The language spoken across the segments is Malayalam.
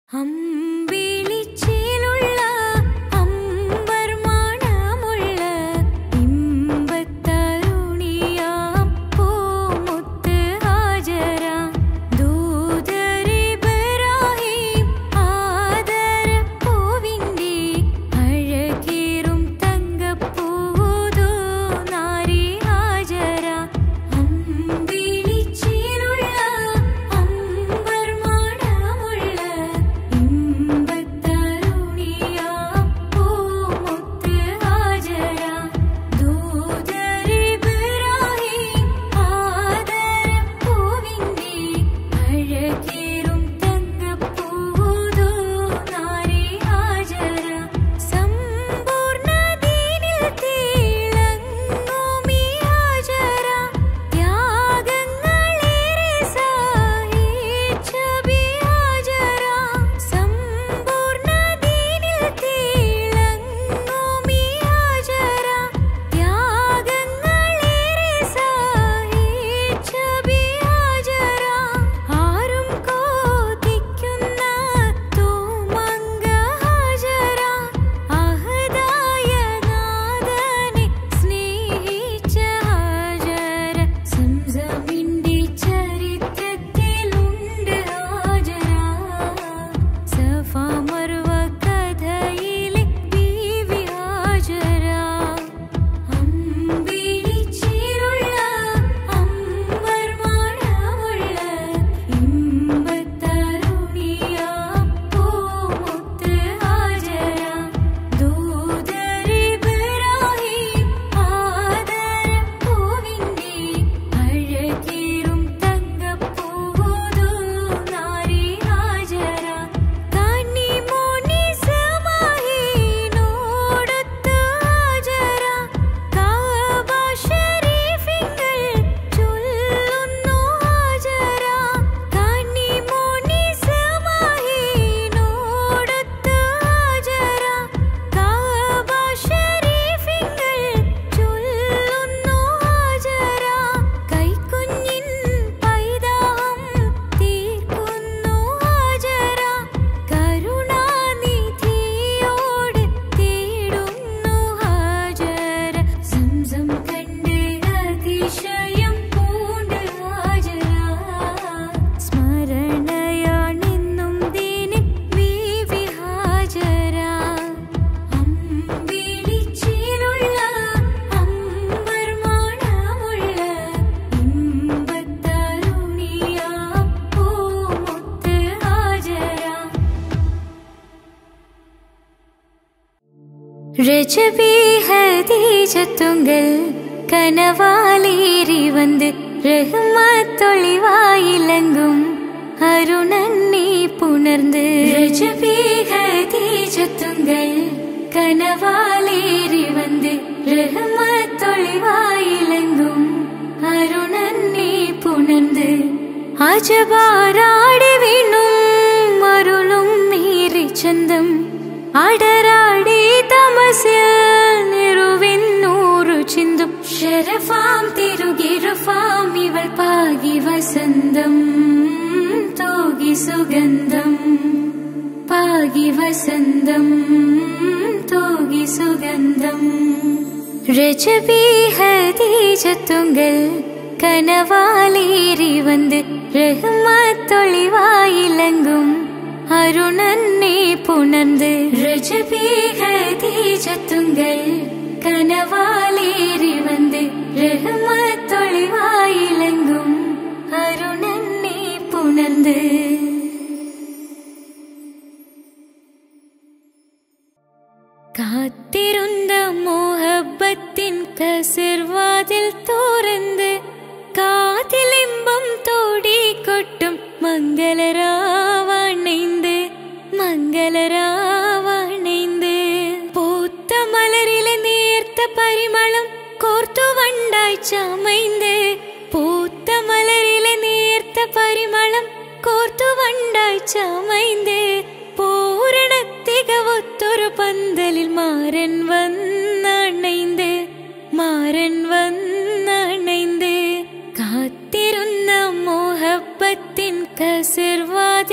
അമ്പിളിച്ചേലുള്ള അമ്പർ മണമുള്ള ഇമ്പത്തരുണിയാം പൂമുത്ത് ഹാജര ദൂതരിബ്രാഹിം ആദരപ്പൂവിൻ്റെ അഴകേറും തങ്കപ്പൂതോ നാരി ഹാജര അമ്പിളിച്ചേലുള്ള അമ്പർ മണമുള്ള ഇമ്പത്തരുണിയാം പൂമുത്ത് ഹാജര ദൂതരിബ്രാഹിം ആദരപ്പൂവിൻ്റെ അഴകേറും തങ്കപ്പൂതോ നാരി ഹാജര സമ്പൂർണ്ണ ദീനിൽ തിളങ്ങുമീ ഹാജര ത്യാഗങ്ങളേറെ സഹിച്ച ബി ഹാജര സമ്പൂർണ്ണ ദീനിൽ തിളങ്ങുമീ ഹാജര ത്യാഗങ്ങളേറെ സഹിച്ച ബി ഹാജര ആരും കോതിക്കുന്ന തൂമങ്ക ഹാജര അഹദായ നാദനെ സ്നേഹിച്ച ഹാജര സംസമിന്റെ ചരിത്രത്തിലുണ്ട് ഹാജര സഫ മർവ കഥയിലെ ബീവി ഹാജര അമ്പിളിച്ചിരുള്ള അമ്പർ മണമുള്ള ഇമ്പത്തരുണിയാം പൂമുത്ത് ഹാജര ദൂതരിബ്രാഹിം ആദരപ്പൂവിൻ്റെ അഴകേറും തങ്കപ്പൂതോ നാരി ഹാജര കന്നിമോനി സമാഹിനോടൊത്ത് ഹാജര കാബ ഷരീഫിങ്കൽ ചൊല്ലുന്നു ഹാജര കന്നിമോനി സമാഹിനോടൊത്ത് ഹാജര കാബ ഷരീഫിങ്കൽ ചൊല്ലുന്നു ഹാജര കൈക്കുഞ്ഞിൻ പൈതാഹം തീർക്കുന്നു ഹാജര കരുണാനിധിയോട് തേടുന്നു ഹാജര സംസം കണ്ട് അതിശയം പൂണ്ട് ഹാജര സ്മരണയാണെന്നും ദീന് ബീവി ഹാജര അമ്പിളിച്ചിലുള്ള അമ്പർ മണമുള്ള ഇമ്പത്തരുണിയാം പൂമുത്ത് ഹാജര രജബി ഹദീജത്തുങ്കൽ കനവാലേറി വന്ന് റഹ്മത്തൊളിവായിലങ്കും അരുണന്നെ പുണർന്ന് രജബി ഹദീജത്തുങ്കൽ കനവാലേറി വന്ന് റഹ്മത്തൊളിവായിലങ്കും അരുണന്നെ പുണർന്ന് അജബാരാടി വീണും അരുളും മീറി ചന്തം അടരാടി തമസിൽ നിറുവിന്നൂറു ചിന്തും ശരഫാം തിരുകിരുഫാം ഇവൾ പാകി വസന്തം തോകി സുഗന്ധം പാകി വസന്തം തോകി സുഗന്ധം രജബി ഹദീജത്തുങ്കൽ കനവാലേറി വന്ന് റഹ്മത്തൊളിവായിലങ്കും അരുണന്നെ പുണർന്ന് രജബി ഹദീജത്തുങ്കൽ കനവാലേറി വന്ന് റഹ്മത്തൊളിവായിലങ്കും അരുണന്നെ പുണർന്ന് കാത്തിരുന്ന മോഹബത്തിൻ കസിർവാതിൽ തുറന്ന് കാതിലിമ്പം തോടിക്കൊട്ടും മംഗളരാവണൈந்து മംഗളരാവണൈந்து പൂത്ത മലരിലെ നേർത്ത പരിമളം കോർത്തു വണ്ടായി ചമൈந்து പൂത്ത മലരിലെ നേർത്ത പരിമളം കോർത്തു വണ്ടായി ചമൈந்து പൂരണത്തികവൊത്തൊരു പന്തലിൽ മാരൻ വന്നണൈந்து മാരൻ വന്നണൈந்து കാത്തിരുന്ന മോഹബത്തിൻ കസിർവാതിൽ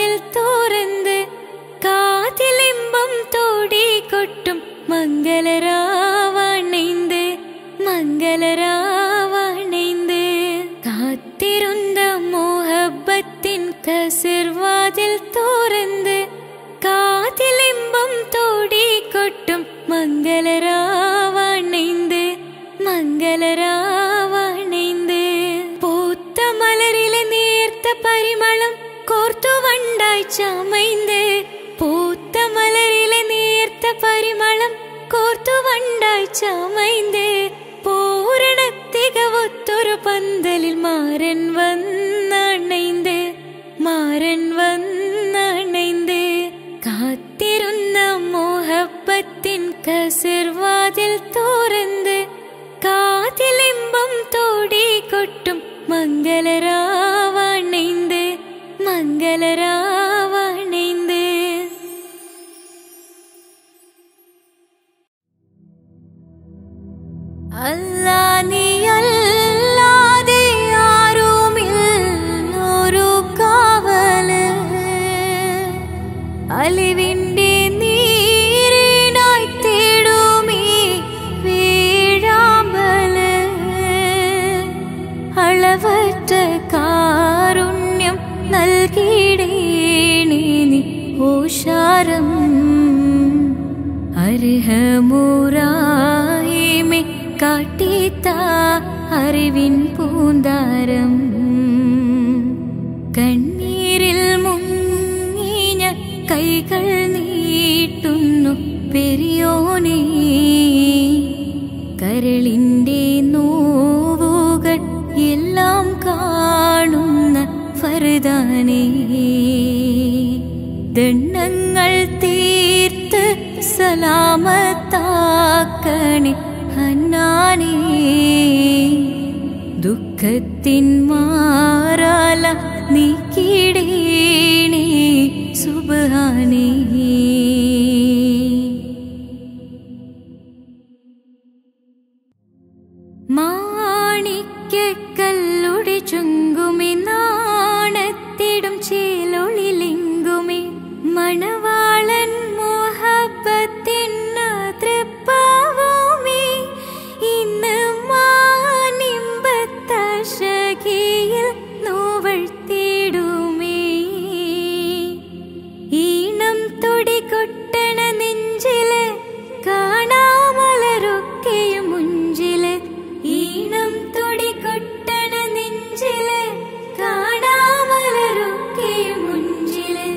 പൂത്ത മലരിലെ നേർത്ത പരിമളം കോർത്തു വണ്ടായി ചമൈந்து പൂരണ തികവൊത്തൊരു പന്തലിൽ മാരൻ വന്നണൈந்து മാരൻ വന്നണൈந்து കാത്തിരുന്ന മോഹപ്പത്തിൻ കസിർവാതിൽ തോറந்து കാതിലിമ്പം തോടി കൊട്ടും മംഗളരാവണൈந்து മംഗളരാവണൈந்து അല്ലാ നീയല്ലാതെ ആരുമില്ലൊരു കാവല് അലിവിൻ്റെ നീരിനായി തേടുമീ വീഴാമ്പല് അളവറ്റ കാരുണ്യം നൽകിടേണേ നീ ഓഷാരം അർഹമുറായ്മെ കാട്ടിത്ത അറിവിൻ പൂന്താരം കണ്ണീരിൽ മുങ്ങിഞ്ഞ കൈകൾ നീട്ടുന്നു പെരിയോനേ കരളിൻ്റെ നോവുകൾ എല്ലാം കാണുന്ന ഫർദാനേ ദണ്ണങ്ങൾ തീർത്ത് സലാമത്താക്കണേ ഹന്നാനേ ദുഃഖത്തിൻ മാറാല നീക്കിടേണേ സുബാനേ മാണിക്കല്ലുടെ ചുങ്കുമി നാണത്തിടും ചേലൊളിലെങ്കുമി മണവാളൻ മോഹബത്തിൻ തൃപ്പാവുമേ ഇന്ന് മാനിമ്പത്തശകിയിൽ നോവഴ്ത്തിടുമേ ഈണം തൊടികൊട്ടണ നെഞ്ചില് കാണാമലരൊക്കെയും മുഞ്ചില് ഈണം തൊടികൊട്ടണ നെഞ്ചില് കാണാമലരൊക്കെയും മുഞ്ചില്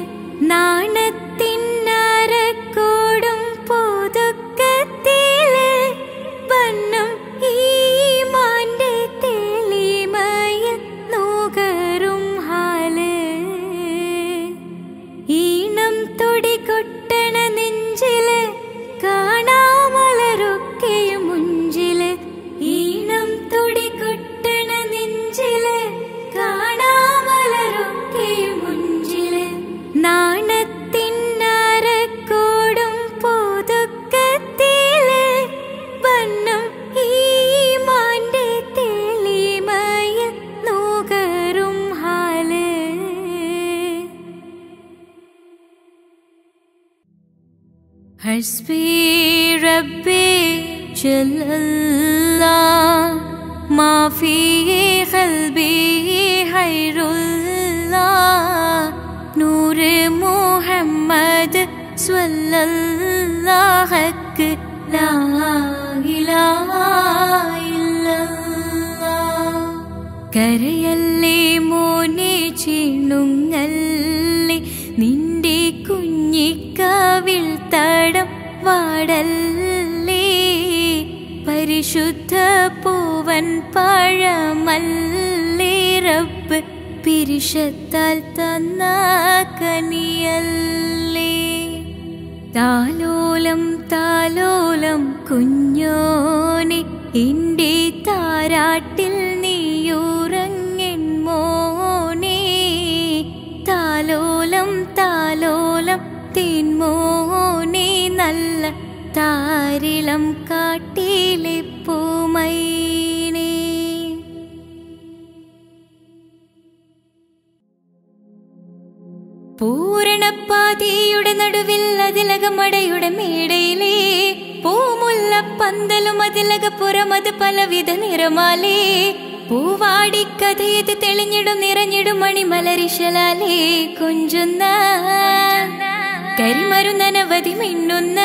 നാണത്തിനരക്കോടും പോതുക്കത്തില് വണ്ണം ഈ മാന്റെ തെളിമയിൽ നുകരും ഹാല് ഈണം തൊടികൊട്ടണ നെഞ്ചില് കാണാമലരൊക്കെയും മുഞ്ചില് ഈണം തൊടികൊട്ടണ നെഞ്ചില് കാണാമലരൊക്കെയും മുഞ്ചില് നാണത്തിനരക്കോടും പോതുക്കത്തില് വണ്ണം ഈ മാന്റെ തെളിമയിൽ നുകരും ഹാല് حسبي ربي جل الله ما في قلبي خير الله نور محمد صلى الله حق لا إله إلا الله കരയല്ലേ മോനെ ചിണുങ്ങല്ലേ നിന്റെ കുഞ്ഞിക്കാവിൽ തടം വാടല്ലേ പരിശുദ്ധ പൂവൻ പഴമല്ലേ റബ്ബ് പിരിശത്താൽ തന്ന കനിയല്ലേ താലോലം താലോലം കുഞ്ഞോനെ എന്റെ താരാട്ടിൽ നീയുറങ്ങൻ മോനെ താലോലം താലോലം തേൻമോനെ നല്ല താരിളം കാട്ടിലെ പൂമൈനേ പൂരണപ്പാതിയുടെ നടുവിൽ അതിലകമടയുടെ മേടയിലേ പൂമുല്ല പന്തലും അതിലകപ്പുറമത് പലവിധ നിറമാലേ പൂവാടിക്കഥയത് തെളിഞ്ഞിടും നിറഞ്ഞിടും മണിമലരിശലാലേ കൊഞ്ചുന്ന കരിമരുന്നനവധി മിന്നുന്ന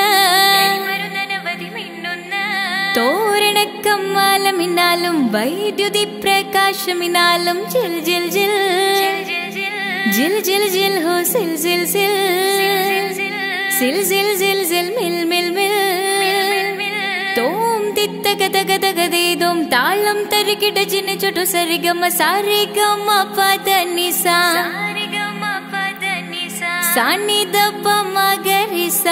തോരണക്കമ്മാലമിന്നാലും വൈദ്യുതി പ്രകാശമിനാലും ജിൽ ജിൽ ജിൽ जिल जिल जिल हो सिल सिल सिल सिल सिल सिल सिल मिल मिल मिल തോം തിത്ത ഗത ഗത ഗതേതും താളം തരികിട ജിന ചുടു സരിഗമ സാരിഗമ പദ നിസ സാനിദ പമ ഗരിസ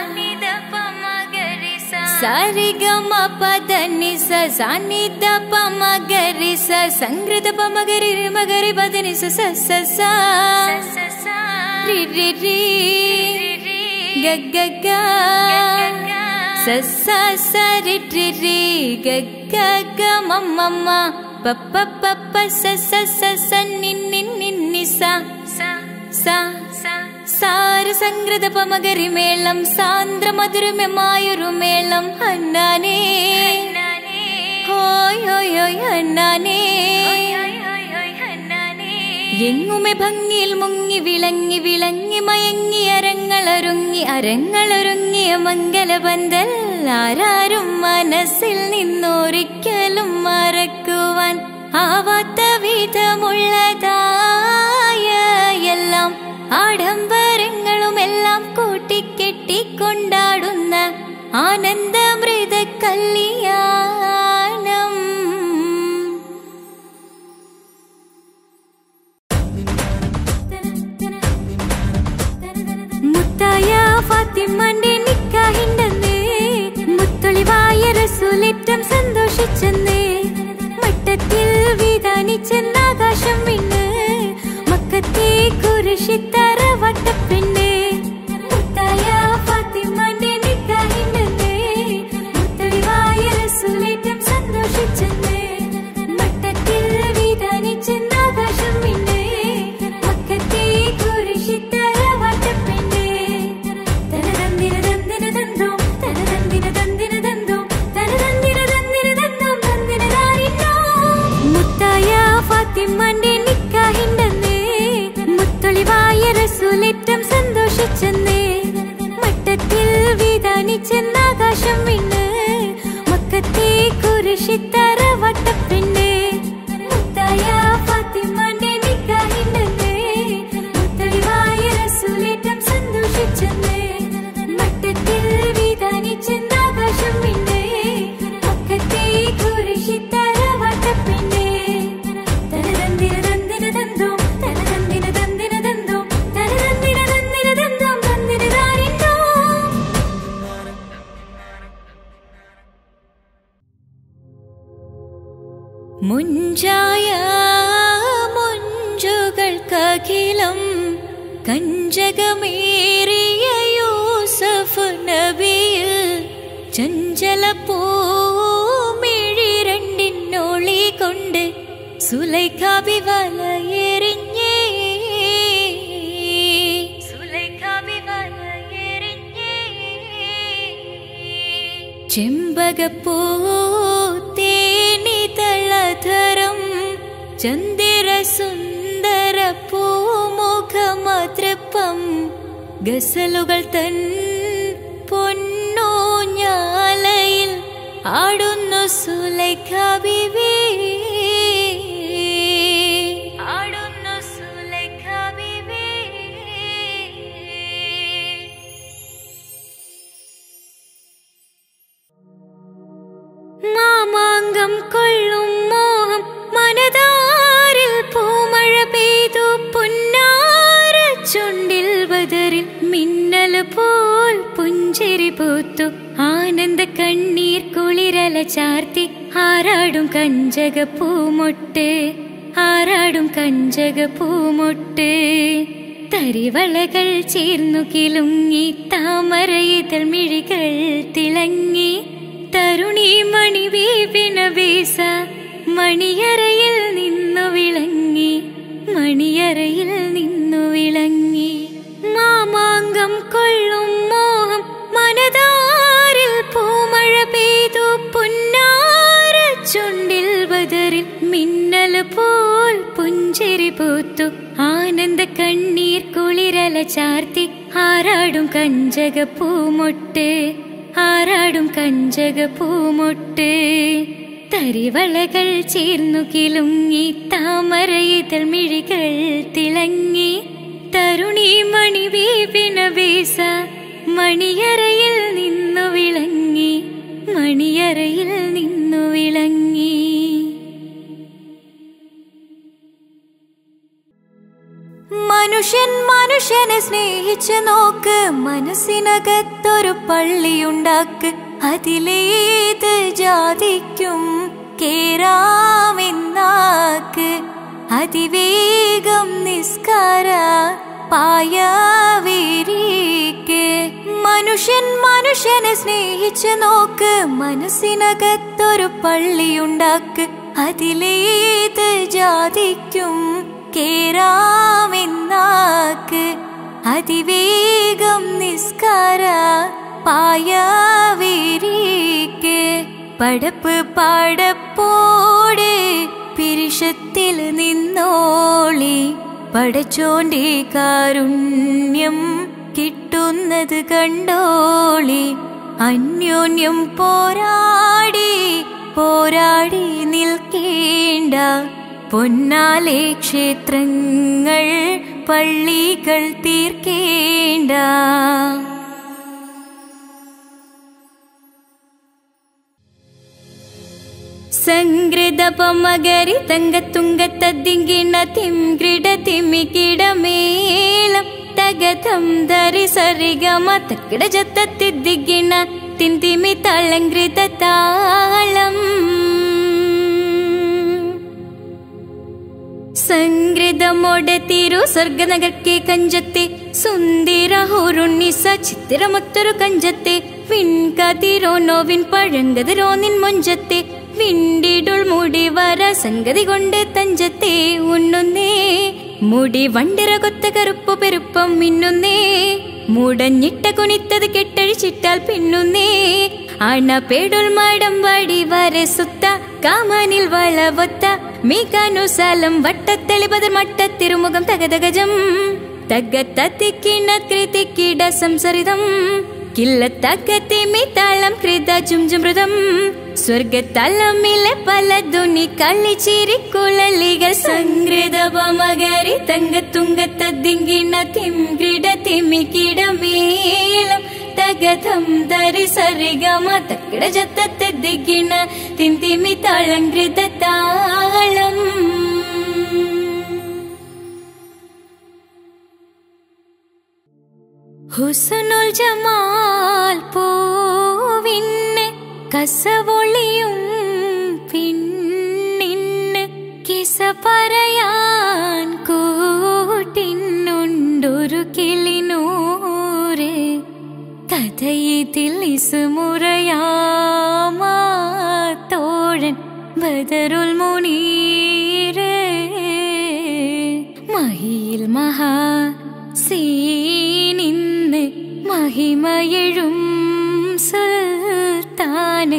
സാരിഗമ പദ നിസ സാനിദ പമ ഗരിസ സംഗൃത പമ ഗരി മഗരി പദ നിസ സ സ സ രി രി രി ഗ ഗ ഗ സ സ സ രി രി രി ഗ ഗ ഗ മ മ മ പ പ പ പ സ സ സ സ നി നി നി നി സ സ സാരസംഗ്രത പമകരി മേളം സാന്ദ്ര മധുരമമായൊരു മേളം അന്നാനേ ഹോയ് ഹോയ് ഹോയ് അന്നാനേ എങ്ങുമെ ഭംഗിയിൽ മുങ്ങി വിളങ്ങി വിളങ്ങി മയങ്ങി അരങ്ങളൊരുങ്ങി അരങ്ങളൊരുങ്ങിയ മംഗലബന്ധൽ ആരാരും മനസ്സിൽ നിന്നൊരിക്കലും മറക്കുവാൻ ആവാത്ത വിധമുള്ളതായ എല്ലാം ആഡംബരങ്ങളും എല്ലാം കൂട്ടിക്കെട്ടിക്കൊണ്ടാടുന്ന ആനന്ദമൃത കല്യാണം മുത്തായ ഫാത്തിമാന്റെ നിക്കാഹിണ്ടെന്ന് മുത്തൊളിവായ റസൂലേറ്റം സന്തോഷിച്ചെന്ന് മട്ടത്തിൽ വിധാനിച്ചെന്ന് ആകാശം വിണ്ണ് മക്കത്തെ കുരിശിത്തറ വട്ടപ്പെണ്ണ് മുത്തായ ഫാത്തിമാന്റെ നിക്കാഹിണ്ടെന്ന് മുത്തൊളിവായ റസൂലേറ്റം സന്തോഷിച്ചെന്ന് മട്ടത്തിൽ വിധാനിച്ചെന്ന് ആകാശം വിണ്ണ് മക്കത്തെ കുരിശിത്തറ വട്ടപ്പെണ്ണ് തനതന്തിര തന്തിര തന്തോം തനതന്തിര തന്തിര തന്തോം തനതന്തിര തന്തിര തന്തോം തന്തിര താരിന്നോ മുത്തായ ഫാത്തിമാന്റെ നിക്കാഹിണ്ടെന്ന് മുത്തൊളിവായ റസൂലേറ്റം സന്തോഷിച്ചെന്ന് മട്ടത്തിൽ വിധാനിച്ചെന്ന് ആകാശം വിണ്ണ് മക്കത്തെ കുരിശിത്തറ വട്ടപ്പെണ്ണ് മുത്തായ ഫാത്തിമാന്റെ നിക്കാഹിണ്ടെന്ന് മുത്തൊളിവായ റസൂലേറ്റം സന്തോഷിച്ചെന്ന് മട്ടത്തിൽ വിധാനിച്ചെന്ന് ആകാശം വിണ്ണ് മക്കത്തെ കുരിശിത്തറ വട്ടപ്പെണ്ണ് തനതന്തിര തന്തിര തന്തോം തനതന്തിര തന്തിര തന്തോം തനതന്തിര തന്തിര തന്തോം തന്തിര താരിന്നോ മുഞ്ചായ മുഞ്ചുകൾക്കഖിലം കഞ്ചകമേറിയ യൂസഫ് നബിയിൽ ചഞ്ചല പൂമിഴി രണ്ടിനൊളി കൊണ്ട് സുലൈഖാബി വലയെറിഞ്ഞേ സുലൈഖാബി വലയെറിഞ്ഞേ ചെമ്പകപ്പൂ തേനിതളധരം ചന്ദിര സുന്ദര പൂമുഖമതൃപ്പം ഗസലുകൾ തൻ പൊന്നൂഞ്ഞാലയിൽ ആടുന്നു സുലൈഖ ബിബി ആടുന്നു സുലൈഖ ബിബി മാമാങ്കം കൊള്ളും മോഹം മനതാരിൽ പൂമഴ പെയ്തു പുന്നാര ചുണ്ടിൽ ബദറിൽ മിന്നൽ പോൽ പുഞ്ചിരി പൂത്തു ആനന്ദ കണ്ണീർ കുളിരല ചാർത്തി ആരാടും കഞ്ചക പൂമൊട്ട് ആരാടും കഞ്ചക പൂമൊട്ട് തരിവളകൾ ചേർന്നു കിലുങ്ങി താമരയിതൾ മിഴികൾ തിളങ്ങി തരുണി മണി വീപിന വീസ മണിയറയിൽ നിന്നു വിളങ്ങി മണിയറയിൽ നിന്നു വിളങ്ങി മാമാങ്കം കൊള്ളും മോഹം മനതാരിൽ പൂമഴ പെയ്തു പുന്നാര ചുണ്ടിൽ ബദറിൽ മിന്നൽ പോൽ പുഞ്ചിരി പൂത്തു ആനന്ദ കണ്ണീർ കുളിരല ചാർത്തി ആരാടും കഞ്ചക പൂമൊട്ട് ആരാടും കഞ്ചക പൂമൊട്ട് തരിവളകൾ ചേർന്നു കിലുങ്ങി താമരയിതൾ മിഴികൾ തിളങ്ങി തരുണി മണി വീപിന വീസ മണിയറയിൽ നിന്നു വിളങ്ങി മണിയറയിൽ നിന്നു വിളങ്ങി മനുഷ്യൻ മനുഷ്യനെ സ്നേഹിച്ച് നോക്ക് മനസ്സിനകത്തൊരു പള്ളിയുണ്ടാക്ക് അതിലേത് ജാതിക്കും കേറാമെന്നാക്ക് അതിവേഗം നിസ്കാര പായവിരിക്ക് മനുഷ്യൻ മനുഷ്യനെ സ്നേഹിച്ച് നോക്ക് മനസ്സിനകത്തൊരു പള്ളിയുണ്ടാക്ക് അതിലേത് ജാതിക്കും കേറാമെന്നാക്ക് അതിവേഗം നിസ്കാര പായവിരിക്ക് പടപ്പ് പാടപ്പോടെ പിരിഷത്തിൽ നിന്നോളി പടച്ചോണ്ടി കാരുണ്യം കിട്ടുന്നത് കണ്ടോളി അന്യോന്യം പോരാടി പോരാടി നിൽക്കേണ്ട പൊന്നാലെ ക്ഷേത്രങ്ങൾ പള്ളികൾ തീർക്കേണ്ട സംഗൃതപമകരി തങ്കത്തുങ്കത്തദ്ദിങ്കിണ തിംഗ്രിട തിമികിടമേളം തകതം ധരി സരിഗമ തക്കിട ജത്തത്തിദ്ദിങ്കിണ തിന്തിമി തളങ്കൃത താളം സംഗൃതമോടെ തിരു സ്വർഗനഗർക്കെ കഞ്ചത്തെ സുന്ദര ഹോറുണ്ണിസ ചിത്തിരമൊത്തൊരു കഞ്ചത്തെ വിൺകതിരോ നോവിൻ പഴങ്കതിരോ നിൻ മൊഞ്ചത്തെ വിണ്ടിടുൾ മുടി വര സംഗതി കൊണ്ട് തഞ്ചത്തെ ഉണ്ണുന്നേ മുടി വണ്ടിര കൊത്ത കറുപ്പു പെരുപ്പം മിന്നുന്നേ മുടഞ്ഞിട്ട കുണിത്തത് കെട്ടഴിച്ചിട്ടാൽ പിന്നുന്നേ അണ പേടുൾ മാടം വാടി വരെ സുത്ത കാമാനിൽ വളവൊത്ത മീകാനുസാലം വട്ടത്തെളിപതർ മട്ടത്തിരുമുഖം തകതകജം തగ్గത്തിക്കിണ കൃതിക്കിട സംസരിതം കില്ലത്തക്കത്തെ മീത്താളം കൃത ചുംചുമൃതം സ്വർഗത്തലമിലെ പല ധുനി കളിച്ചിരി കുഴലികൾ സംഗൃതപമകരി തങ്കത്തുങ്കത്തദ്ദിങ്കിണ തിംകിട തിമികിടമേളം തകതം ധരി സരിഗമ തക്കിട ജത്തത്തെദ്ദിക്കിണ തിന്തിമി താളങ്കൃത താളം ഹുസനുൽ ജമാൽ പൂവിന്ന് കസവൊളിയും പിന്നിന്ന് കിസ പറയാൻ കൂട്ടിനുണ്ടൊരു കിളിനൂറ് കഥയിതിൽ ഇസുമുറയാമാ തോഴൻ ബദറുൽ മുനീര് മഹിയിൽ മഹാ സീനിന്ന് മഹിമയഴും സുൽത്താന്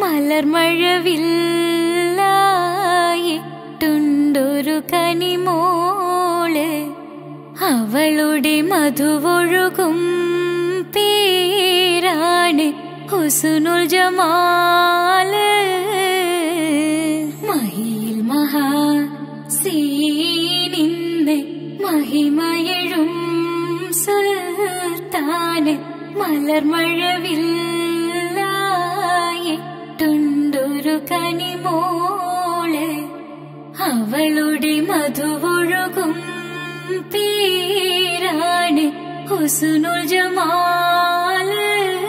മലർമഴവില്ലായിട്ടുണ്ടൊരു കനിമോള് അവളുടെ മധുവൊഴുകും പേരാണ് ഹുസുനുൽ ജമാല് മഹിയിൽ മഹാ സീനിന്ന് മഹിമയഴും സുൽത്താന് മലർമഴവില്ലായിട്ടുണ്ടൊരു കനിമോള് അവളുടെ മധുവൊഴുകും പേരാണ് ഹുസുനുൽ ജമാല്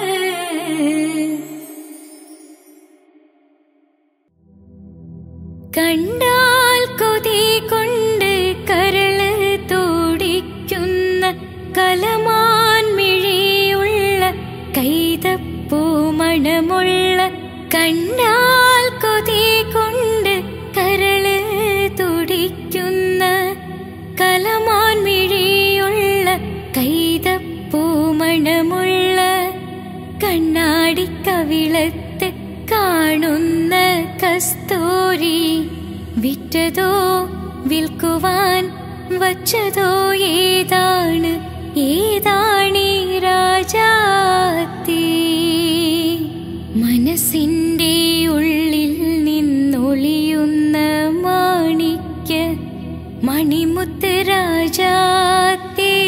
കണ്ടാൽ കൊതി കൊണ്ട് കരള് തോടിക്കുന്ന കലമാൻ മിഴിയുള്ള കൈതപ്പൂ മണമുള്ള കണ്ടാൽ കൊതി കൊണ്ട് കരള് തുടിക്കുന്ന കലമാൻ മിഴിയുള്ള കൈതപ്പൂ മണമുള്ള കണ്ണാടി കവിളത്ത് കാണുന്ന കസ്തൂരി വിറ്റതോ വിൽക്കുവാൻ വച്ചതോ ഏതാണ് ഏതാണീ രാജാത്തി മനസ്സിന്റെ ഉള്ളിൽ നിന്നൊളിയുന്ന മാണിക്യ മണിമുത്ത് രാജാത്തേ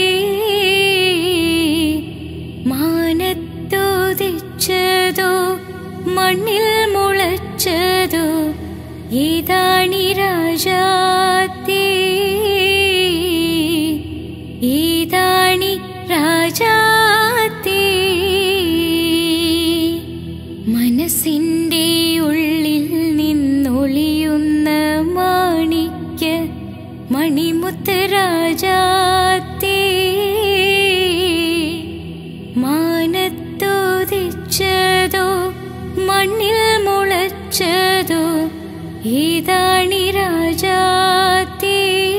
മണ്ണിൽ മുളച്ചതോ ഏതാണി രാജാത്തേ ഏതാണി രാജാത്തേ മനസ്സിന്റെ ഉള്ളിൽ നിന്നൊളിയുന്ന മാണിക്യ മണിമുത്ത് രാജാത്തേ മാനത്തോതിച്ചതോ മണ്ണിൽ മുളച്ചതോ ഏതാണി രാജാത്തേ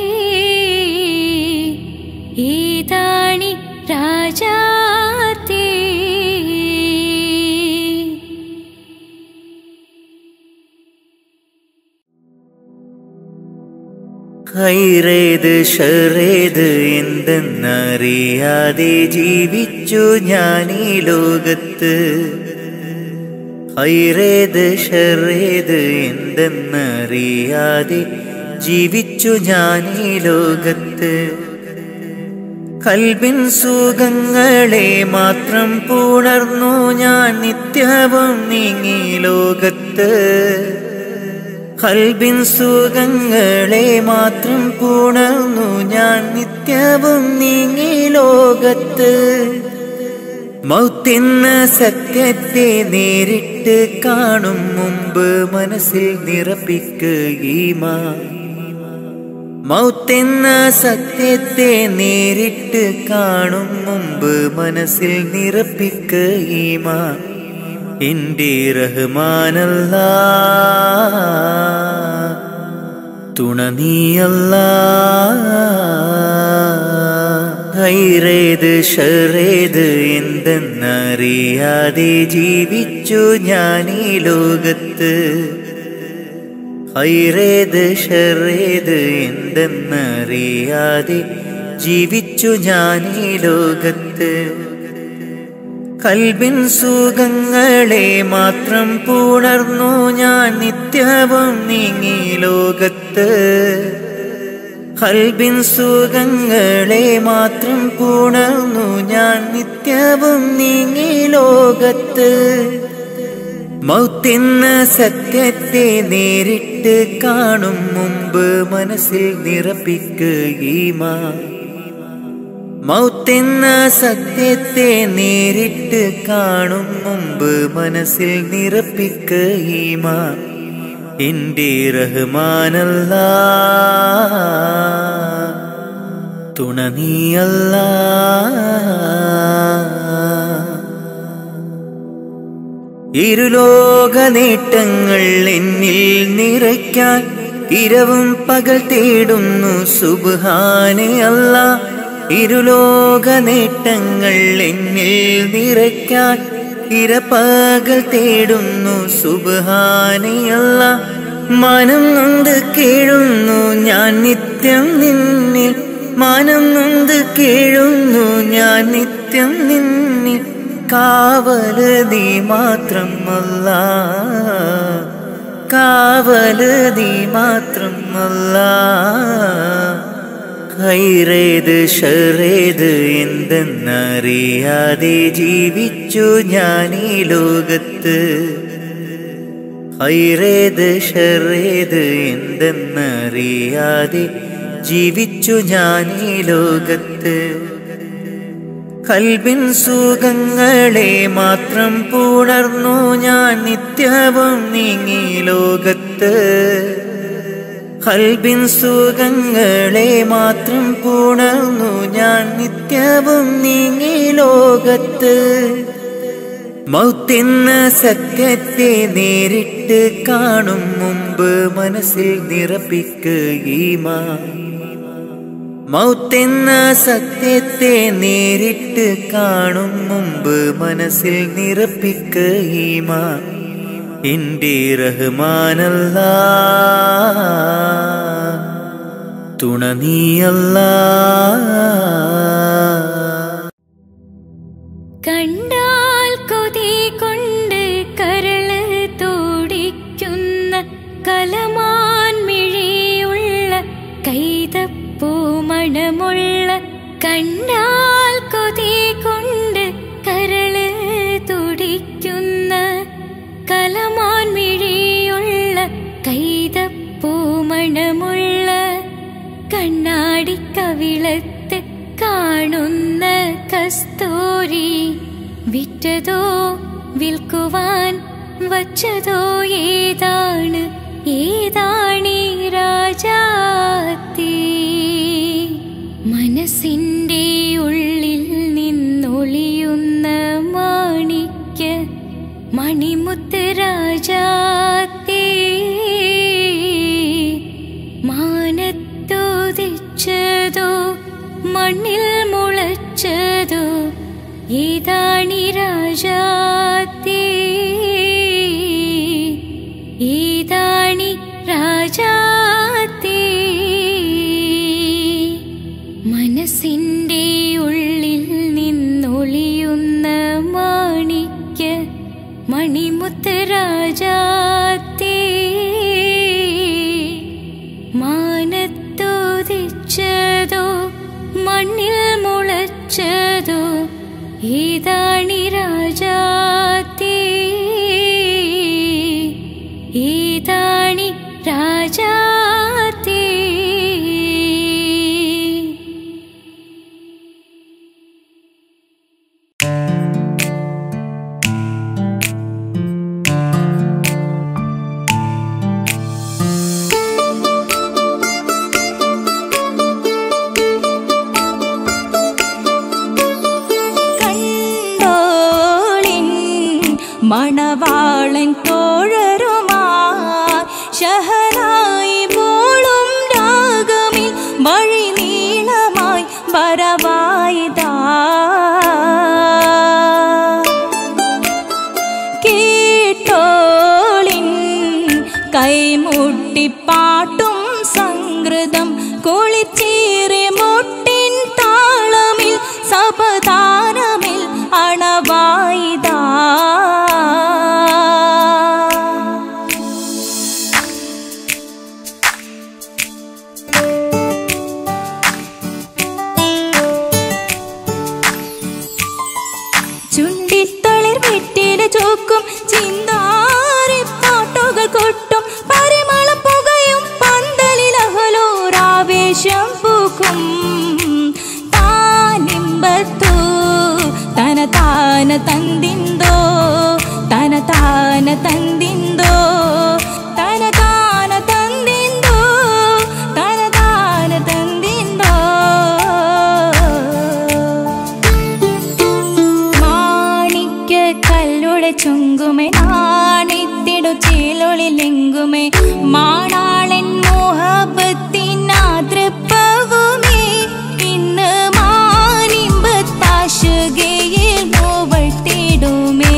ഏതാണി രാജാത്തേ ഹൈറേത് ഷറേത് എന്തെന്നറിയാതെ ജീവിച്ചു ഞാൻ ഈ ലോകത്ത് ഹൈറേത് ഷറേത് എന്തെന്നറിയാതെ ജീവിച്ചു ഞാൻ ഈ ലോകത്ത് കൽബിൻ സുഖങ്ങളെ മാത്രം പുണർന്നു ഞാൻ നിത്യവും നീങ്ങി ലോകത്ത് കൽബിൻ സുഖങ്ങളെ മാത്രം പുണർന്നു ഞാൻ നിത്യവും നീങ്ങി ലോകത്ത് മൗത്തെന്ന സത്യത്തെ നേരിട്ട് കാണും മുമ്പ് മനസ്സിൽ നിറപ്പിക്കുകീമാ മൗത്തെന്ന സത്യത്തെ നേരിട്ട് കാണും മുമ്പ് മനസ്സിൽ നിറപ്പിക്കുകീമാ എന്റെ റഹ്മാനല്ല തുണ നീയല്ല ഹൈറേത് ഷറേത് എന്തെന്നറിയാതെ ജീവിച്ചു ഞാൻ ഈ ലോകത്ത് ഹൈറേത് ഷറേത് എന്തെന്നറിയാതെ ജീവിച്ചു ഞാൻ ഈ ലോകത്ത് കൽബിൻ സുഖങ്ങളെ മാത്രം പുണർന്നു ഞാൻ നിത്യവും നീങ്ങി ലോകത്ത് കൽബിൻ സുഖങ്ങളെ മാത്രം പുണർന്നു ഞാൻ നിത്യവും നീങ്ങി ലോകത്ത് മൗത്തെന്ന സത്യത്തെ നേരിട്ട് കാണും മുമ്പ് മനസ്സിൽ നിറപ്പിക്കുകീമാ മൗത്തെന്ന സത്യത്തെ നേരിട്ട് കാണും മുമ്പ് മനസ്സിൽ നിറപ്പിക്കുകീമാ എന്റെ റഹ്മാനല്ല തുണ നീയല്ല ഇരുലോക നേട്ടങ്ങൾ എന്നിൽ നിറയ്ക്കാൻ ഇരവും പകൽ തേടുന്നു സുബാനെ അല്ല ഇരുലോക നേട്ടങ്ങൾ എന്നിൽ നിറയ്ക്കാൻ ഇരപ്പകൽ തേടുന്നു സുബാനെ അല്ല മനം നൊന്ത് കേഴുന്നു ഞാൻ നിത്യം നിന്നിൽ മാനം നൊന്ത് കേഴുന്നു ഞാൻ നിത്യം നിന്നിൽ കാവല് നീ മാത്രമല്ല കാവല് നീ മാത്രമല്ല ഹൈറേത് ഷറേത് എന്തെന്നറിയാതെ ജീവിച്ചു ഞാൻ ഈ ലോകത്ത് ഹൈറേത് ഷറേത് എന്തെന്നറിയാതെ ജീവിച്ചു ഞാൻ ഈ ലോകത്ത് കൽബിൻ സുഖങ്ങളെ മാത്രം പുണർന്നു ഞാൻ നിത്യവും നീങ്ങി ലോകത്ത് കൽബിൻ സുഖങ്ങളെ മാത്രം പുണർന്നു ഞാൻ നിത്യവും നീങ്ങി ലോകത്ത് മൗത്തെന്ന സത്യത്തെ നേരിട്ട് കാണും മുമ്പ് മനസ്സിൽ നിറപ്പിക്കുകീമാ മൗത്തെന്ന സത്യത്തെ നേരിട്ട് കാണും മുമ്പ് മനസ്സിൽ നിറപ്പിക്കുകീമാ എന്റെ റഹ്മാനല്ല തുണ നീയല്ല കണ്ടാൽ കൊതി കൊണ്ട് കരള് തോടിക്കുന്ന കലമാൻ മിഴിയുള്ള കൈതപ്പൂ മണമുള്ള കണ്ടാൽ കൊതി കൊണ്ട് കരള് തുടിക്കുന്ന വിറ്റതോ വിൽക്കുവാൻ വച്ചതോ ഏതാണ് ഏതാണീ രാജാത്തി മനസ്സിന്റെ ഉള്ളിൽ നിന്നൊളിയുന്ന മാണിക്യ മണിമുത്ത് രാജാത്തി മാനത്തോതിച്ചതോ മണ്ണിൽ മുളച്ചതോ ഏതാണി രാജാത്തി ഏതാണി രാജാത്തി മനസ്സിന്റെ ഉള്ളിൽ നിന്നൊളിയുന്ന മാണിക്യ മണിമുത്ത് രാജാത്തി മാനത്തോതിച്ചതോ മണ്ണിൽ മുളച്ചതോ ഏതാണി രാജാത്തി ഏതാണി രാജാത്തി കണ്ടോളിൻ മണവാളൻ തോഴരുമാ ശഹനായി പോളും രാഗമിൽ വഴി നീളമായി വരവായിതാ കേട്ടോളിൻ കൈമുട്ടിപ്പാട്ടും സംഗൃതം കുളിച്ചേറി മുട്ടിൻ താളമിൽ സപതാരമിൽ അണവായിതാ ചുണ്ടിത്തളിർ വെറ്റില ചോക്കും ചിന്താരി പാട്ടുകൾ കൊട്ടും പരിമളം പുകയും പന്തലിൽ അഹലോരാവേശം പൂക്കും താനിമ്പത്തു തന താന തന്തിന്തോ തന താന തന്തിന്തോ തന താന തന്തിന്തോ തന താന തന്തിന്തോ മാണിക്യ കല്ലുടെ ചുങ്കുമേ നാണിത്തിടു ചേലൊളിലെങ്കുമേ മാണാളൻ മോഹബത്തിനാതൃപ്പവുമേ ഇന്ന് മാനിമ്പത്താശുകയിൽ നോവട്ടിടുമേ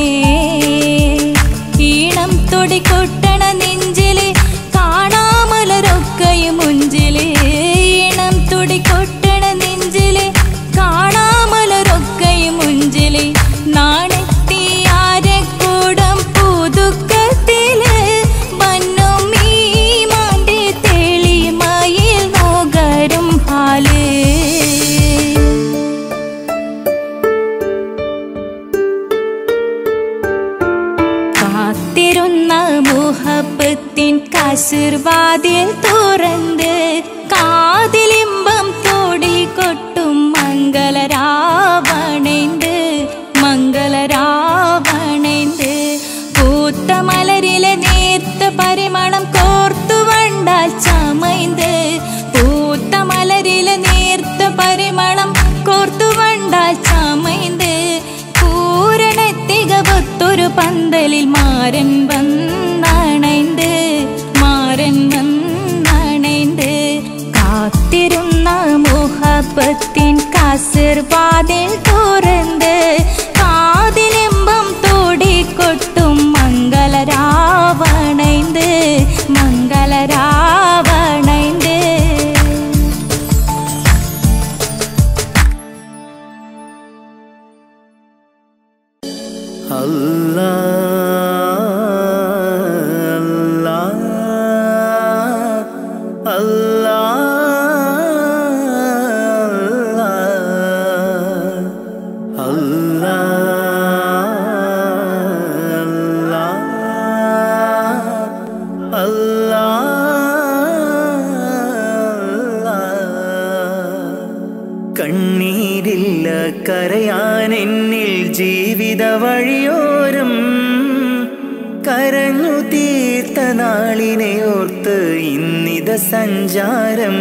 ഈണം തൊടി കൊട്ടണ നെഞ്ചില് കാണാമലരൊക്കെയും മുഞ്ചില് ഈണം തൊടി കൊട്ടണ നെഞ്ചില് കാണാമലരൊക്കെയും മുഞ്ചില് നാണത്തിയാരക്കൂടം പുതുക്കത്തില് വന്നും ഈ മാന്റെ തെളിമയിൽ നോകരും ഹാല് കാത്തിരുന്ന മുഹബത്തിൻ കസിർവാതിൽ തുറന്ന് കാതിലിമ്പം തോടി കൊട്ടും മംഗളരാവണേന്ത് മംഗളരാവണേന്ത് പൂത്ത മലരിലെ നേർത്ത പരിമളം കോർത്തു വണ്ടാൽ ചമൈന്ത് പൂത്ത മലരിലെ നേർത്ത പരിമളം കോർത്തു വണ്ടാൽ ചമൈന്ത് പൂരണത്തികവത്തൊരു പന്തലിൽ മാരൻ വന്നണൈന്ത് മാരൻ വന്നണൈന്ത് കാത്തിരുന്ന മുഹബത്തിൻ കസിർവാതിൽ തുറന്ന് കാതിലിമ്പം തോടിക്കൊട്ടും മംഗളരാവണൈന്ത് മംഗളരാവണൈന്ത് Allah, Allah, കണ്ണീരില്ല കരയാൻ എന്നിൽ ജീവ ജീവിത വഴിയോരം കരഞ്ഞു തീർത്ത നാളിനെ ഓർത്ത് ഇന്നിത സഞ്ചാരം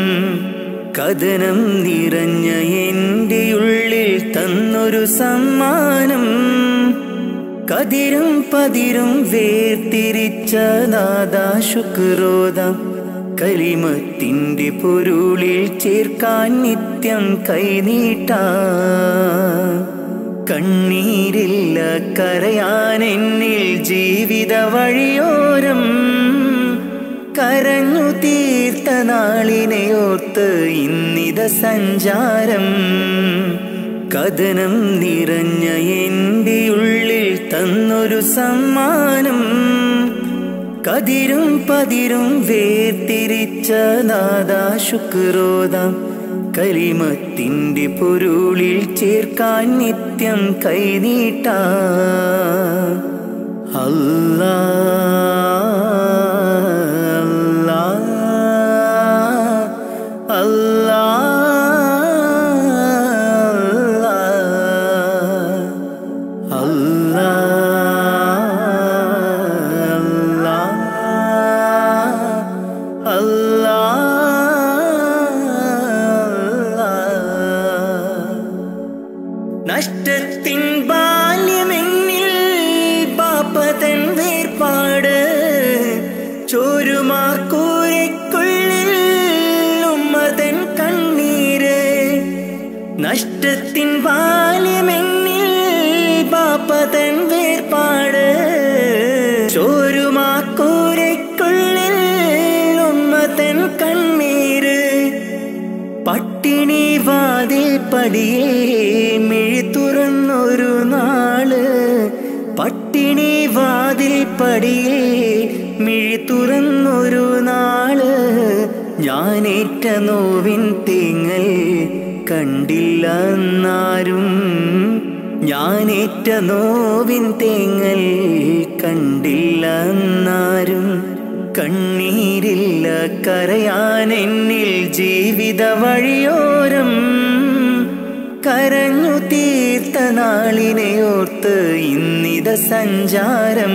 കഥനം നിറഞ്ഞ എൻ്റെ ഉള്ളിൽ തന്നൊരു സമ്മാനം കതിരും പതിരും വേർതിരിച്ച നാദാ ശുക്രോദം കലിമത്തിൻ്റെ പൊരുളിൽ ചേർക്കാൻ നിത്യം കൈനീട്ട കണ്ണീരില്ല കരയാൻ എന്നിൽ ജീവിത വഴിയോരം കരഞ്ഞു തീർത്ത നാളിനെ ഓർത്ത് ഇന്നിത സഞ്ചാരം കഥനം നിറഞ്ഞ എൻ്റെ ഉള്ളിൽ തന്നൊരു സമ്മാനം കതിരും പതിരും വേർതിരിച്ച നാദാ ശുക്രോദം കലിമത്തിൻ്റെ പൊരുളിൽ ചേർക്കാൻ നിത്യം കൈനീട്ട അല്ലാ അല്ലാ അല്ലാ അല്ലാ അല്ലാ നഷ്ടത്തിൻ ബാല്യമെന്നിൽ പാപ്പതൻ വേർപാട് ചോരുമാക്കൂരയ്ക്കുള്ളിൽ ഉമ്മതൻ കണ്ണീര് നഷ്ടത്തിൻ ബാല്യമെന്നിൽ പാപ്പതൻ വേർപാട് ചോരുമാക്കൂരയ്ക്കുള്ളിൽ ഉമ്മതൻ കണ്ണീര് പട്ടിണി വാതിൽ പടിയേ മിഴി തുറന്നൊരു നാള് പട്ടിണി വാതിൽ പടിയേ മിഴി തുറന്നൊരു നാള് ഞാനേറ്റ നോവിൻ തേങ്ങൽ കണ്ടില്ല എന്നാരും ഞാനേറ്റ നോവിൻ തേങ്ങൽ കണ്ടില്ല എന്നാരും കണ്ണീരില്ല കരയാൻ എന്നിൽ ജീവിത വഴിയോരം കരഞ്ഞു തീർത്ത നാളിനെ ഓർത്ത് ഇന്നിത സഞ്ചാരം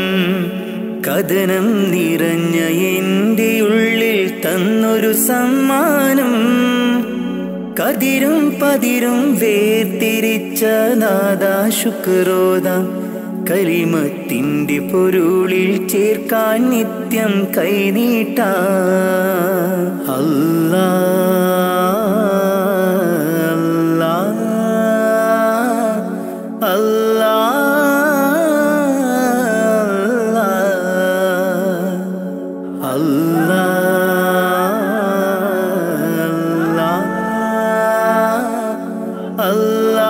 കഥനം നിറഞ്ഞ എൻ്റെ ഉള്ളിൽ തന്നൊരു സമ്മാനം കതിരും പതിരും വേർതിരിച്ച നാദാ ശുക്രോദം കലിമത്തിൻ്റെ പൊരുളിൽ ചേർക്കാൻ നിത്യം കൈനീട്ട അല്ലാ അല്ലാ അല്ലാ അല്ലാ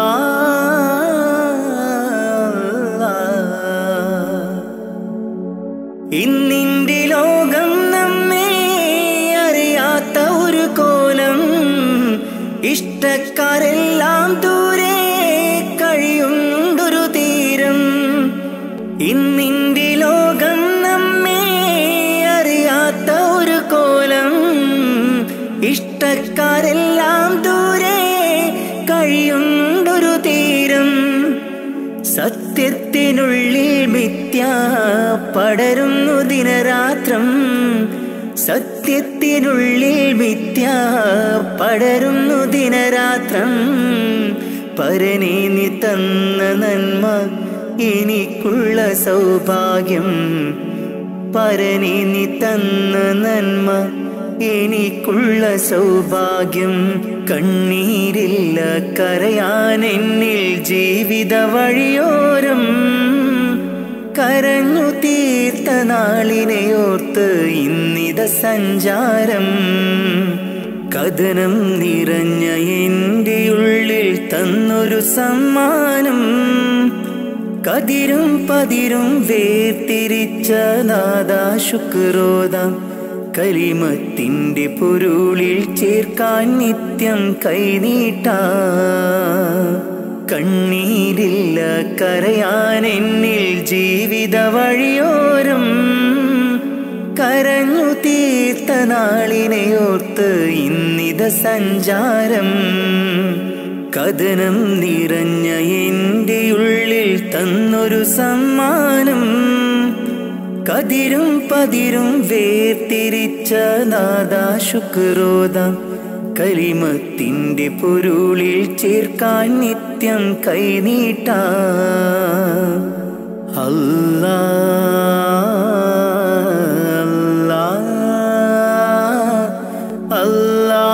ഇന്നിന്റെ ലോകം നമ്മെ അറിയാത്ത ഒരു കോലം ഇഷ്ടക്കാരെല്ലാം ദൂരെ കഴിയുണ്ടൊരു തീരം ഇന്നിന്റെ ലോകം നമ്മെ അറിയാത്ത ഒരു കോലം ഇഷ്ടക്കാരെല്ലാം ദൂരെ കഴിയുണ്ടൊരു തീരം സത്യത്തിനുള്ളിൽ മിഥ്യ പടരുന്നു ദിനരാത്രം സത്യത്തിനുള്ളിൽ മിഥ്യ പടരുന്നു ദിനരാത്രം പരനെ നീ തന്ന നന്മ എനിക്കുള്ള സൗഭാഗ്യം പരനെ നീ തന്ന നന്മ എനിക്കുള്ള സൗഭാഗ്യം കണ്ണീരില്ല കരയാൻ എന്നിൽ ജീവിത വഴിയോരം കരഞ്ഞു തീർത്ത നാളിനെ ഓർത്ത് ഇന്നിത സഞ്ചാരം കഥനം നിറഞ്ഞ എൻ്റെ ഉള്ളിൽ തന്നൊരു സമ്മാനം കതിരും പതിരും വേർതിരിച്ച നാദാ ശുക്രോദം കലിമത്തിൻ്റെ പൊരുളിൽ ചേർക്കാൻ നിത്യം കൈനീട്ട കണ്ണീരില്ല കരയാൻ എന്നിൽ ജീവിത വഴിയോരം കരഞ്ഞു തീർത്ത നാളിനെ ഓർത്ത് ഇന്നിത സഞ്ചാരം കഥനം നിറഞ്ഞ എൻ്റെ ഉള്ളിൽ തന്നൊരു സമ്മാനം കതിരും പതിരും വേർതിരിച്ച നാദാ ശുക്രോദാം കലിമത്തിൻ്റെ പൊരുളിൽ ചേർക്കാൻ നിത്യം കൈനീട്ട അല്ലാ അല്ലാ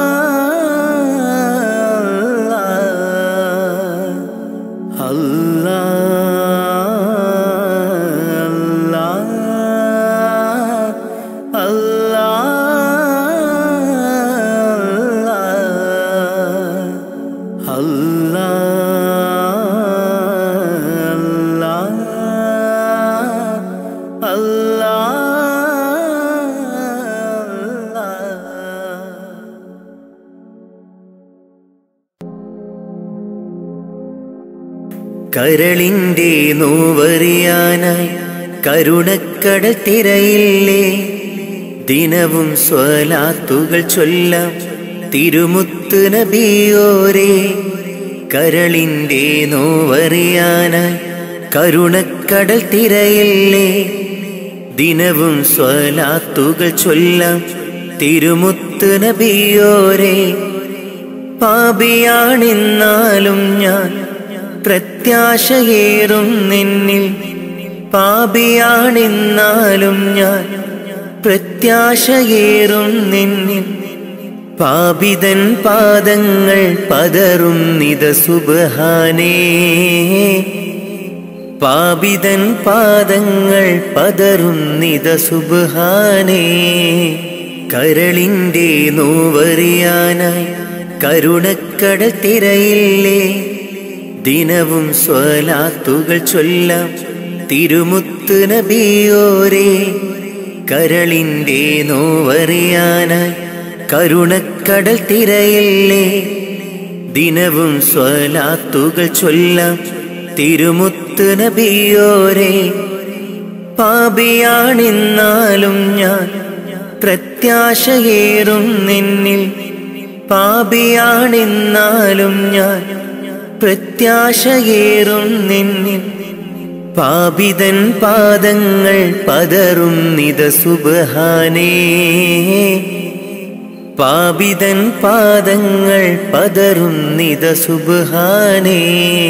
അല്ലാ അല്ലാ അല്ലാ അല്ലാ അല്ലാ അല്ലാ കരളിൻ്റെ നോവറിയാനായി കരുണക്കടൽ തിരയില്ലേ ദിനവും സ്വലാത്തുകൾ ചൊല്ലാം തിരുമുത്ത് നബിയോരേ കരളിൻ്റെ നോവറിയാനായി കരുണക്കടൽ തിരയില്ലേ ദിനവും സ്വലാത്തുകൾ ചൊല്ലാം തിരുമുത്ത് നബിയോരേ പാപിയാണെന്നാലും ഞാൻ പ്രത്യാശയേറും നിന്നിൽ പാപിയാണെന്നാലും ഞാൻ പ്രത്യാശയേറും നിന്നിൽ പാപിതൻ പാദങ്ങൾ പതറും നിത സുബഹാനേ പാപിതൻ പാദങ്ങൾ പതറും നിത സുബഹാനേ കരളിൻ്റെ നോവറിയാനായി കരുണക്കടൽ തിരയില്ലേ ദിനവും സ്വലാത്തുകൾ ചൊല്ലാം തിരുമുത്ത് നബിയോരേ കരളിൻ്റെ നോവറിയാനായി കരുണക്കടൽ തിരയില്ലേ ദിനവും സ്വലാത്തുകൾ ചൊല്ലാം തിരുമുത്ത് നബിയോരേ പാപിയാണെന്നാലും ഞാൻ പ്രത്യാശയേറും നിന്നിൽ പാപിയാണെന്നാലും ഞാൻ പ്രത്യാശയേറും നിന്നിൽ പാപിതൻ പാദങ്ങൾ പതറും നിത സുബഹാനേ പാപിതൻ പാദങ്ങൾ പതറും നിത സുബഹാനേ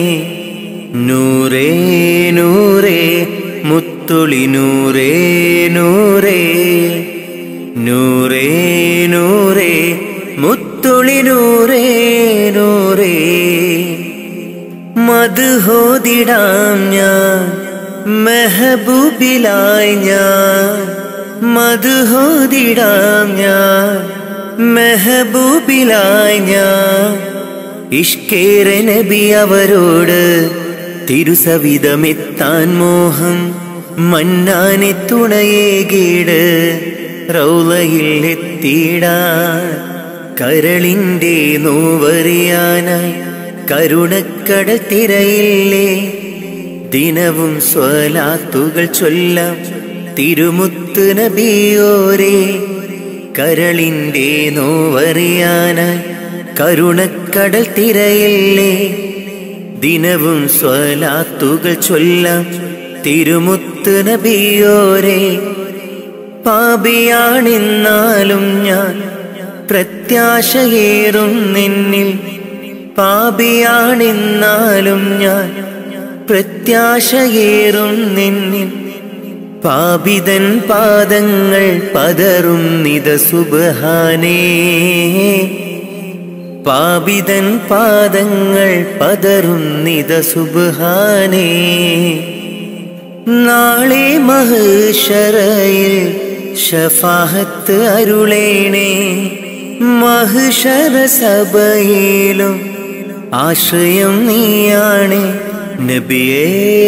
നൂറേ നൂറേ മുത്തുളി നൂറേ നൂറേ നൂറേ നൂറേ മുത്തുളി നൂറേ നൂറേ മധുഹോതിടാം ഞാൻ മെഹബൂബിലായി ഞാൻ മധുഹോതിടാം ഞാൻ മെഹബൂബിലായി ഞാൻ ഇഷ്കേറെ നബി അവരോട് തിരുസവിധമെത്താൻ മോഹം മന്നാനെ തുണയേകീട് റൗലയിൽ എത്തിയിടാൻ കരളിൻ്റെ നോവറിയാനായി കരുണക്കടൽ തിരയില്ലേ ദിനവും സ്വലാത്തുകൾ ചൊല്ലാം തിരുമുത്ത് നബിയോരേ കരളിൻ്റെ നോവറിയാനായി കരുണക്കടൽ തിരയില്ലേ ദിനവും സ്വലാത്തുകൾ ചൊല്ലാം തിരുമുത്ത് നബിയോരേ പാപിയാണെന്നാലും ഞാൻ പ്രത്യാശയേറും നിന്നിൽ പാപിയാണെന്നാലും ഞാൻ പ്രത്യാശയേറും നിന്നിൽ പാപിതൻ പാദങ്ങൾ പതറും നിത സുബഹാനേ പാപിതൻ പാദങ്ങൾ പതറും നിത സുബഹാനേ നാളെ മഹുഷറയിൽ ഷഫാഹത്ത് അരുളേണേ മഹുഷറ സഭയിലും ആശ്രയം നീയാണ് നബിയേ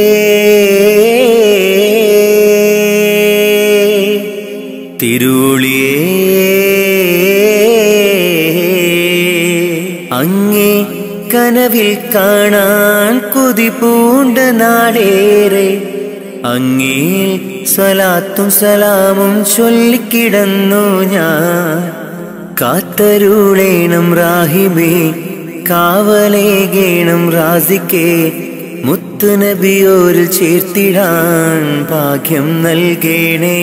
തിരുളിയേ അങ്ങേ കനവിൽ കാണാൻ കൊതി പൂണ്ട നാടേറെ അങ്ങേ സ്വലാത്തും സലാമും ചൊല്ലിക്കിടന്നു ഞാൻ കാത്തരുളേണം റാഹിബേ കാവലേകേണം റാസിക്കേ മുത്തുനബിയോരിൽ ചേർത്തിടാൻ ഭാഗ്യം നൽകേണേ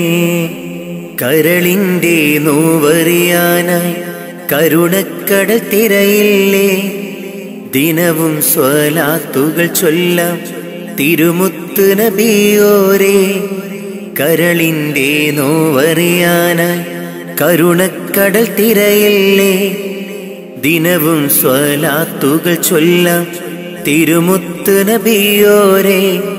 കരളിൻ്റെ നോവറിയാനായി കരുണക്കടൽ തിരയില്ലേ ദിനവും സ്വലാത്തുകൾ ചൊല്ലാം തിരുമുത്ത് നബിയോരേ കരളിൻ്റെ നോവറിയാനായി കരുണക്കടൽ തിരയില്ലേ ദിനവും സ്വലാത്തുകൾ ചൊല്ലാം തിരുമുത്ത് നബിയോരേ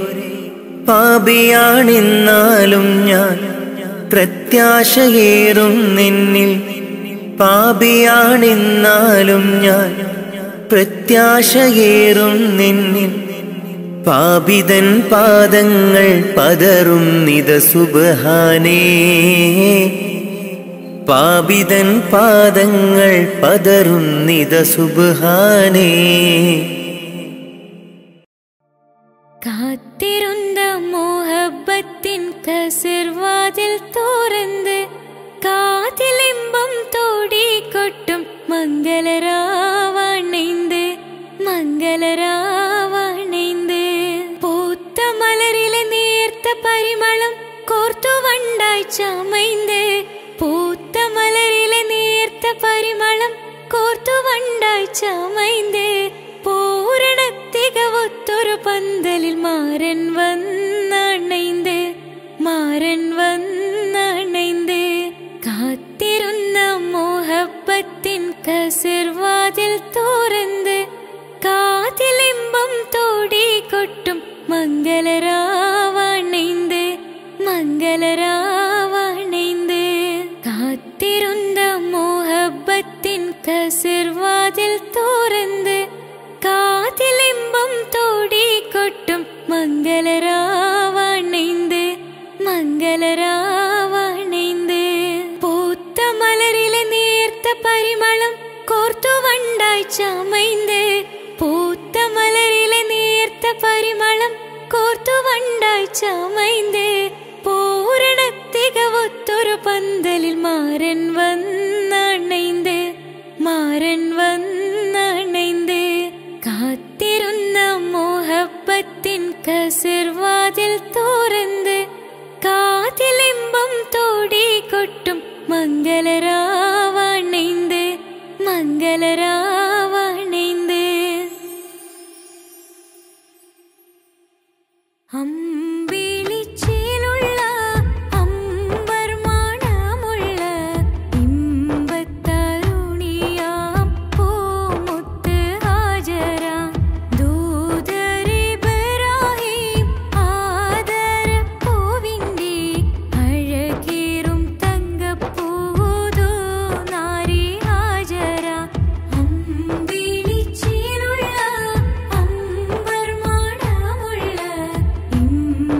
പാപിയാണെന്നാലും ഞാൻ പ്രത്യാശയേറും നിന്നിൽ പാപിയാണെന്നാലും ഞാൻ പ്രത്യാശയേറും നിന്നിൽ പാപിതൻ പാദങ്ങൾ പതറും നിത സുബഹാനേ പാപിതൻ പാദങ്ങൾ പതറും നിത സുബഹാനേ കാത്തിരുന്ന മോഹബത്തിൻ കസിർവാതിൽ തോറന്ന് കാതിലിമ്പം തോടിക്കൊട്ടും മംഗളരാവണൈந்து മംഗളരാവണൈந்து പൂത്ത മലരിലെ നേർത്ത പരിമളം കോർത്തു വണ്ടായി ചമൈந்து പൂത്ത മലരിലെ നേർത്ത പരിമളം കോർത്തു വണ്ടായി ചമൈந்து പൂരണ തികവൊത്തൊരു പന്തലിൽ മാരൻ വന്നണൈந்து മാരൻ വന്നണൈந்து കാത്തിരുന്ന മോഹബത്തിൻ കസിർവാതിൽ തോറന്ന് കാതിലിമ്പം തോടിക്കൊട്ടും മംഗളരാവണൈந்து മംഗളരാവണൈந்து കാത്തിരുന്ന മോഹബത്തിൻ കസിർവാതിൽ തോറന്ന് കാതിലിമ്പം തോടിക്കൊട്ടും മംഗളരാവണൈந்து മംഗളരാവണൈந்து പൂത്ത മലരിലെ നേർത്ത പരിമളം കോർത്തു വണ്ടായി ചമൈந்து പൂത്ത മലരിലെ നേർത്ത പരിമളം കോർത്തു വണ്ടായി ചമൈந்து പൂരണ തികവൊത്തൊരു പന്തലിൽ മാരൻ വന്നണൈந்து മാരൻ വന്നണൈந்து കാത്തിരുന്ന മോഹബത്തിൻ കസിർവാതിൽ തോറന്ന് കാതിലിമ്പം തോടിക്കൊട്ടും മംഗളരാവണൈந்து മംഗളരാവണൈந்து അമ്പിളിച്ചേലുള്ള അമ്പർമാണമുള്ള ഇമ്പത്തരുണിയാം പൂമുത്ത് ഹാജര ദൂതരിബ്രാഹിം ആദര പൂവിൻ്റെ അഴകേറും തങ്കപ്പൂതോ നാരി ഹാജര അമ്പിളിച്ചേലുള്ള അമ്പർമാണമുള്ള ഇമ്പത്തരുണിയാം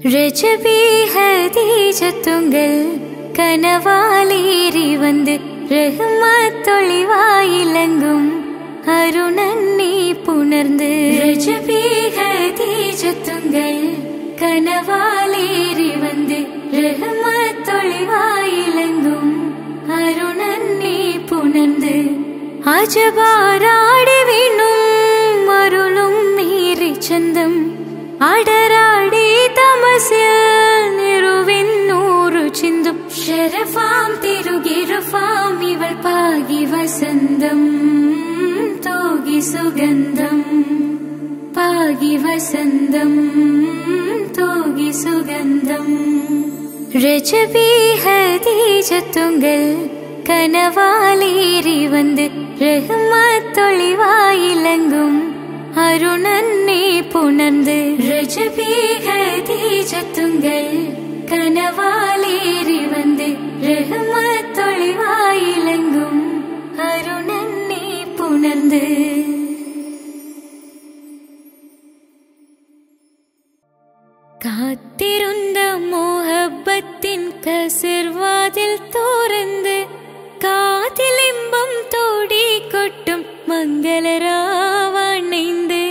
രജബി ഹദീജത്തുങ്കൽ കനവാലേറി വന്ന് റഹ്മത്തൊളിവായിലങ്കും അരുണന്നെ പുണർന്ന് രജബി ഹദീജത്തുങ്കൽ കനവാലേറി വന്ന് റഹ്മത്തൊളിവായിലങ്കും അരുണന്നെ പുണർന്ന് അജബാരാടി വീണും അരുളും മീറി ചന്തം അടരാടി തമസിൽ നിറുവിന്നൂറു ചിന്തും ഷെരഫാം തിരുകിരുഫാം ഇവൾ പാകി വസന്തം തോകി സുഗന്ധം പാകി വസന്തം തോകി സുഗന്ധം രജബി ഹദീജത്തുങ്കൽ കനവാലേറി വന്ന് റഹ്മത്തൊളിവായിലങ്കും അരുണന്നെ പുണർന്ന് രജബി ഹദീജത്തുങ്കൽ കനവാലേറി വന്ന് റഹ്മത്തൊളിവായിലങ്കും അരുണന്നെ പുണർന്ന് കാത്തിരുന്ന മോഹബത്തിൻ കസിർവാതിൽ തോറന്ന് കാതിലിമ്പം തോടിക്കൊട്ടും മംഗളരാവണൈந்து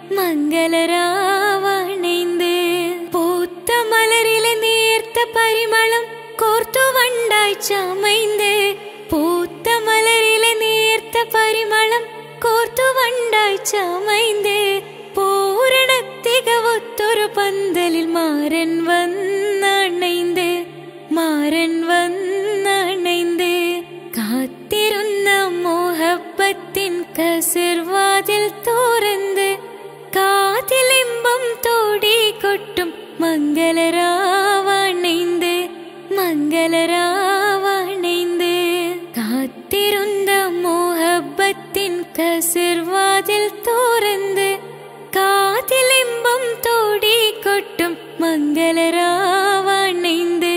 മംഗളരാവണൈந்து പൂത്ത മലരിലെ നേർത്ത പരിമളം കോർത്തു വണ്ടായി ചമൈந்து പൂത്ത മലരിലെ നേർത്ത പരിമളം കോർത്തു വണ്ടായി ചമൈந்து പൂരണ തികവൊത്തൊരു പന്തലിൽ മാരൻ വന്നണൈந்து മാരൻ വന്നണൈந்து കാത്തിരുന്ന മോഹബത്തിൻ കസിർവാതിൽ തോറന്ന് കാതിലിമ്പം തോടിക്കൊട്ടും മംഗളരാവണൈந்து മംഗളരാവണൈந்து കാത്തിരുന്ന മോഹബത്തിൻ കസിർവാതിൽ തോറന്ന് കാതിലിമ്പം തോടിക്കൊട്ടും മംഗളരാവണൈந்து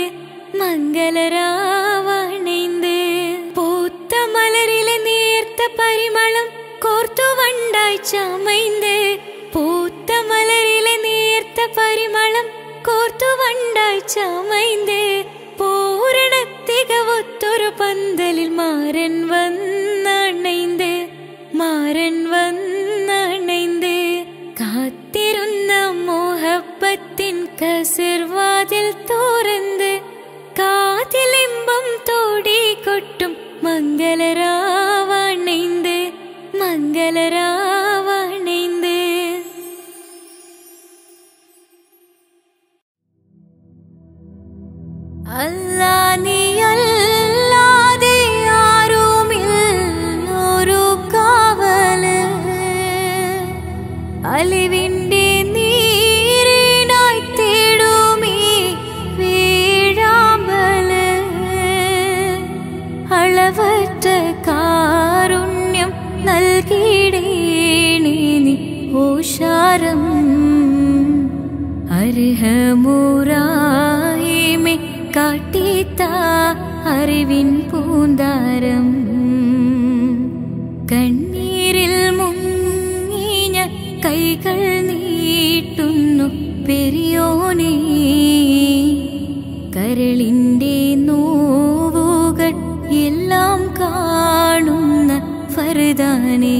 മംഗളരാവണൈந்து പൂത്ത മലരിലെ നേർത്ത പരിമളം കോർത്തു വണ്ടായി ചമൈந்து പൂത്ത മലരിലെ നേർത്ത പരിമളം കോർത്തു വണ്ടായി ചമൈந்து പൂരണ തികവൊത്തൊരു പന്തലിൽ മാരൻ വന്നണൈந்து മാരൻ വന്നണൈந்து കാത്തിരുന്ന മോഹബത്തിൻ കസിർവാതിൽ തോറന്ന് കാതിലിമ്പം തോടിക്കൊട്ടും മംഗളരാവണൈந்து മംഗളരാവണൈந்து അല്ലാ നീയല്ലാതെ ആരുമില്ലൊരു കാവല് അലിവിന്റെ നീരിനായി തേടുമീ വീഴാമ്പല് അളവറ്റ കാരുണ്യം നൽകിടേണി നീ ഓഷാരം അർഹമുറാഹിമെ കാട്ടിത്ത അറിവിൻ പൂന്താരം കണ്ണീരിൽ മുങ്ങിഞ്ഞ കൈകൾ നീട്ടുന്നു പെരിയോനേ കരളിന്റെ നോവുകൾ എല്ലാം കാണുന്ന ഫർദാനേ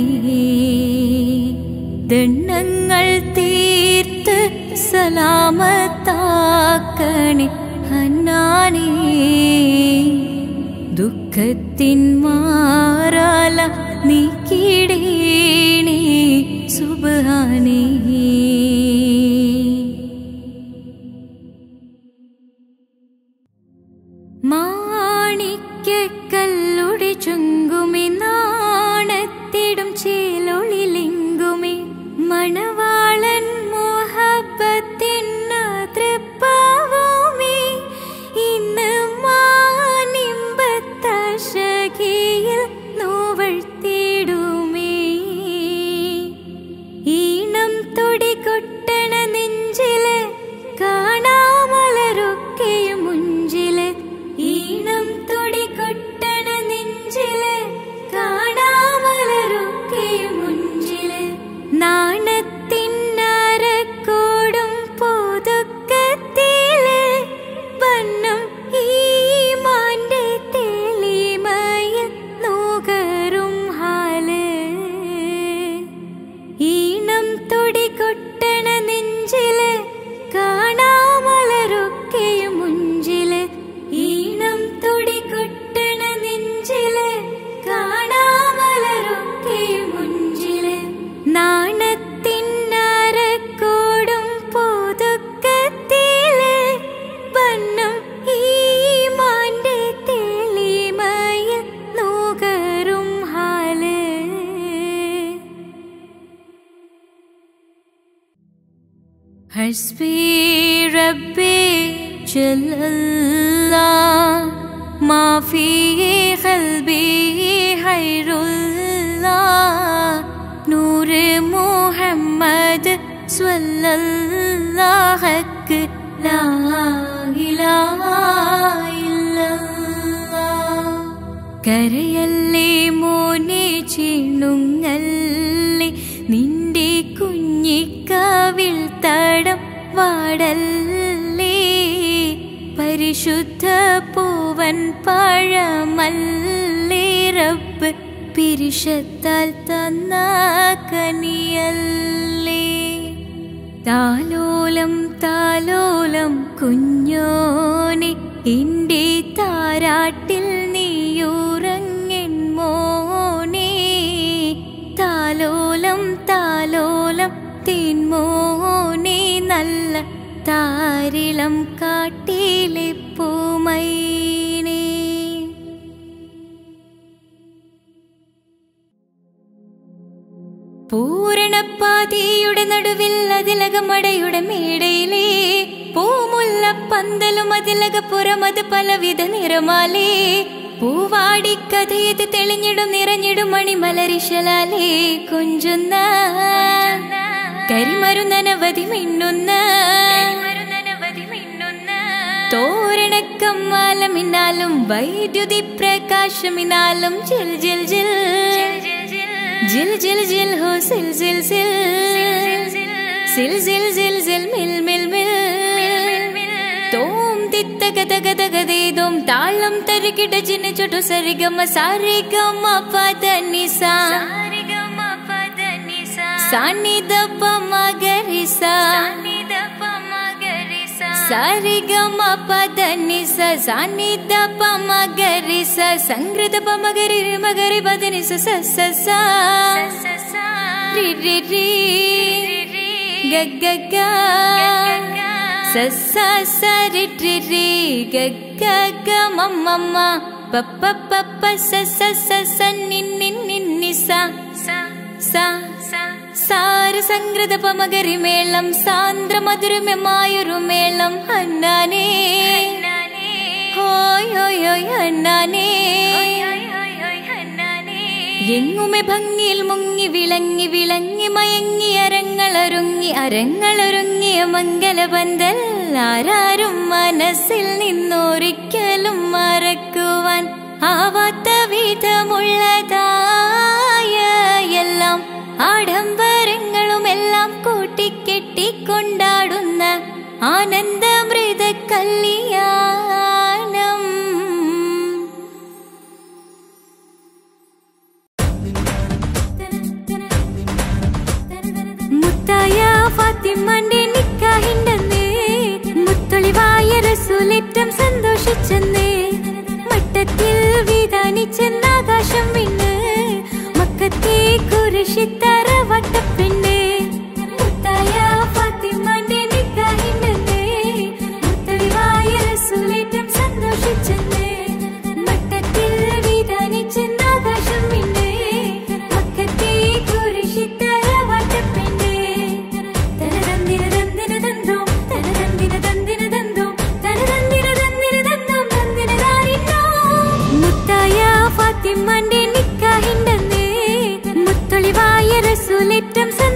ദണ്ണങ്ങൾ തീർത്ത് സലാമത്താക്കണേ ഹന്നാനേ ദുഃഖത്തിൻ മാറാല നീക്കിടേണേ സുബാനേ മാണിക്കല്ലുടി ചുങ്കുമി നാണത്തിടും ചേലൊളിലെങ്കുമി മണവാളൻ മോഹബത്തിൻ തൃപ്പാവുമി ഇന്ന് മാനിമ്പത്തശകിയിൽ നോവഴ്ത്തിടുമേ തുടി കൊട്ടണ നെഞ്ചില് കാണാമലരൊക്കെയും മുഞ്ചില് ഈണം തുടി കൊട്ടണ നെഞ്ചില് കാണാമലരൊക്കെയും മുഞ്ചില് നാണത്തിന്നരക്കോടും പുതുക്കത്തില് വണ്ണം ഈ മാന്റെ തെളിമയിൽ നുകരും ഹാല് حسبي ربي جل الله ما في قلبي خير الله نور محمد صلى الله حق لا إله إلا الله കരയല്ലേ മോനെ ചിണുങ്ങല്ലേ നിന്റെ കുഞ്ഞിക്കാവിൽ തടം വാടല്ലേ പരിശുദ്ധ പൂവൻ പഴമല്ലേ റബ്ബ് പിരിശത്താൽ തന്ന കനിയല്ലേ താലോലം താലോലം കുഞ്ഞോനെ എന്റെ താരാട്ടിൽ നീയുറങ്ങൻ മോനെ താലോലം താലോലം തീൻമോനെ നല്ല താരിളം കാട്ടിലെ പൂമൈനേ പൂരണപ്പാതിയുടെ നടുവിൽ അതിലകമടയുടെ മേടയിലേ പൂമുല്ല പന്തലും അതിലകപ്പുറം അത് പലവിധ നിറമാലേ പൂവാടി കഥയത് തെളിഞ്ഞിടും നിറഞ്ഞിടും മണിമലരിശലാലേ കൊഞ്ചുന്ന കരിമരുന്നനവധി മിന്നുന്ന തോരണക്കമ്മാലമിന്നാലും വൈദ്യുതി പ്രകാശമിന്നാലും ജിൽ ജിൽ ജിൽ ജിൽ ജിൽ ജിൽ ഹോ സിൽ സിൽ സിൽ സിൽ സിൽ സിൽ സിൽ മിൽ മിൽ മിൽ തോം തിത്ത ഗത ഗത ഗതേദോം താളം തരികിട ജിന ചൊട്ടു സരിഗമ സാരിഗമ പദ നിസ സാനിദ പമ ഗരിസ സരിഗമ പദ നിസ സാനിദ പമ ഗരിസ സംഗൃത പമ ഗരി മഗരി പദ നിസ സ സ സ രി രി രി ഗ ഗ ഗ സ സ സ രി രി രി ഗ ഗ ഗ മ മ മ പ പ പ പ സ സ സ സ നി നി നി നി സ സ സാര സംഗ്രത പമകരി മേളം സാന്ദ്ര മധുരമമായൊരു മേളം അന്നാനേ ഹോയ് ഹോയ് ഹോയ് അന്നാനേ എങ്ങുമെ ഭംഗിയിൽ മുങ്ങി വിളങ്ങി വിളങ്ങി മയങ്ങി അരങ്ങളൊരുങ്ങി അരങ്ങളൊരുങ്ങിയ മംഗലപന്തൽ ആരാരും മനസ്സിൽ നിന്നൊരിക്കലും മറക്കുവാൻ ആവാത്ത വിധമുള്ളതായ എല്ലാം ആഡംബരങ്ങളുമെല്ലാം കൂട്ടിക്കെട്ടിക്കൊണ്ടാടുന്ന ആനന്ദമൃത കല്യാണം മുത്തായ ഫാത്തിമന്റെ നിക്കാഹിണ്ടെന്ന് മുത്തൊളിവായ റസൂലേറ്റം സന്തോഷിച്ചെന്ന് മട്ടത്തിൽ വിധാനിച്ചെന്നാകാശം വിണ്ണ് മക്കത്തെ കുരിശിത്തറ വട്ടപ്പെണ്ണ് മുത്തായ ഫാത്തിമന്റെ നിക്കാഹിണ്ടെന്ന് മുത്തൊളിവായ റസൂലേറ്റം സന്തോഷിച്ചെന്ന് മട്ടത്തിൽ വിധാനിച്ചെന്നാകാശം വിണ്ണ് മക്കത്തെ കുരിശിത്തറ വട്ടപ്പെണ്ണ് തനതന്തിര തന്തിര തന്തോം തനതന്തിര തന്തിര തന്തോം തനതന്തിര തന്തിര തന്തോം തന്തിര താരിന്നോ മുത്തായ ഫാത്തിമന്റെ നിക്കാഹിണ്ടെന്ന് മുത്തൊളിവായ റസൂലേറ്റം സന്തോഷിച്ചെന്ന്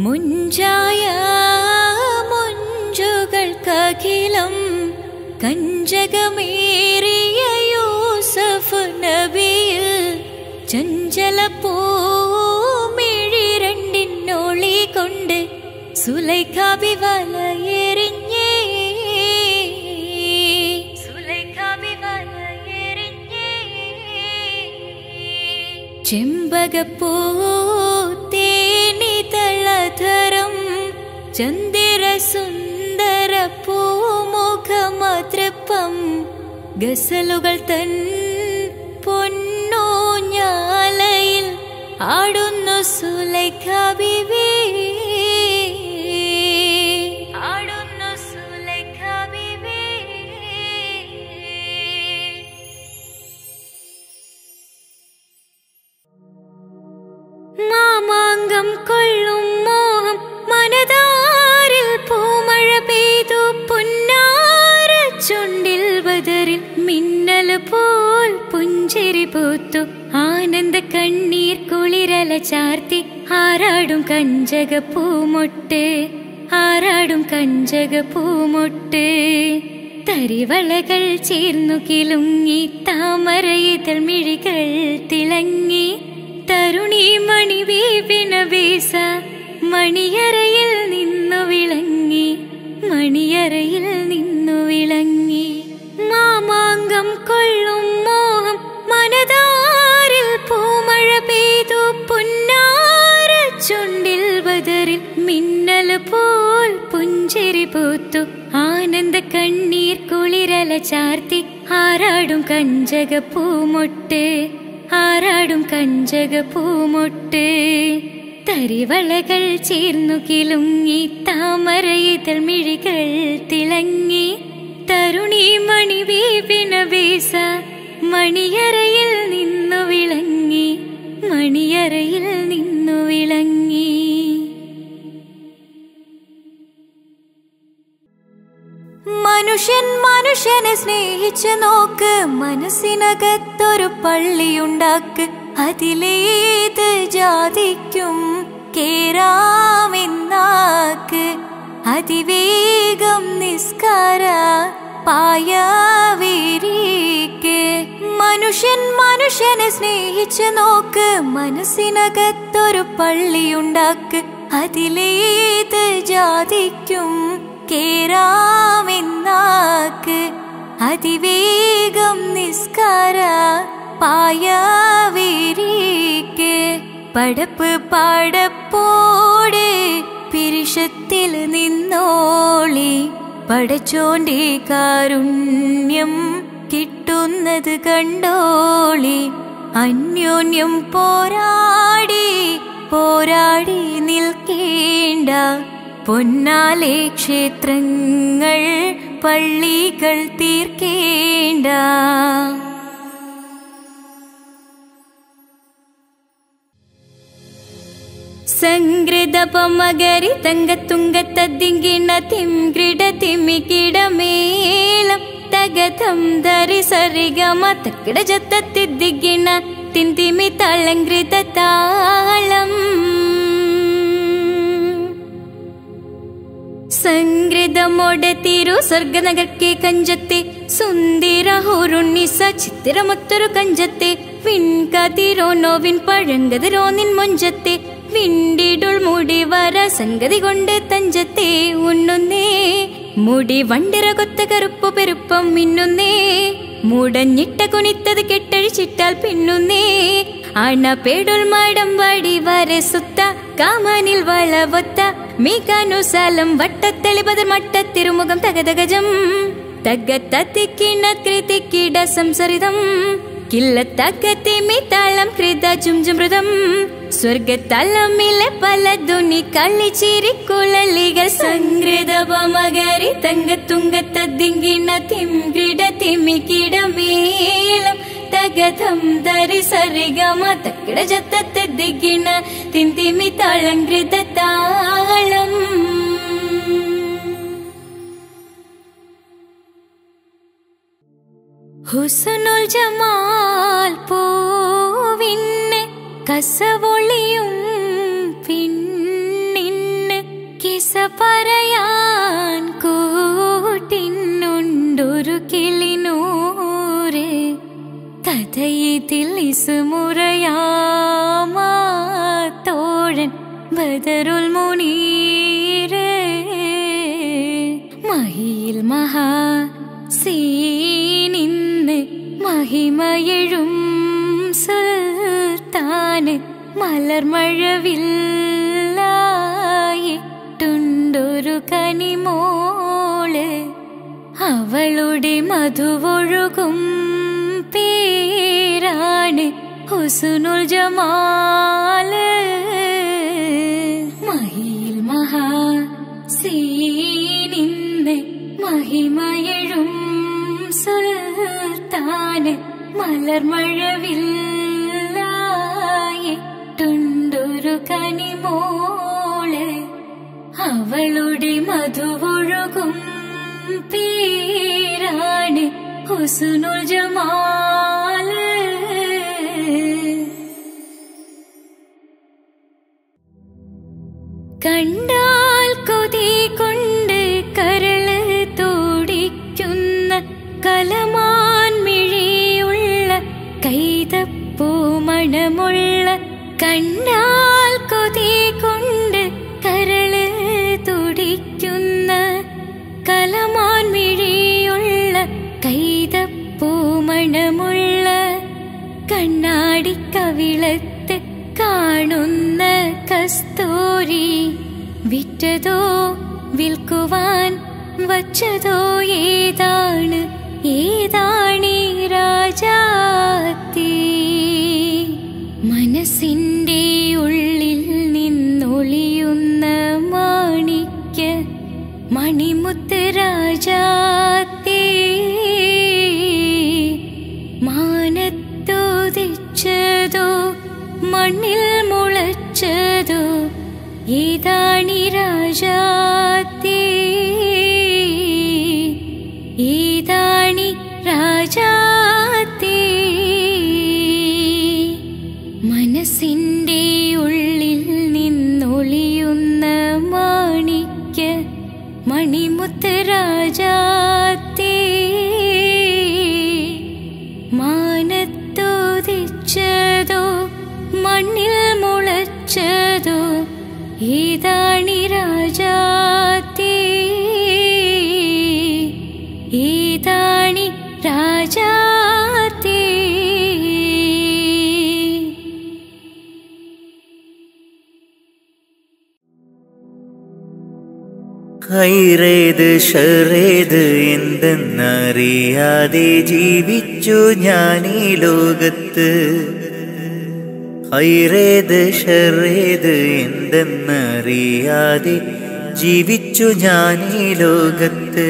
മുഞ്ചായ മുഞ്ചുകൾക്കഖിലം കഞ്ചകമേറിയ യൂസഫ് നബിയിൽ ചഞ്ചല പൂമിഴി രണ്ടിനൊളി കൊണ്ട് സുലൈഖാബി വലയെറിഞ്ഞേ സുലൈഖാബി വലയെറിഞ്ഞേ ചെമ്പകപ്പൂ തേനിതളധരം ചന്ദിര സുന്ദര പൂമുഖമതൃപ്പം ഗസലുകൾ തൻ പൊന്നൂഞ്ഞാലയിൽ ആടുന്നു സുലൈഖ ബിബി ആടുന്നു സുലൈഖ ബിബി മാമാങ്കം കൊള്ളും മോഹം മനതാരിൽ പൂമഴ പെയ്തു പുന്നാര ചുണ്ടിൽ ബദറിൽ മിന്നൽ പോൽ പുഞ്ചിരി പൂത്തു ആനന്ദ കണ്ണീർ കുളിരല ചാർത്തി ആരാടും കഞ്ചക പൂമൊട്ട് ആരാടും കഞ്ചക പൂമൊട്ട് തരിവളകൾ ചേർന്നു കിലുങ്ങി താമരയിതൾ മിഴികൾ തിളങ്ങി തരുണി മണി വീപിന വീസ മണിയറയിൽ നിന്നു വിളങ്ങി മണിയറയിൽ നിന്നു വിളങ്ങി മാമാങ്കം കൊള്ളും മോഹം മനതാരിൽ പൂമഴ പെയ്തു പുന്നാര ചുണ്ടിൽ ബദറിൽ മിന്നൽ പോൽ പുഞ്ചിരി പൂത്തു ആനന്ദ കണ്ണീർ കുളിരല ചാർത്തി ആരാടും കഞ്ചക പൂമൊട്ട് ആരാടും കഞ്ചക പൂമൊട്ട് തരിവളകൾ ചേർന്നു കിലുങ്ങി താമരയിതൾ മിഴികൾ തിളങ്ങി തരുണി മണി വീപിന വീസ മണിയറയിൽ നിന്നു വിളങ്ങി മണിയറയിൽ നിന്നു വിളങ്ങി മനുഷ്യൻ മനുഷ്യനെ സ്നേഹിച്ച് നോക്ക് മനസ്സിനകത്തൊരു പള്ളിയുണ്ടാക്ക് അതിലേത് ജാതിക്കും കേറാമെന്നാക്ക് അതിവേഗം നിസ്കാര പായവിരിക്ക് മനുഷ്യൻ മനുഷ്യനെ സ്നേഹിച്ച് നോക്ക് മനസ്സിനകത്തൊരു പള്ളിയുണ്ടാക്ക് അതിലേത് ജാതിക്കും കേറാമെന്നാക്ക് അതിവേഗം നിസ്കാര പായവിരിക്ക് പടപ്പ് പാടപ്പോടെ പിരിഷത്തിൽ നിന്നോളി പടച്ചോണ്ടി കാരുണ്യം കിട്ടുന്നത് കണ്ടോളി അന്യോന്യം പോരാടി പോരാടി നിൽക്കേണ്ട പൊന്നാലെ ക്ഷേത്രങ്ങൾ പള്ളികൾ തീർക്കേണ്ട സംഗൃതപമകരി തങ്കത്തുങ്കത്തദ്ദിങ്കിണ തിംഗ്രിട തിമികിടമേളം തകതം ധരി സരിഗമ തക്കിട ജത്തത്തിദ്ദിങ്കിണ തിന്തിമി തളങ്കൃത താളം സംഗൃതമോടെ തിരു സ്വർഗനഗർക്കെ കഞ്ചത്തെ സുന്ദര ഹോറുണ്ണിസ ചിത്തിരമൊത്തൊരു കഞ്ചത്തെ വിൺകതിരോ നോവിൻ പഴങ്കതിരോ നിൻ മൊഞ്ചത്തെ വിണ്ടിടുൾ മുടി വര സംഗതി കൊണ്ട് തഞ്ചത്തെ ഉണ്ണുന്നേ മുടി വണ്ടിര കൊത്ത കറുപ്പു പെരുപ്പം മിന്നുന്നേ മുടഞ്ഞിട്ട കുനിത്തത് കെട്ടഴിച്ചിട്ടാൽ പിന്നുന്നേ അണ പേടുൾ മാടം വാടി വരെ സുത്ത കാമാനിൽ വളവൊത്ത മീകാനുസാലം വട്ടത്തെളിപതർ മട്ടത്തിരുമുഖം തകതകജം തగ్గത്തിക്കിണ കൃതിക്കിട സംസരിതം കില്ലത്തക്കത്തിമി താളം കൃത ചുംചുമൃതം സ്വർഗത്തലമിലെ പല ധ്വനി കളിച്ചിരിക്കുഴലികൾ സംഗൃതപമകരി തങ്കത്തുങ്കത്തദ്ദിങ്കിണ തിംകിട തിമികിടമേളം തകതം ധരി സരിഗമ തക്കിട ജത്തത്തെദ്ദിക്കിണ തിന്തിമി താളങ്കൃത താളം ഹുസനുൽ ജമാൽ പൂവിന്നെ കസവൊളിയും പിന്നിൻ കിസ്സ പറയാൻ കൂട്ടിനുണ്ടൊരു കിളിനൂറ് കഥയിതിൽ ഇസുമുറയാമാ തോഴൻ ബദറുൽ മുനീര് മഹിയിൽ മഹാ സീനിന്ന് മഹിമയഴും സുൽത്താന് മലർമഴവില്ലായിട്ടുണ്ടൊരു കനിമോള് അവളുടെ മധുവൊഴുകും പേരാണ് ഹുസുനുൽ ജമാല് മഹിയിൽ മഹാ സീനിന്ന് മഹിമയഴും സുൽത്താന് മലർമഴവില്ലായിട്ടുണ്ടൊരു കനിമോള് അവളുടെ മധുവൊഴുകും പേരാണ് ഹുസുനുൽ ജമാല് കണ്ടാൽ കൊതി കൊണ്ട് കരള് തോടിക്കുന്ന കലമാൻ മിഴിയുള്ള കൈതപ്പൂ മണമുള്ള കണ്ടാൽ കൊതി കൊണ്ട് കരള് തുടിക്കുന്ന കലമാൻ മിഴിയുള്ള കൈതപ്പൂ മണമുള്ള കണ്ണാടി കവിളത്ത് കാണുന്ന കസ്തൂരി വിറ്റതോ വിൽക്കുവാൻ വച്ചതോ ഏതാണ് ഏതാണീ രാജാത്തി മനസ്സിന്റെ ഉള്ളിൽ നിന്നൊളിയുന്ന മാണിക്യ മണിമുത്ത് രാജാത്തി മാനത്തോതിച്ചതോ മണ്ണിൽ മുളച്ചതോ ഏതാണി രാജാത്തി ഏതാണി രാജാത്തി മനസ്സിന്റെ ഉള്ളിൽ നിന്നൊളിയുന്ന മാണിക്യ മണിമുത്ത് രാജാത്തി മാനത്തോതിച്ചതോ മണ്ണിൽ മുളച്ചതോ ഏതാണി രാജാത്തി ഏതാണി രാജാത്തി ഹൈറേത് ഷറേത് എന്തെന്നറിയാതെ ജീവിച്ചു ഞാൻ ഈ ലോകത്ത് ഹൈറേത് ഷറേത് എന്തെന്നറിയാതെ ജീവിച്ചു ഞാൻ ഈ ലോകത്ത്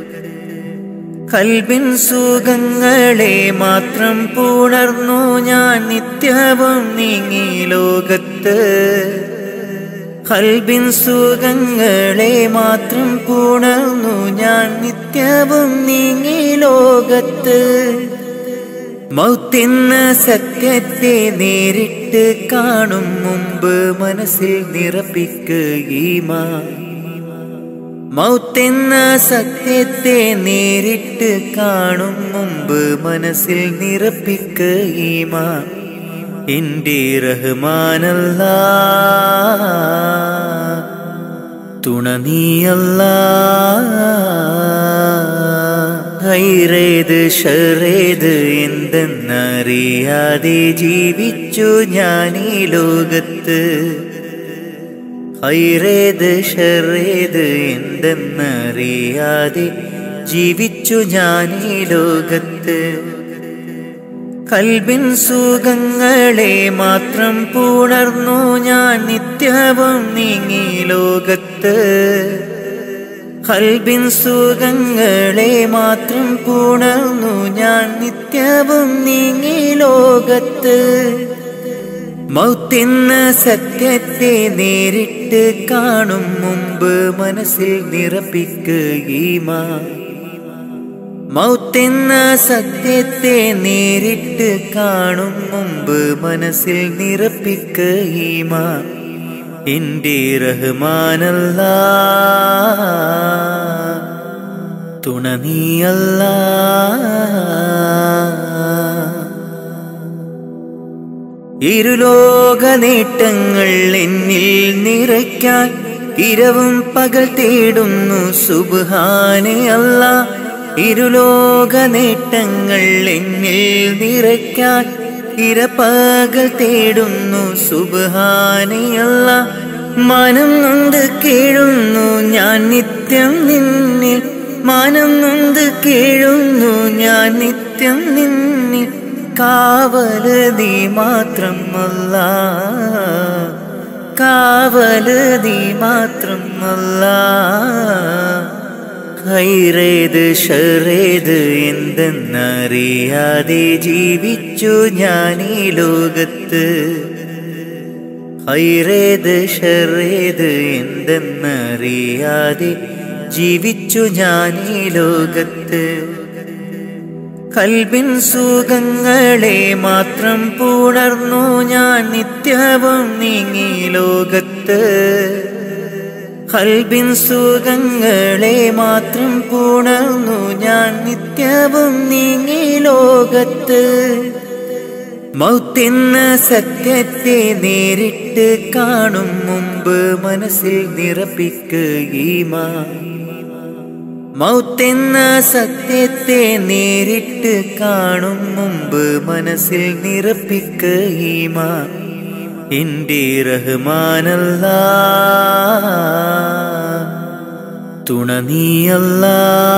കൽബിൻ സുഖങ്ങളെ മാത്രം പുണർന്നു ഞാൻ നിത്യവും നീങ്ങി ലോകത്ത് കൽബിൻ സുഖങ്ങളെ മാത്രം പുണർന്നു ഞാൻ നിത്യവും നീങ്ങി ലോകത്ത് മൗത്തെന്ന സത്യത്തെ നേരിട്ട് കാണും മുമ്പ് മനസ്സിൽ നിറപ്പിക്കുകീമാ മൗത്തെന്ന സത്യത്തെ നേരിട്ട് കാണും മുമ്പ് മനസ്സിൽ നിറപ്പിക്കുകീമാ എന്റെ റഹ്മാനല്ല തുണനീയല്ല ഹൈറേത് ഷറേത് എന്തെന്നറിയാതെ ജീവിച്ചു ഞാൻ ഈ ലോകത്ത് ഹൈറേത് ഷറേത് എന്തെന്നറിയാതെ ജീവിച്ചു ഞാൻ ഈ ലോകത്ത് കൽബിൻ സുഖങ്ങളെ മാത്രം പുണർന്നു ഞാൻ നിത്യവും നീങ്ങി ലോകത്ത് കൽബിൻ സുഖങ്ങളെ മാത്രം പുണർന്നു ഞാൻ നിത്യവും നീങ്ങി ലോകത്ത് മൗത്തെന്ന സത്യത്തെ നേരിട്ട് കാണും മുമ്പ് മനസ്സിൽ നിറപ്പിക്കുകീമാ മൗത്തെന്ന സത്യത്തെ നേരിട്ട് കാണും മുമ്പ് മനസ്സിൽ നിറപ്പിക്കുകീമാ എൻ്റെ റഹ്മാനല്ല തുണ നീയല്ല ഇരുലോക നേട്ടങ്ങൾ എന്നിൽ നിറയ്ക്കാൻ ഇരവും പകൽ തേടുന്നു സുബാനെ അല്ല ഇരുലോക നേട്ടങ്ങൾ എന്നിൽ നിറയ്ക്കാൻ ഇരപ്പകൽ തേടുന്നു സുബാനെ അല്ല മനം നൊന്ത് കേഴുന്നു ഞാൻ നിത്യം നിന്നിൽ മാനം നൊന്ത് കേഴുന്നു ഞാൻ നിത്യം നിന്നിൽ കാവല് നീ മാത്രമല്ല കാവല് നീ മാത്രമല്ല ഹൈറേത് ഷറേത് എന്തെന്നറിയാതെ ജീവിച്ചു ഞാൻ ഈ ലോകത്ത് ഹൈറേത് ഷറേത് എന്തെന്നറിയാതെ ജീവിച്ചു ഞാൻ ഈ ലോകത്ത് കൽബിൻ സുഖങ്ങളെ മാത്രം പുണർന്നു ഞാൻ നിത്യവും നീങ്ങി ലോകത്ത് കൽബിൻ സുഖങ്ങളെ മാത്രം പുണർന്നു ഞാൻ നിത്യവും നീങ്ങി ലോകത്ത് മൗത്തെന്ന സത്യത്തെ നേരിട്ട് കാണും മുമ്പ് മനസ്സിൽ നിറപ്പിക്കുകീമാ മൗത്തെന്ന സത്യത്തെ നേരിട്ട് കാണും മുമ്പ് മനസ്സിൽ നിറപ്പിക്കുകീമ എൻ്റെ റഹ്മാനല്ല തുണ നീയല്ല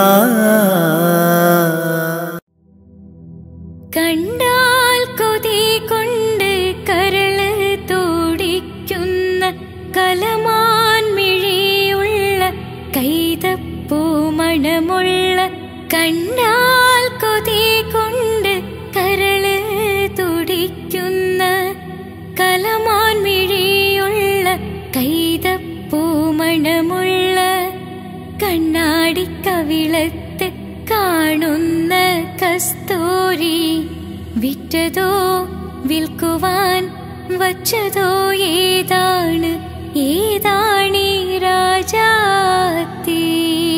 കണ്ടാൽ കൊതി കൊണ്ട് കരള് തോടിക്കുന്ന കലമാൻ മിഴിയുള്ള കൈതപ്പൂ മണമുള്ള കണ്ടാൽ കൊതി കൊണ്ട് കരള് തുടിക്കുന്ന കലമാൻ മിഴിയുള്ള കൈതപ്പൂ മണമുള്ള കണ്ണാടി കവിളത്ത് കാണുന്ന കസ്തൂരി വിറ്റതോ വിൽക്കുവാൻ വച്ചതോ ഏതാണ് ഏതാണീ രാജാത്തി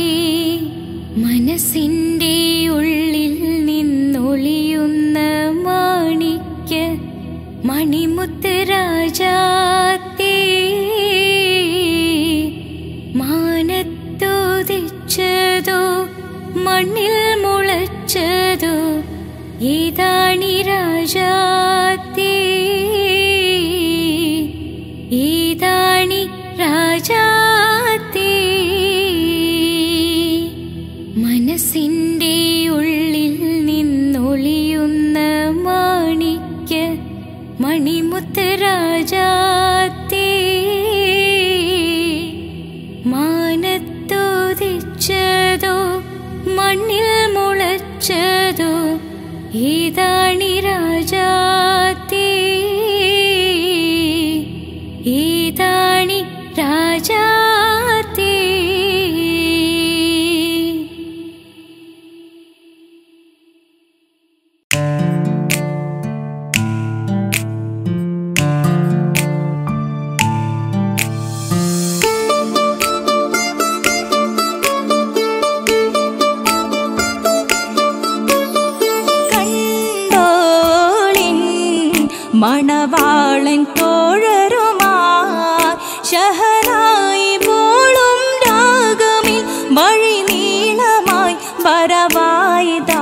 മനസ്സിൻ്റെ ഉള്ളിൽ നിന്നൊളിയുന്ന മാണിക്യ മണിമുത്ത് രാജാത്തേ മാനത്തോതിച്ചതോ മണ്ണിൽ മുളച്ചതോ ഏതാണി രാജാത്തേ ഏതാണി രാജാത്തേ മനസ്സിൻ്റെ ഉള്ളിൽ നിന്നൊളിയുന്ന മാണിക്യ മണിമുത്ത് രാജാത്തേ മാനത്തോതിച്ചതോ മണ്ണിൽ മുളച്ചതോ ഏതാണി രാജാത്തേ ഏതാണി രാജാത്തേ കണ്ടോളിൻ മണവാളൻ തോഴരുമാ ശഹനായി പോളും രാഗമിൽ വഴി നീളമായി വരവായിതാ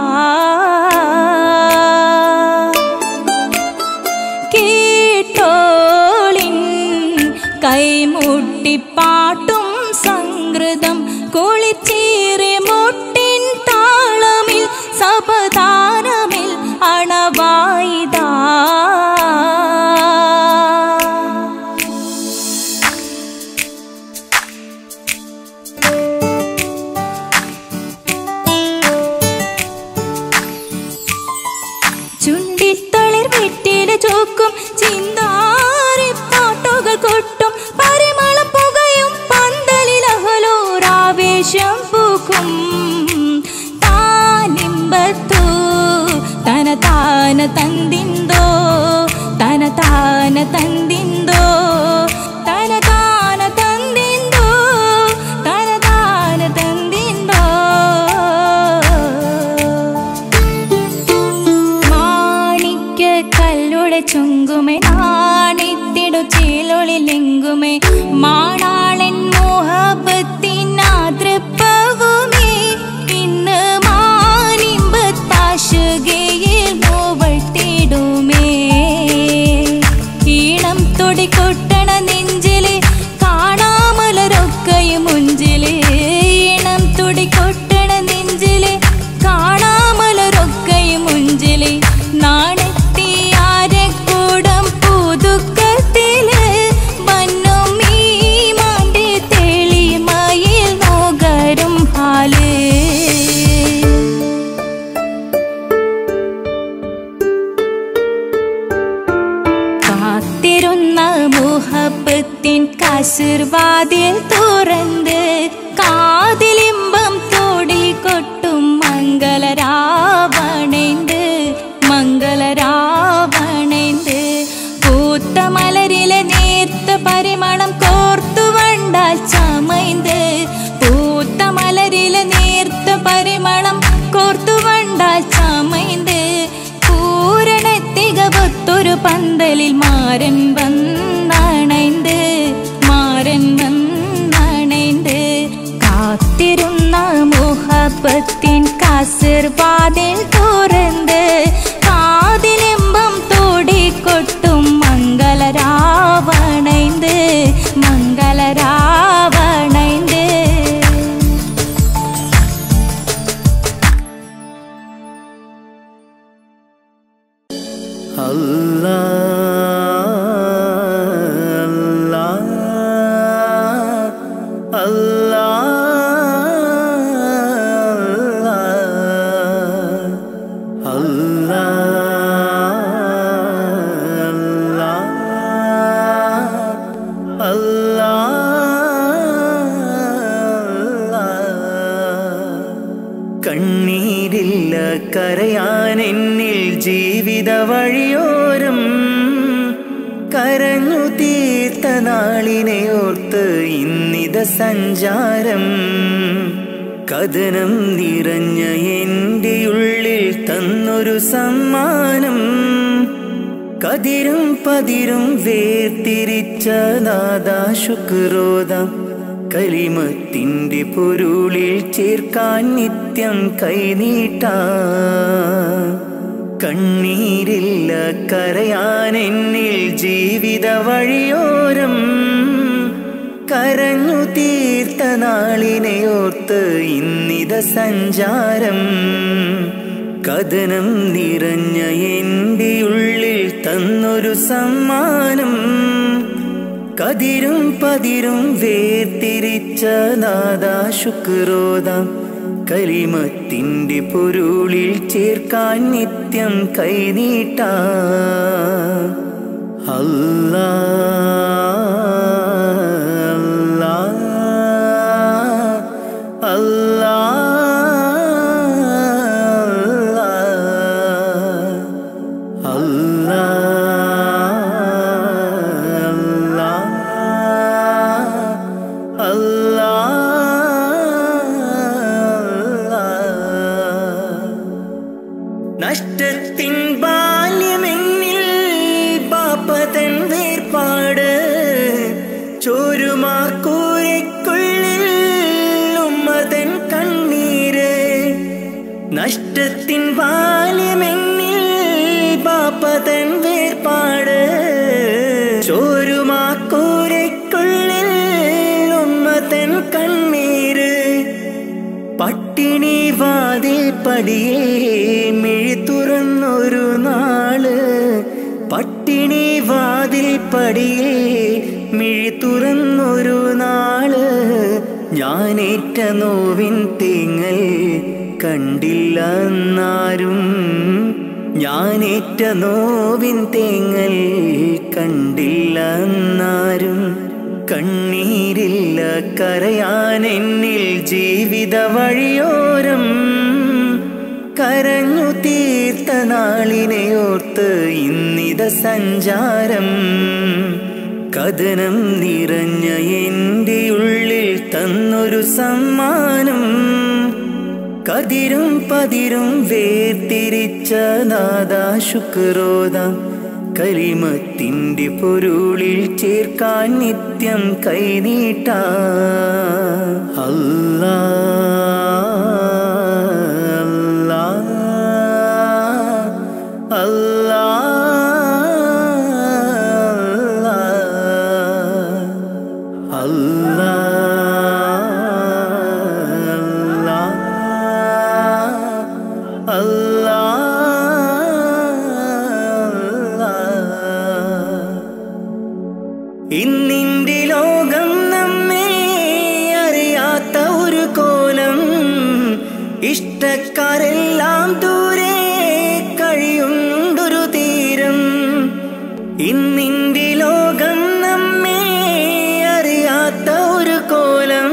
കേട്ടോളിൻ കൈമുട്ടിപ്പാട്ടും സംഗൃതം കുളിച്ചേറി മുട്ടിൻ താളമിൽ സപതാരമിൽ അണവായിതാ ചുണ്ടിത്തളിർ വെറ്റില ചോക്കും ചിന്താരി പാട്ടുകൾ കൊട്ടും പരിമളം പുകയും പന്തലിൽ അഹലോരാവേശം പൂക്കും താനിമ്പത്തു തന താന തന്തിന്തോ തന താന തന്തിന്തോ തന താന മലരെ ചുങ്കുമേ നാണിത്തിടു ചേലൊളിലെങ്കുമേ മാണാളൻ മോഹബത്തിനാതൃപ്പവുമേ ഇന്ന് മാനിമ്പത്താശുകയിൽ നോവട്ടിടുമേ ഈണം തുടികൊട്ടണ നെഞ്ചില് കാണാമലരൊക്കെയും മുഞ്ചില് ഈണം തുടികൊട്ടണ നെഞ്ചില് കാണാമലരൊക്കെയും മുഞ്ചില് നാണത്തിയാരെ കൂടം പുതുക്കത്തില് മണ്ണും ഈ മാന്റെ തെളിമയിൽ നോകരും ഹാല് കാത്തിരുന്ന മുഹബത്തിൻ കസിർവാതിൽ തുറന്ന് കാതിലിമ്പം തോടി കൊട്ടും മംഗളരാവണേന്ത് മംഗളരാവണേന്ത് പൂത്ത മലരിലെ നേർത്ത പരിമളം കോർത്തു വണ്ടാൽ ചമൈന്ത് പൂത്ത മലരിലെ നേർത്ത പരിമളം കോർത്തു വണ്ടാൽ ചമൈന്ത് പൂരണത്തികവത്തൊരു പന്തലിൽ മാരൻ വന്നണൈന്ത് മാരൻ വന്നണൈന്ത് കാത്തിരുന്ന മുഹബത്തിൻ കസിർവാതിൽ തുറന്ന് കാതിലിമ്പം തോടിക്കൊട്ടും മംഗളരാവണൈന്ത് മംഗളരാവണൈന്ത് അല്ലാ അല്ലാ അല്ലാ അല്ലാ അല്ലാ കണ്ണീരില്ല കരയാൻ എന്നിൽ ജീവിത വഴിയോരം കരഞ്ഞു തീർത്ത നാളിനെ ഓർത്ത് ഇന്നിത സഞ്ചാരം കഥനം നിറഞ്ഞ എൻ്റെ ഉള്ളിൽ തന്നൊരു സമ്മാനം കതിരും പതിരും വേർതിരിച്ച നാദാ ശുക്രോദം കലിമത്തിൻ്റെ പൊരുളിൽ ചേർക്കാൻ നിത്യം കൈനീട്ട കണ്ണീരില്ല കരയാൻ എന്നിൽ ജീവിത വഴിയോരം കരഞ്ഞു തീർത്ത നാളിനെ ഓർത്ത് ഇന്നിത സഞ്ചാരം കഥനം നിറഞ്ഞ എൻ്റെ ഉള്ളിൽ തന്നൊരു സമ്മാനം കതിരും പതിരും വേർതിരിച്ച നാദാ ശുക്രോദം കലിമത്തിൻ്റെ പൊരുളിൽ ചേർക്കാൻ നിത്യം കൈനീട്ട അല്ലാ അല്ലാ അല്ലാ അല്ലാ അല്ലാ നഷ്ടത്തിൻ ബാല്യമെന്നിൽ പാപ്പതൻ വേർപാട് ചോരുമാക്കൂരയ്ക്കുള്ളിൽ ഉമ്മതൻ കണ്ണീര് നഷ്ടത്തിൻ ബാല്യമെന്നിൽ പാപ്പതൻ വേർപാട് ചോരുമാക്കൂരയ്ക്കുള്ളിൽ ഉമ്മതൻ കണ്ണീര് പട്ടിണി വാതിൽ പടിയേ മിഴി തുറന്നൊരു നാള് പട്ടിണി വാതിൽ പടിയേ മിഴി തുറന്നൊരു നാള് ഞാനേറ്റ നോവിൻ തേങ്ങൽ കണ്ടില്ല എന്നാരും ഞാനേറ്റ നോവിൻ തേങ്ങൽ കണ്ടില്ല എന്നാരും കണ്ണീരില്ല കരയാൻ എന്നിൽ ജീവിത വഴിയോരം കരഞ്ഞു തീർത്ത നാളിനെ ഓർത്ത് ഇന്നിത സഞ്ചാരം കഥനം നിറഞ്ഞ എൻ്റെ ഉള്ളിൽ തന്നൊരു സമ്മാനം കതിരും പതിരും വേർതിരിച്ച നാദാ ശുക്രോദം കലിമത്തിൻ്റെ പൊരുളിൽ ചേർക്കാൻ നിത്യം കൈനീട്ട അല്ലാ അല്ലാ അല്ലാ അല്ലാ അല്ലാ ഇന്നിന്റെ ലോകം നമ്മെ അറിയാത്ത ഒരു കോലം ഇഷ്ടക്കാരെല്ലാം ദൂരെ കഴിയുണ്ടൊരു തീരം ഇന്നിന്റെ ലോകം നമ്മെ അറിയാത്ത ഒരു കോലം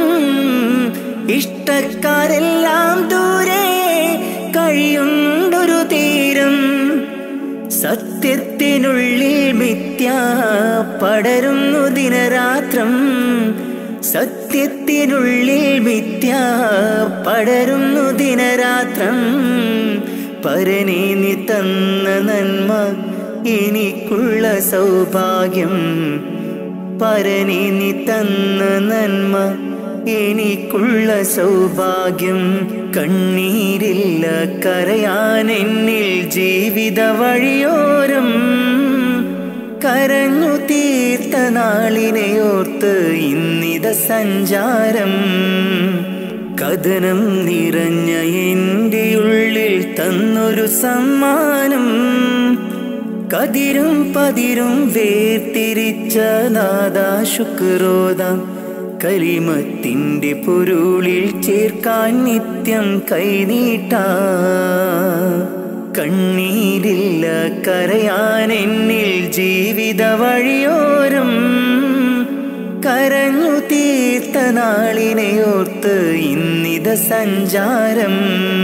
ഇഷ്ടക്കാരെല്ലാം ദൂരെ കഴിയുണ്ടൊരു തീരം സത്യത്തിനുള്ളിൽ മിഥ്യ പടരുന്നു ദിനരാത്രം സത്യത്തിനുള്ളിൽ മിഥ്യ പടരുന്നു ദിനരാത്രം പരനെ നീ തന്ന നന്മ എനിക്കുള്ള സൗഭാഗ്യം പരനെ നീ തന്ന നന്മ എനിക്കുള്ള സൗഭാഗ്യം കണ്ണീരില്ല കരയാൻ എന്നിൽ ജീവിത വഴിയോരം കരഞ്ഞു തീർത്ത നാളിനെയോർത്ത് ഇന്നിത സഞ്ചാരം കഥനം നിറഞ്ഞ എൻ്റെ ഉള്ളിൽ തന്നൊരു സമ്മാനം കതിരും പതിരും വേർതിരിച്ച നാദാ ശുക്രോദാം കലിമത്തിൻ്റെ പൊരുളിൽ ചേർക്കാൻ നിത്യം കൈനീട്ട കണ്ണീരില്ല കരയാൻ എന്നിൽ ജീവിത വഴിയോരം കരഞ്ഞു തീർത്ത നാളിനെയോർത്ത് ഇന്നിത സഞ്ചാരം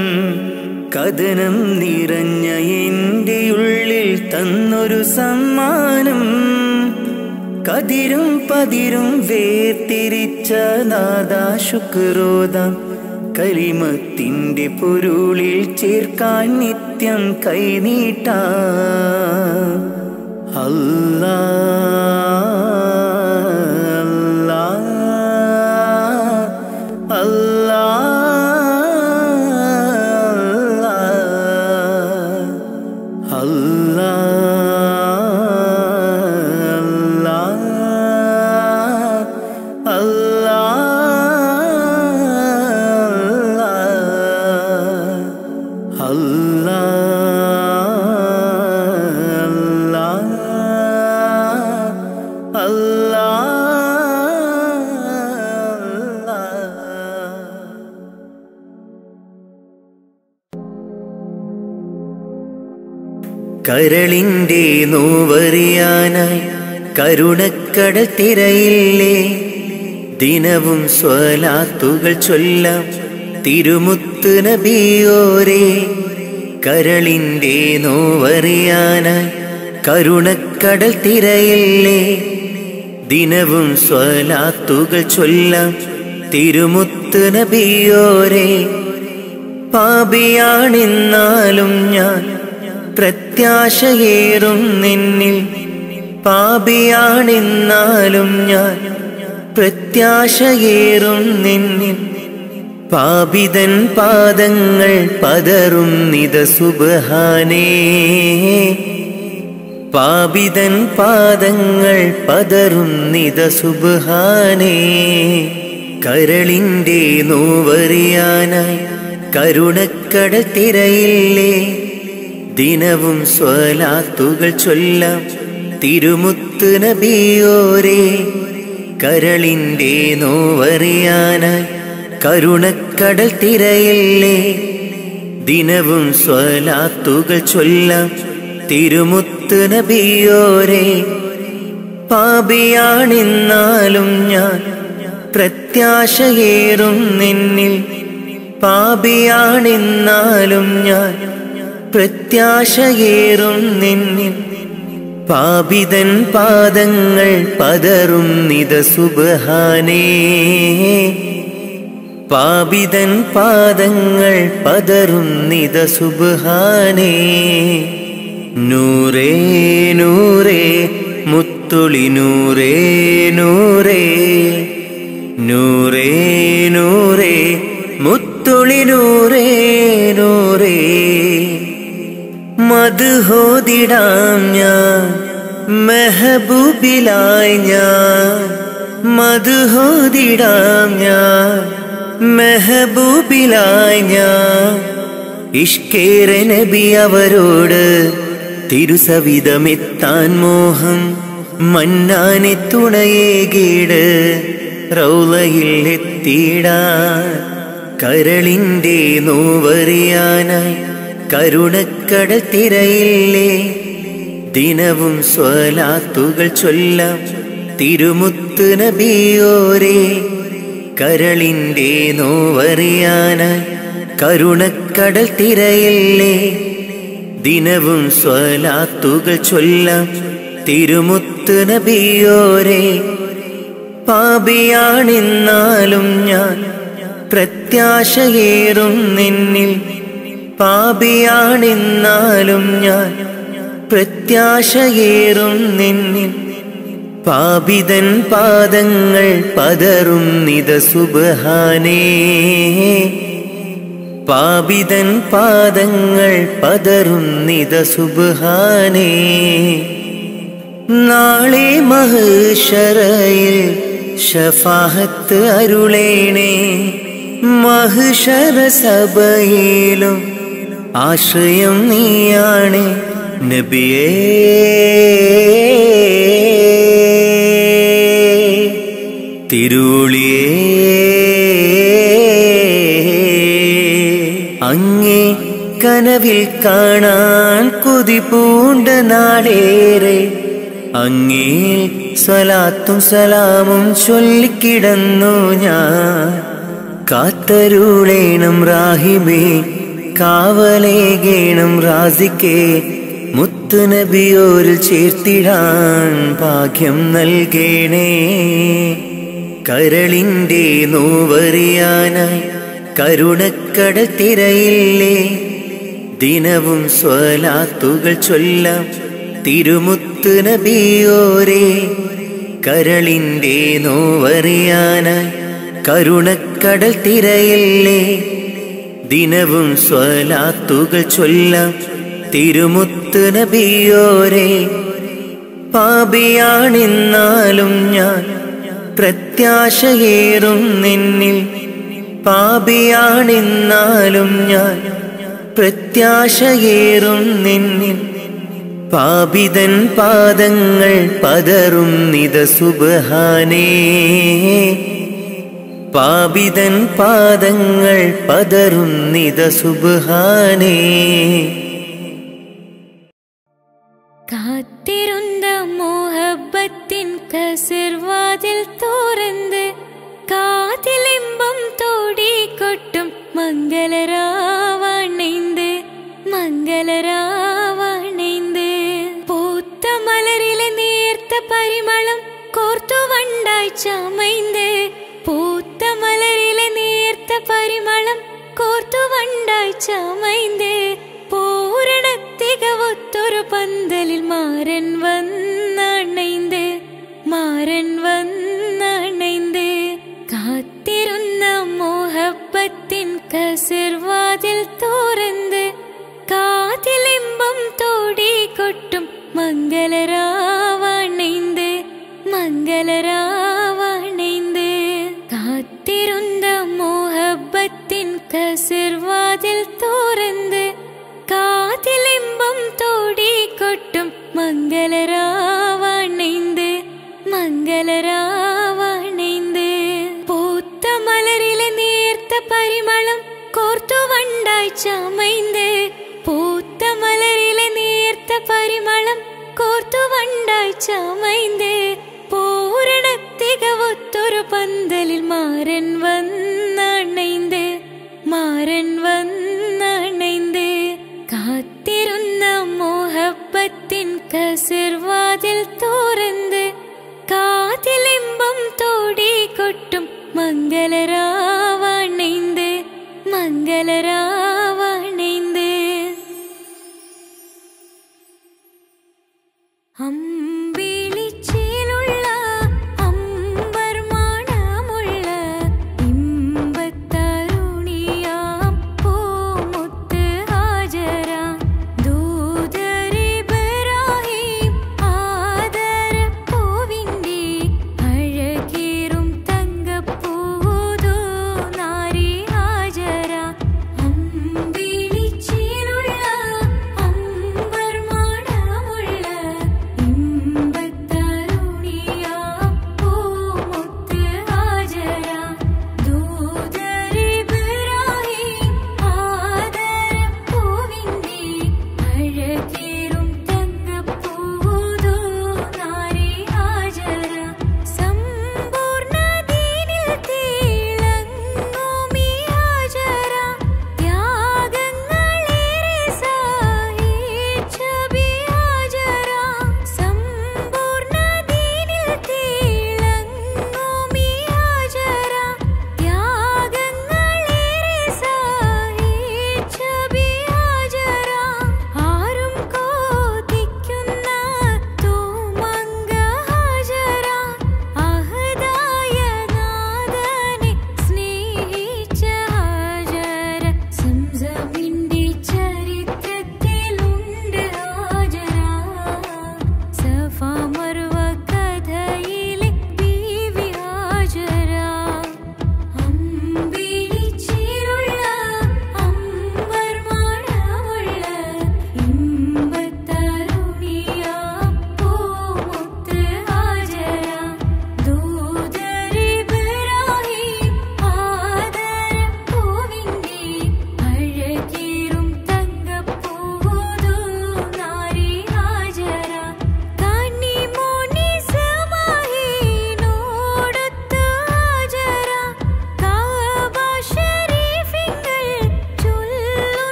കഥനം നിറഞ്ഞ എൻ്റെ ഉള്ളിൽ തന്നൊരു സമ്മാനം കതിരും പതിരും വേർതിരിച്ച നാദാ ശുക്രോദാം കലിമത്തിൻ്റെ പൊരുളിൽ ചേർക്കാൻ നിത്യം കൈനീട്ട അല്ലാ അല്ലാ അല്ലാ അല്ലാ അല്ലാ അല്ലാ അല്ലാ കരളിൻ്റെ നോവറിയാനായി കരുണക്കടൽ തിരയില്ലേ ദിനവും സ്വലാത്തുകൾ ചൊല്ലാം തിരുമുത്ത് നബിയോരേ കരളിൻ്റെ നോവറിയാനായി കരുണക്കടൽ തിരയില്ലേ ദിനവും സ്വലാത്തുകൾ ചൊല്ലാം തിരുമുത്ത് നബിയോരേ പാപിയാണെന്നാലും ഞാൻ പ്രത്യാശയേറും നിന്നിൽ പാപിയാണെന്നാലും ഞാൻ പ്രത്യാശയേറും നിന്നിൽ പാപിതൻ പാദങ്ങൾ പതറും നിത സുബഹാനേ പാപിതൻ പാദങ്ങൾ പതറും നിത സുബഹാനേ കരളിൻ്റെ നോവറിയാനായി കരുണക്കട തിരയില്ലേ ദിനവും സ്വലാത്തുകൾ ചൊല്ലാം തിരുമുത്ത് നബിയോരേ കരളിൻ്റെ നോവറിയാനായി കരുണക്കടൽ തിരയില്ലേ ദിനവും സ്വലാത്തുകൾ ചൊല്ലാം തിരുമുത്ത് നബിയോരേ പാപിയാണെന്നാലും ഞാൻ പ്രത്യാശയേറും നിന്നിൽ പാപിയാണെന്നാലും ഞാൻ പ്രത്യാശയേറും നിന്നിൽ പാപിതൻ പാദങ്ങൾ പതറും നിത സുബഹാനേ പാപിതൻ പാദങ്ങൾ പതറും നിത സുബഹാനേ നൂറേ നൂറേ മുത്തൊളി നൂറേ നൂറേ നൂറേ നൂറേ മുത്തൊളി നൂറേ നൂറേ മധുഹോതിടാം ഞാൻ മെഹബൂബിലായി ഞാൻ മധുഹോതിടാം ഞാൻ മെഹബൂബിലായി ഞാൻ ഇഷ്കേര നബി അവരോട് തിരുസവിധമെത്താൻ മോഹം മന്നാനെ തുണയേകീട് റൗലയിൽ എത്തിയിടാൻ കരളിന്റെ നോവറിയാനായി കരുണക്കടൽ തിരയില്ലേ ദിനവും സ്വലാത്തുകൾ ചൊല്ലാം തിരുമുത്ത് നബിയോരേ കരളിന്റെ നോവറിയാനായി കരുണക്കടൽ തിരയില്ലേ ദിനവും സ്വലാത്തുകൾ ചൊല്ലാം തിരുമുത്ത് നബിയോരേ പാപിയാണെന്നാലും ഞാൻ പ്രത്യാശയേറും നിന്നിൽ പാപിയാണെന്നാലും ഞാൻ പ്രത്യാശയേറും നിന്നിൽ പാപിതൻ പാദങ്ങൾ പതറും നിത സുബഹാനേ പാപിതൻ പാദങ്ങൾ പതറും നിത സുബഹാനേ നാളെ മഹുഷറയിൽ ഷഫാഹത്ത് അരുളേണേ മഹുഷറ സഭയിലും ആശ്രയം നീയാണ് നബിയേ തിരുളിയേ അങ്ങേ കനവിൽ കാണാൻ കൊതി പൂണ്ട നാടേറെ അങ്ങേ സ്വലാത്തും സലാമും ചൊല്ലിക്കിടന്നു ഞാൻ കാത്തരുളേണം റാഹിമേ കാവലേകേണം റാസിക്കേ മുത്തുനബിയോരിൽ ചേർത്തിടാൻ ഭാഗ്യം നൽകേണേ കരളിന്റെ നോവറിയാനായി കരുണക്കട തിരയില്ലേ ദിനവും സ്വലാത്തുകൾ ചൊല്ലാം തിരുമുത്ത് നബിയോരേ കരളിന്റെ നോവറിയാനായി കരുണക്കടൽ തിരയില്ലേ ദിനവും സ്വലാത്തുകൾ ചൊല്ലാം തിരുമുത്ത് നബിയോരേ പാപിയാണെന്നാലും ഞാൻ പ്രത്യാശയേറും നിന്നിൽ പാപിയാണെന്നാലും ഞാൻ പ്രത്യാശയേറും നിന്നിൽ പാപിതൻ പാദങ്ങൾ പതറും നിത സുബഹാനേ പാപിതൻ പാദങ്ങൾ പതറും നിത സുബഹാനേ കാത്തിരുന്ന മോഹബത്തിൻ കസിർവാതിൽ തോറന്ന് കാതിലിമ്പം തോടിക്കൊട്ടും മംഗളരാവണൈந்து മംഗളരാവണൈந்து പൂത്ത മലരിലെ നേർത്ത പരിമളം കോർത്തു വണ്ടായി ചമൈந்து പൂത്ത മലരിലെ നേർത്ത പരിമളം കോർത്തു വണ്ടായി ചമൈந்து പൂരണത്തികവൊത്തൊരു പന്തലിൽ മാരൻ വന്നണൈந்து മാരൻ വന്നണൈந்து കാത്തിരുന്ന മോഹബത്തിൻ കസിർവാതിൽ തോറന്ന് കാതിലിമ്പം തോടിക്കൊട്ടും മംഗളരാവണൈந்து മംഗളരാവണൈந்து കാത്തിരുന്ന മോഹബത്തിൻ കസിർവാതിൽ തോറന്ന് കാതിലിമ്പം തോടിക്കൊട്ടും മംഗളരാവണൈந்து മംഗളരാവണൈந்து പൂത്ത മലരിലെ നേർത്ത പരിമളം കോർത്തു വണ്ടായി ചമൈந்து പൂത്ത മലരിലെ നേർത്ത പരിമളം കോർത്തു വണ്ടായി ചമൈந்து പൂരണത്തികവൊത്തൊരു പന്തലിൽ മാരൻ വന്നണൈந்து മാരൻ വന്നണൈந்து കാത്തിരുന്ന മോഹബത്തിൻ കസിർവാതിൽ തോറന്ന് കാതിലിമ്പം തോടിക്കൊട്ടും മംഗളരാവണൈந்து മംഗളരാവണൈந்து അമ്പിളിച്ചേല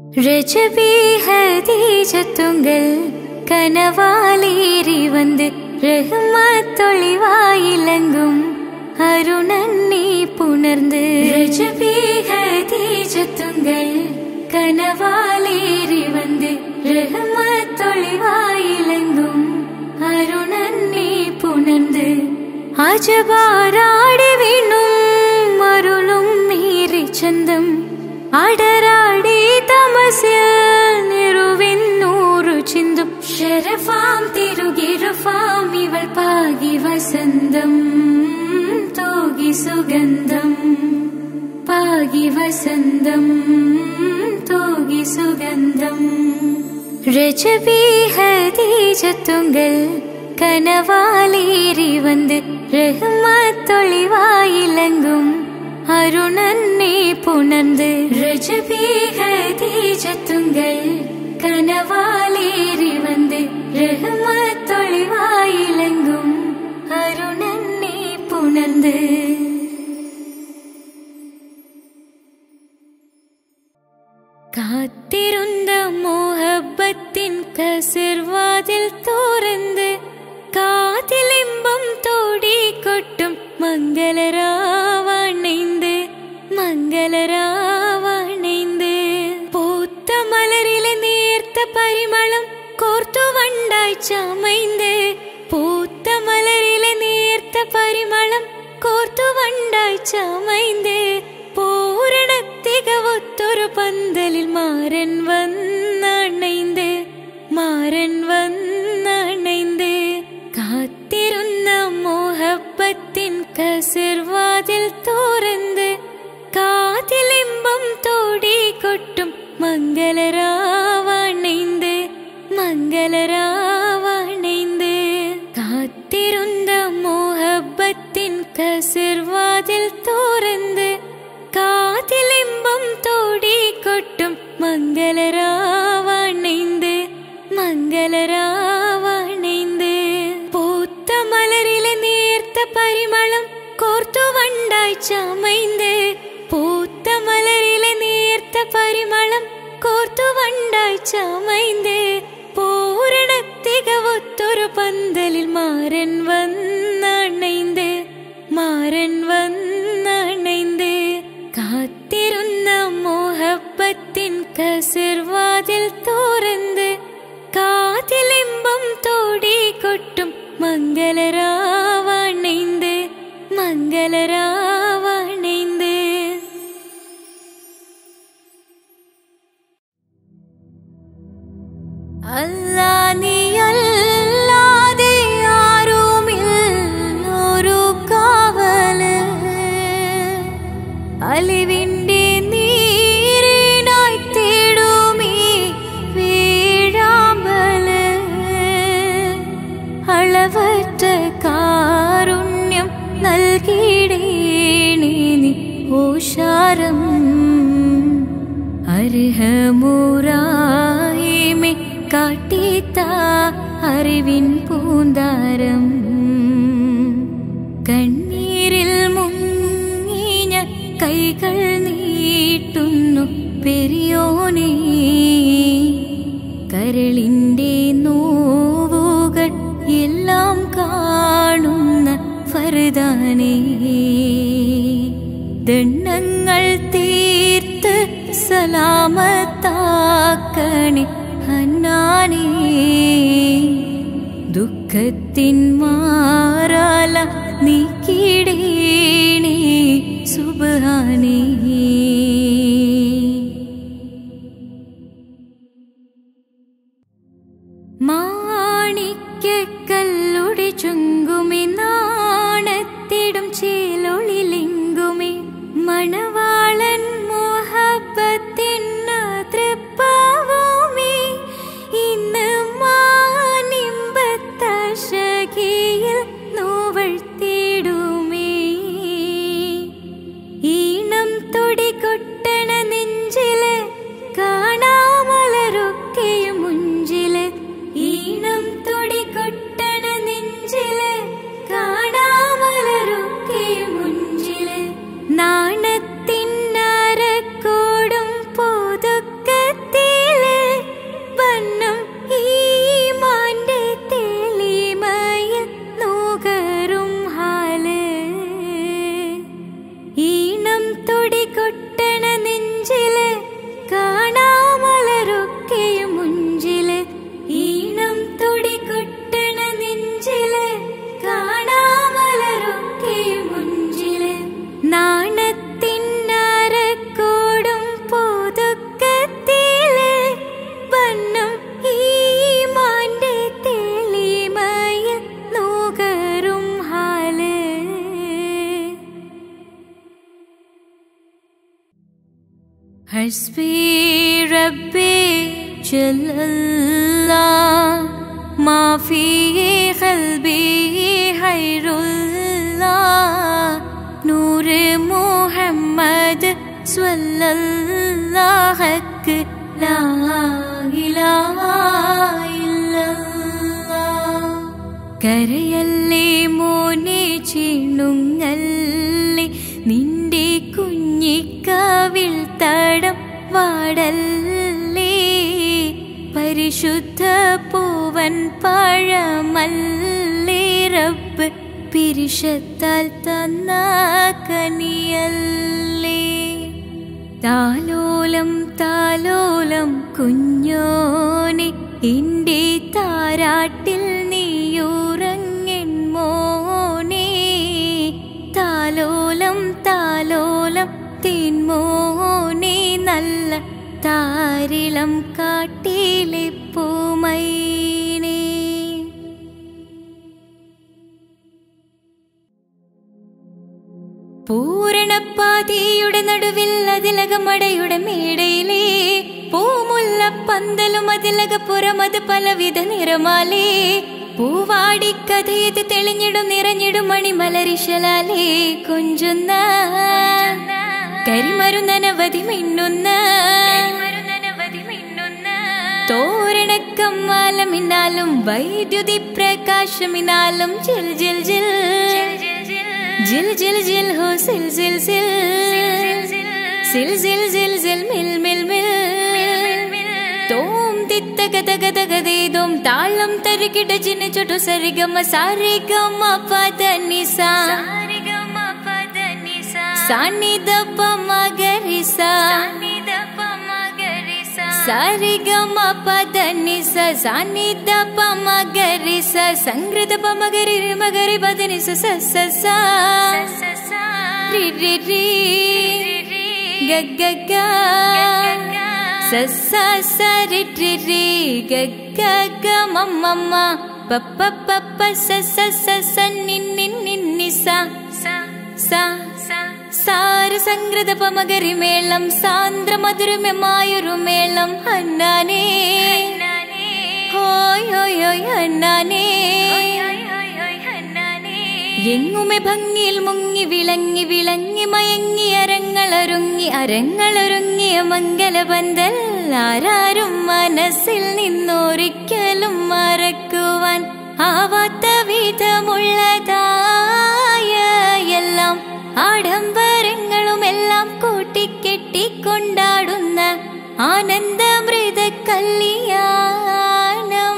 രജബി ഹദീജത്തുങ്കൽ കനവാലേറി വന്ന് റഹ്മത്തൊളിവായിലങ്കും അരുണന്നെ പുണർന്ന് രജബി ഹദീജത്തുങ്കൽ കനവാലേറി വന്ന് റഹ്മത്തൊളിവായിലങ്കും അരുണന്നെ പുണർന്ന് അജബാരാടി വീണും അരുളും മീറി ചന്തം അടരാടി തമസിൽ നിറുവിന്നൂറു ചിന്തും ഷരഫാം തിരുകിരുഫാം ഇവൾ പാകി വസന്തം തോകി സുഗന്ധം പാകി വസന്തം തോകി സുഗന്ധം രജബി ഹദീജത്തുങ്കൽ കനവാലേറി വന്ന് റഹ്മത്തൊളിവായിലങ്കും അരുണന്നെ പുണർന്ന് രജബി ഹദീജത്തുങ്കൽ കനവാലേറി വന്ന് റഹ്മത്തൊളിവായിലങ്കും അരുണന്നെ പുണർന്ന് കാത്തിരുന്ന മോഹബത്തിൻ കസിർവാതിൽ തുറന്ന് കാതിലിമ്പം തോടിക്കൊട്ടും മംഗളരാവണൈந்து മംഗളരാവണൈந்து പൂത്ത മലരിലെ നേർത്ത പരിമളം കോർത്തു വണ്ടായി ചമൈந்து പൂത്ത മലരിലെ നേർത്ത പരിമളം കോർത്തു വണ്ടായി ചമൈந்து പൂരണത്തികവൊത്തൊരു പന്തലിൽ മാരൻ വന്നണൈந்து മാരൻ വന്നണൈந்து കാത്തിരുന്ന മോഹബത്തിൻ കസിർവാതിൽ തുറന്ന് കാതിലിമ്പം തോടിക്കൊട്ടും മംഗളരാവണൈந்து മംഗളരാവണൈந்து കാത്തിരുന്ന മോഹബത്തിൻ കസിർവാതിൽ തുറന്ന് കാതിലിമ്പം തോടിക്കൊട്ടും മംഗളരാവണൈந்து മംഗളരാവണൈந்து പൂത്ത മലരിലെ നേർത്ത പരിമളം കോർത്തു വണ്ടായി ചമൈந்து പൂത്ത മലരിലെ നേർത്ത പരിമളം കോർത്തു വണ്ടായി ചമൈந்து പൂരണത്തികവൊത്തൊരു പന്തലിൽ മാരൻ വന്നണൈந்து മാരൻ വന്നണൈந்து കാത്തിരുന്ന മോഹബത്തിൻ കസിർവാതിൽ തുറന്ന് കാതിലിമ്പം തോടിക്കൊട്ടും മംഗളരാവണൈந்து മംഗളരാവണൈந்து അല്ലാ നീയല്ലാതെ ആരുമില്ലൊരു കാവല് അലിവിൻ്റെ നീരിനായി തേടുമീ വീഴാമ്പല് അളവറ്റ കാരുണ്യം നൽകിടേണി നീ ഓഷാരം അർഹമുറായിമെ കാട്ടിത്ത അറിവിൻ പൂന്താരം കണ്ണീരിൽ മുങ്ങിഞ്ഞ കൈകൾ നീട്ടുന്നു പെരിയോനേ കരളിൻ്റെ നോവുകൾ എല്ലാം കാണുന്ന ഫർദാനേ ദണ്ണങ്ങൾ തീർത്ത് സലാമത്താക്കണേ ഹന്നാനേ ദുഃഖത്തിൻ മാറാല നീക്കിടേണേ സുബാനേ മാണിക്കല്ലുടെ ചുങ്കുമി നാണത്തിടും ചേലൊളിലിങ്കുമി മണവാളൻ മോഹബത്തിൻ തൃപ്പാവുമി ഇന്ന് മാനിമ്പത്തശകിയിൽ നോവഴ്ത്തിടുമേ ഈണം തൊടികൊട്ടണ നെഞ്ചില് കാണാമലരൊക്കെയും മുഞ്ചില് ഈണം തൊടികൊട്ടണ നെഞ്ചില് കാണാമലരൊക്കെയും മുഞ്ചില് നാണത്തിൻ അരക്കോടും പുതുക്കത്തി حسبي ربي جل الله ما في قلبي خير الله نور محمد صلى الله حق لا إله إلا الله കരയല്ലേ മോനെ ചിണുങ്ങല്ലേ നിന്റെ കുഞ്ഞിക്കാവിൽ തടം വാടല്ലേ പരിശുദ്ധ പൂവൻ പഴമല്ലേ റബ്ബ് പിരിശത്താൽ തന്ന കനിയല്ലേ താലോലം താലോലം കുഞ്ഞോനെ എന്റെ താരാട്ടിൽ നീയുറങ്ങൻ മോനെ താലോലം താലോലം തീൻമോനെ നല്ല താരിളം കാട്ടിലെ പൂമൈനേ പൂരണപ്പാതിയുടെ നടുവിൽ അതിലകമടയുടെ മേടയിലേ പൂമുല്ല പന്തലും അതിലകപ്പുറം അത് പലവിധ നിറമാലേ പൂവാടിക്കഥയത് തെളിഞ്ഞിടും നിറഞ്ഞിടും മണിമലരിശലാലേ കൊഞ്ചുന്ന കരിമരുന്നനവധി മിന്നുന്ന തോരണക്കമ്മാലമിന്നാലും വൈദ്യുതി പ്രകാശമിന്നാലും ജിൽ ജിൽ ജിൽ ജിൽ ജിൽ ജിൽ ഹോ സിൽ സിൽ സിൽ സിൽ സിൽ സിൽ സിൽ മിൽ മിൽ മിൽ തോം തിത്ത ഗത ഗത ഗതേതും താളം തരുകിട ജിന ചുട്ടു സരിഗമ സാരിഗമ പദ നിസ സാനിദ പമ ഗരിസ സാരിഗമ പദ നിസ സാനിദ പമ ഗരിസ സംഗൃത പമ ഗരി മഗരി പദ നിസ സ സ സ രി രി രി ഗ ഗ ഗ സ സ സ രി രി രി ഗ ഗ ഗ മ മ മ പ പ പ പ സ സ സ സ നി നി നി നി സ സ സാര സംഗ്രത പമകരി മേളം സാന്ദ്ര മധുരമമായൊരു മേളം അന്നാനേ ഹോയ് ഹോയ് ഹോയ് അന്നാനേ എങ്ങുമെ ഭംഗിയിൽ മുങ്ങി വിളങ്ങി വിളങ്ങി മയങ്ങി അരങ്ങളൊരുങ്ങി അരങ്ങളൊരുങ്ങിയ മംഗലപന്തൽ ആരാരും മനസ്സിൽ നിന്നൊരിക്കലും മറക്കുവാൻ ആവാത്ത വിധമുള്ളതായ എല്ലാം ആഡംബരങ്ങളും എല്ലാം കൂട്ടിക്കെട്ടിക്കൊണ്ടാടുന്ന ആനന്ദമൃത കല്യാണം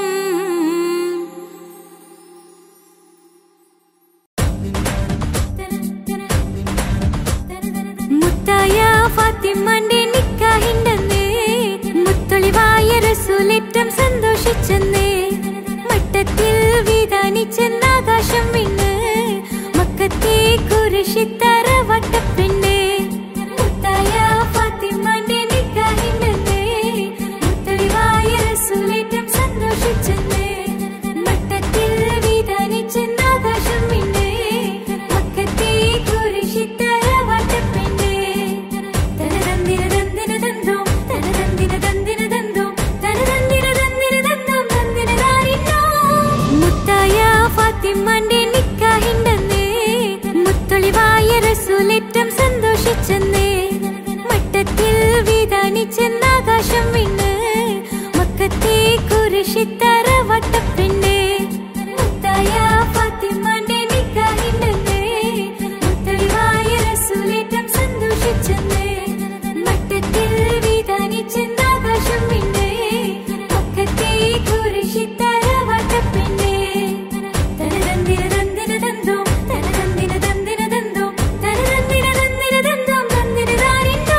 മുത്തായ ഫാത്തിമാന്റെ നിക്കാഹിണ്ടെന്ന് മുത്തൊളിവായ റസൂലേറ്റം സന്തോഷിച്ചെന്ന് മട്ടത്തിൽ വിധാനിച്ചെന്ന് ആകാശം വിണ്ണ് മക്കത്തെ കുരിശിത്തറ വട്ടപ്പെണ്ണ് മുത്തായ ഫാത്തിമാന്റെ നിക്കാഹിണ്ടെന്ന് മുത്തൊളിവായ റസൂലേറ്റം സന്തോഷിച്ചെന്ന് മട്ടത്തിൽ വിധാനിച്ചെന്ന് ആകാശം വിണ്ണ് മക്കത്തെ കുരിശിത്തറ വട്ടപ്പെണ്ണ് തനതന്തിര തന്തിര തന്തോം തനതന്തിര തന്തിര തന്തോം തനതന്തിര തന്തിര തന്തോം തന്തിര താരിന്നോ മുത്തായ ഫാത്തിമാന്റെ നിക്കാഹിണ്ടെന്ന് മുത്തൊളിവായ റസൂലേറ്റം സന്തോഷിച്ചെന്ന് മട്ടത്തിൽ വിധാനിച്ചെന്ന് ആകാശം വിണ്ണ് മക്കത്തെ കുരിശിത്തറ വട്ടപ്പെണ്ണ് മുത്തായ ഫാത്തിമാന്റെ നിക്കാഹിണ്ടെന്ന് മുത്തൊളിവായ റസൂലേറ്റം സന്തോഷിച്ചെന്ന് മട്ടത്തിൽ വിധാനിച്ചെന്ന് ആകാശം വിണ്ണ് മക്കത്തെ കുരിശിത്തറ വട്ടപ്പെണ്ണ് തനതന്തിര തന്തിര തന്തോം തനതന്തിര തന്തിര തന്തോം തനതന്തിര തന്തിര തന്തോം തന്തിര താരിന്നോ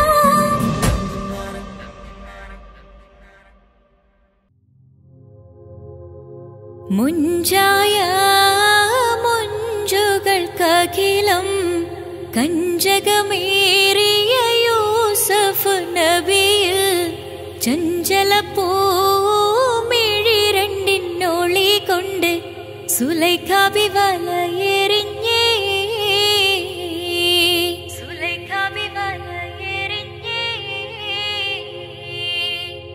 മുഞ്ചായ മുഞ്ചുകൾക്കഖിലം കഞ്ചകമേറിയ യൂസഫ് നബിയിൽ ചഞ്ചല പൂമിഴി രണ്ടിനൊളി കൊണ്ട് സുലൈഖാബി വലയെറിഞ്ഞേ സുലൈഖാബി വലയെറിഞ്ഞേ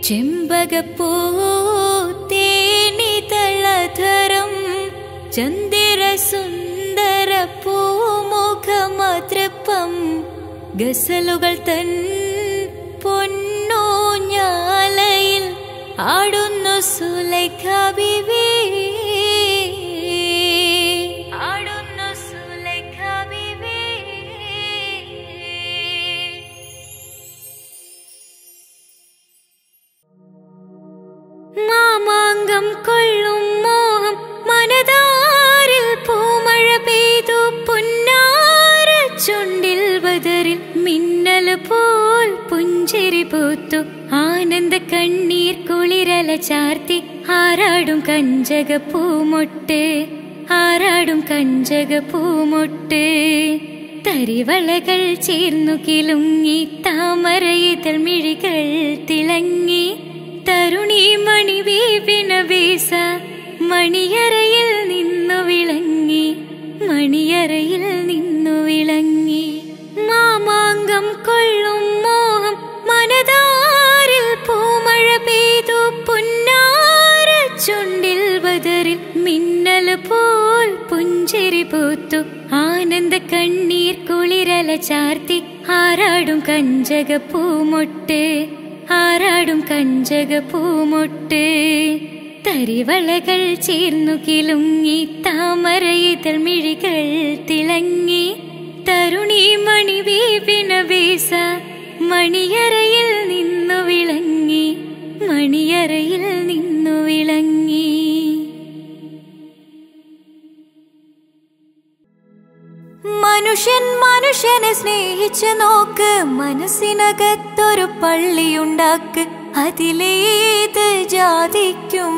ചെമ്പകപ്പൂ തേനിതളധരം ചന്ദിര സുന്ദര പൂമുഖമതൃപ്പം ഗസലുകൾ തൻ പൊന്നൂഞ്ഞാലയിൽ ആടുന്നു സുലൈഖ ബിബി ആടുന്നു സുലൈഖ ബിബി മാമാങ്കം കൊള്ളും മോഹം മനതാരിൽ പൂമഴ പെയ്തു പുന്നാര ചുണ്ടിൽ ബദറിൽ മിന്നൽ പോൽ പുഞ്ചിരി പൂത്തു ആനന്ദ കണ്ണീർ കുളിരല ചാർത്തി ആരാടും കഞ്ചക പൂമൊട്ട് ആരാടും കഞ്ചക പൂമൊട്ട് തരിവളകൾ ചേർന്നു കിലുങ്ങി താമരയിതൾ മിഴികൾ തിളങ്ങി തരുണി മണി വീപിന വീസ മണിയറയിൽ നിന്നു വിളങ്ങി മണിയറയിൽ നിന്നു വിളങ്ങി മാമാങ്കം കൊള്ളും മോഹം മനതാരിൽ പൂമഴ പെയ്തു പുന്നാര ചുണ്ടിൽ ബദറിൽ മിന്നൽ പോൽ പുഞ്ചിരി പൂത്തു ആനന്ദ കണ്ണീർ കുളിരല ചാർത്തി ആരാടും കഞ്ചക പൂമൊട്ട് ആരാടും കഞ്ചക പൂമൊട്ട് തരിവളകൾ ചേർന്നു കിലുങ്ങി താമരയിതൾ മിഴികൾ തിളങ്ങി തരുണി മണി വീപിന വീസ മണിയറയിൽ നിന്നു വിളങ്ങി മണിയറയിൽ നിന്നു വിളങ്ങി മനുഷ്യൻ മനുഷ്യനെ സ്നേഹിച്ച് നോക്ക് മനസ്സിനകത്തൊരു പള്ളിയുണ്ടാക്ക് അതിലേത് ജാതിക്കും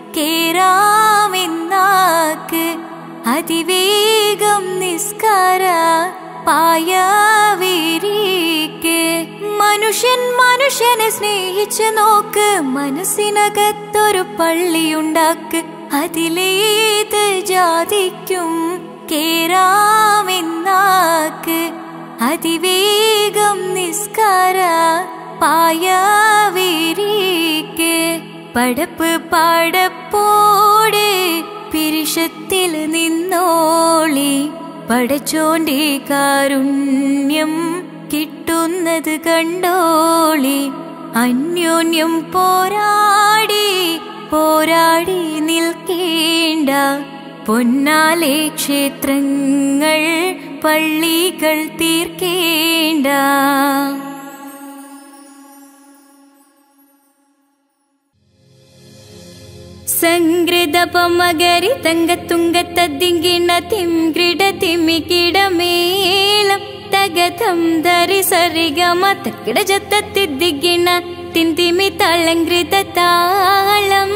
കേറാമെന്നാക്ക് അതിവേഗം നിസ്കാര പായവിരിക്ക് മനുഷ്യൻ മനുഷ്യനെ സ്നേഹിച്ച് നോക്ക് മനസ്സിനകത്തൊരു പള്ളിയുണ്ടാക്ക് അതിലേത് ജാതിക്കും കേറാമെന്നാക്ക് അതിവേഗം നിസ്കാര പായവിരിക്ക് പടപ്പ് പടപ്പോട് പിരിഷത്തിൽ നിന്നോളി പടച്ചോന്റെ കാരുണ്യം കിട്ടുന്നത് കണ്ടോളി അന്യോന്യം പോരാടി പോരാടി നിൽക്കേണ്ട പൊന്നാലെ ക്ഷേത്രങ്ങൾ പള്ളികൾ തീർക്കേണ്ട സംഗൃതപമകരി തങ്കത്തുങ്കത്തദ്ദിങ്കിണ തിംഗ്രിട തിമികിടമേളം തകതം ധരി സരിഗമ തക്കിട ജത്തത്തിദ്ദിങ്കിണ തിന്തിമി തളങ്കൃത താളം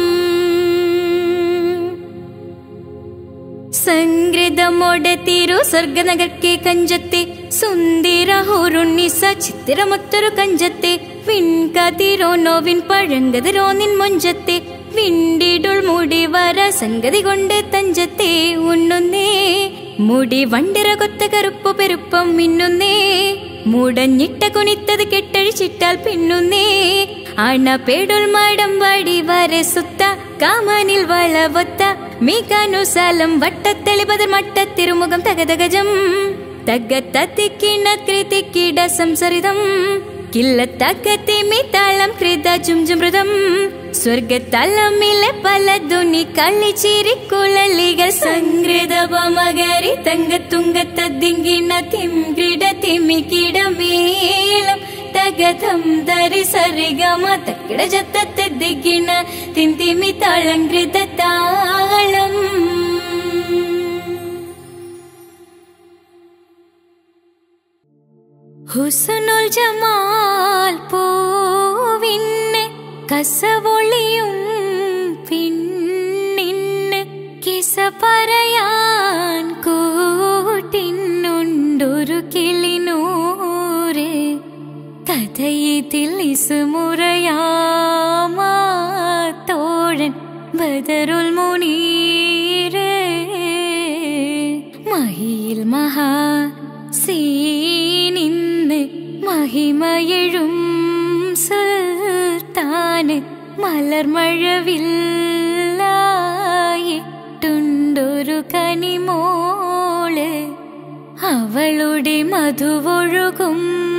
സംഗൃതമോടെ തിരു സ്വർഗനഗർക്കെ കഞ്ചത്തെ സുന്ദര ഹോറുണ്ണിസ ചിത്തിരമൊത്തൊരു കഞ്ചത്തെ വിൺകതിരോ നോവിൻ പഴങ്കതിരോ നിൻ മൊഞ്ചത്തെ വിണ്ടിടുൾ മുടി വര സംഗതി കൊണ്ട് തഞ്ചത്തെ ഉണ്ണുന്നേ മുടി വണ്ടിര കൊത്ത കറുപ്പ് പെരുപ്പം മിന്നുന്നേ മുടഞ്ഞിട്ട കുണിത്തത് കെട്ടഴിച്ചിട്ടാൽ പിന്നുന്നേ അണ പേടുൾ മാടം വാടി വരെ സുത്ത കാമാനിൽ വളവൊത്ത മീകാനുസാലം വട്ടത്തെളിപതർ മട്ടത്തിരുമുഖം തകതകജം തగ్గത്തിക്കിണ കൃതിക്കിട സംസരിതം കില്ലത്തക്കത്തിമി താളം കൃത ജുംജുമൃതം സ്വർഗത്തലമിലെ പല ധ്വനി കളിച്ചിരിക്കുഴലികൾ സംഗൃതപമകരി തങ്കത്തുങ്കത്തദ്ദിങ്കിണ തിംകിട തിമികിടമേളം തകതം ധരി സരിഗമ തക്കിട ജത്തത്തിദ്ദിക്കിണ തിന്തിമി താളങ്കൃത താളം ഹുസനുൽ ജമാൽ പൂവിന്ന് കസവൊളിയും പിന്നിന്ന് കിസ പറയാൻ കൂട്ടിനുണ്ടൊരു കിളിനൂറ് കഥയിതിൽ ഇസുമുറയാമാ തോഴൻ ബദറുൽ മുനീര് മഹിയിൽ മഹാ സീനിന്ന് മഹിമയഴും സുൽത്താൻ സുൽത്താന് മലർമഴവില്ലായിട്ടുണ്ടൊരു കനിമോള് അവളുടെ മധുവൊഴുകും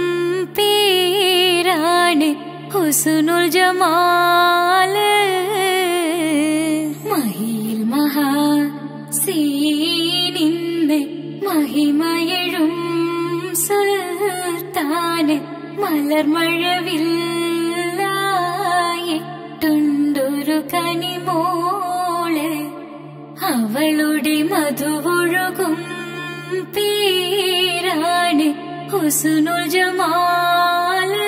പേരാണ് ഹുസുനുൽ ജമാല് മഹിയിൽ മഹാ സീനിന്ന് മഹിമയഴും സുൽത്താന് മലർമഴവില്ലായിട്ടുണ്ടൊരു കനിമോള് അവളുടെ മധുവൊഴുകും പേരാണ് ഹുസുനുൽ ജമാല്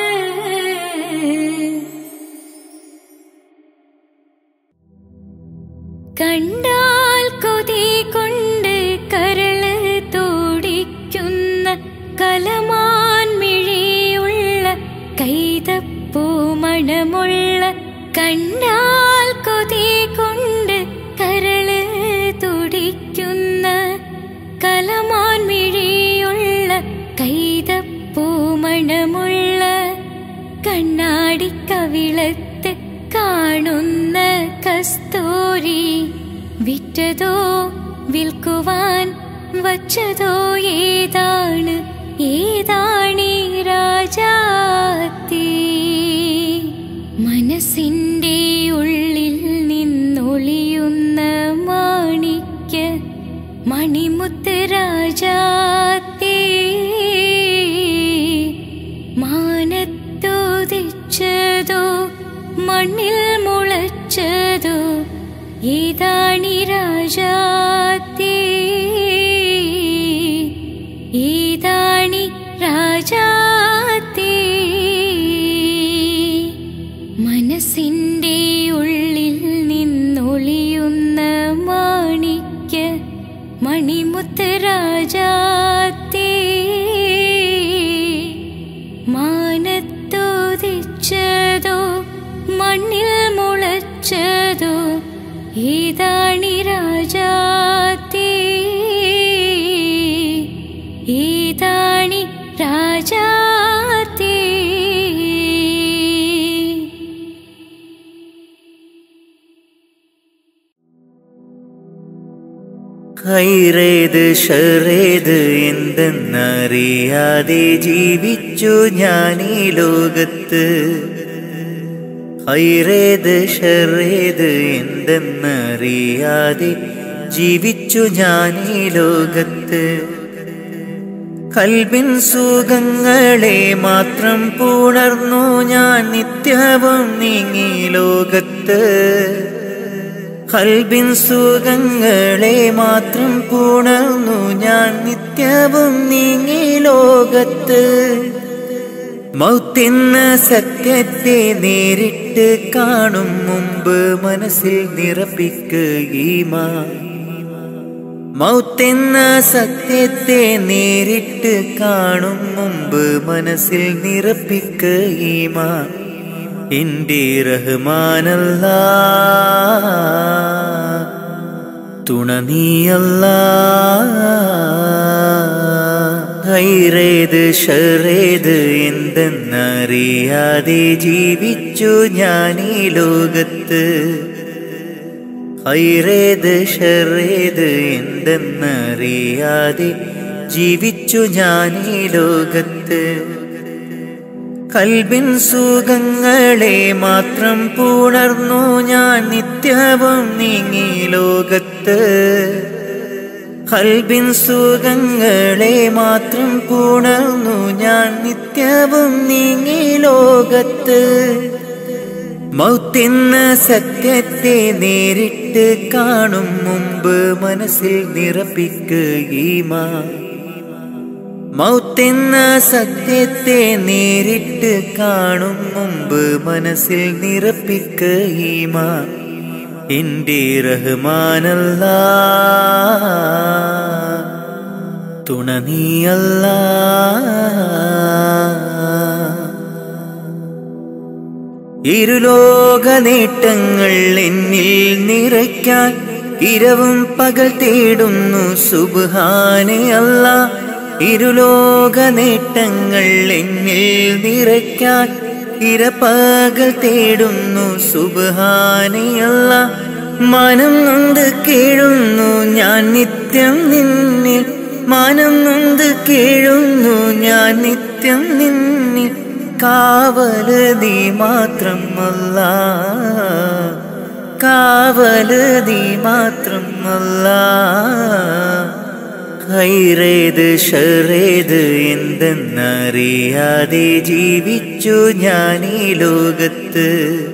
കണ്ടാൽ കൊതി കൊണ്ട് കരള് തോടിക്കുന്ന കലമാൻ മിഴിയുള്ള കൈതപ്പൂ മണമുള്ള കണ്ടാൽ കൊതി കൊണ്ട് കരള് തുടിക്കുന്ന കലമാൻ മിഴിയുള്ള കൈതപ്പൂ മണമുള്ള കണ്ണാടി കവിളത്ത് കാണുന്ന കസ്തൂരി വിറ്റതോ വിൽക്കുവാൻ വച്ചതോ ഏതാണ് ഏതാണീ രാജാത്തി മനസ്സിന്റെ ഉള്ളിൽ നിന്നൊളിയുന്ന മാണിക്യ മണിമുത്ത് രാജാത്തി മാനത്തോതിച്ചതോ മണ്ണിൽ മുളച്ചതോ ഏതാണി രാജാത്തി ഏതാണി രാജാത്തി മനസ്സിന്റെ ഉള്ളിൽ നിന്നൊളിയുന്ന മാണിക്യ മണിമുത്ത് രാജാത്തി മാനത്തോതിച്ചതോ മണ്ണിൽ മുളച്ചതോ ഏതാണി രാജാത്തി ഏതാണി രാജാത്തി ഹൈറേത് ഷറേത് എന്തെന്നറിയാതെ ജീവിച്ചു ഞാൻ ഈ ലോകത്ത് ഹൈറേത് ഷറേത് എന്തെന്നറിയാതെ ജീവിച്ചു ഞാൻ ഈ ലോകത്ത് കൽബിൻ സുഖങ്ങളെ മാത്രം പുണർന്നു ഞാൻ നിത്യവും നീങ്ങി ലോകത്ത് കൽബിൻ സുഖങ്ങളെ മാത്രം പുണർന്നു ഞാൻ നിത്യവും നീങ്ങി ലോകത്ത് മൗത്തെന്ന സത്യത്തെ നേരിട്ട് കാണും മുമ്പ് മനസ്സിൽ നിറപ്പിക്കുകയുമാ മൗത്തെന്ന സത്യത്തെ നേരിട്ട് കാണും മുമ്പ് മനസ്സിൽ നിറപ്പിക്കുകയുമാ എന്റെ റഹ്മാനല്ല തുണ നീയല്ല ഹൈറേത് ഷറേത് എന്തെന്നറിയാതെ ജീവിച്ചു ഞാൻ ഈ ലോകത്ത് ഹൈറേത് ഷറേത് എന്തെന്നറിയാതെ ജീവിച്ചു ഞാൻ ഈ ലോകത്ത് കൽബിൻ സുഖങ്ങളെ മാത്രം പുണർന്നു ഞാൻ നിത്യവും നീങ്ങി ലോകത്ത് കൽബിൻ സുഖങ്ങളെ മാത്രം പുണർന്നു ഞാൻ നിത്യവും നീങ്ങി ലോകത്ത് മൗത്തെന്ന സത്യത്തെ നേരിട്ട് കാണും മുമ്പ് മനസ്സിൽ നിറപ്പിക്കുകയുമാ മൗത്തെന്ന സത്യത്തെ നേരിട്ട് കാണും മുമ്പ് മനസ്സിൽ നിറപ്പിക്കുകയുമാ എന്റെ റഹ്മാനല്ല തുണ നീയല്ല ഇരുലോക നേട്ടങ്ങൾ എന്നിൽ നിറയ്ക്കാൻ ഇരവും പകൽ തേടുന്നു സുബാനെ അല്ല ഇരുലോക നേട്ടങ്ങൾ എന്നിൽ നിറയ്ക്കാൻ ഇരപ്പകൽ തേടുന്നു സുബഹാനിയല്ല മനം നൊന്ത് കേഴുന്നു ഞാൻ നിത്യം നിന്നിൽ മനം നൊന്ത് കേഴുന്നു ഞാൻ നിത്യം നിന്നിൽ കാവല് നീ മാത്രം അല്ല കാവല് നീ മാത്രം അല്ല ഹൈറേത് ഷറേത് എന്തെന്നറിയാതെ ജീവിച്ചു ഞാൻ ഈ ലോകത്ത്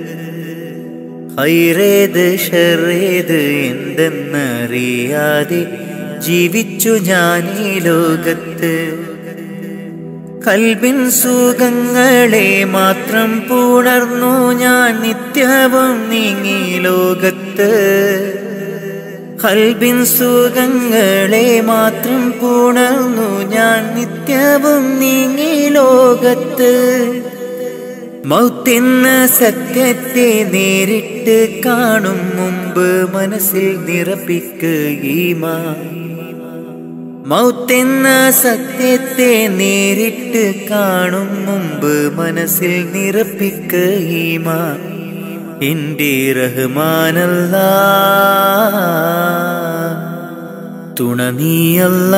ഹൈറേത് ഷറേത് എന്തെന്നറിയാതെ ജീവിച്ചു ഞാൻ ഈ ലോകത്ത് കൽബിൻ സുഖങ്ങളെ മാത്രം പുണർന്നു ഞാൻ നിത്യവും നീങ്ങി ലോകത്ത് കൽബിൻ സുഖങ്ങളെ മാത്രം പുണർന്നു ഞാൻ നിത്യവും നീങ്ങി ലോകത്ത് മൗത്തെന്ന സത്യത്തെ നേരിട്ട് കാണും മുമ്പ് മനസ്സിൽ നിറപ്പിക്കുകീമാ മൗത്തെന്ന സത്യത്തെ നേരിട്ട് കാണും മുമ്പ് മനസ്സിൽ നിറപ്പിക്കുകീമാ എന്റെ റഹ്മാനല്ല തുണ നീയല്ല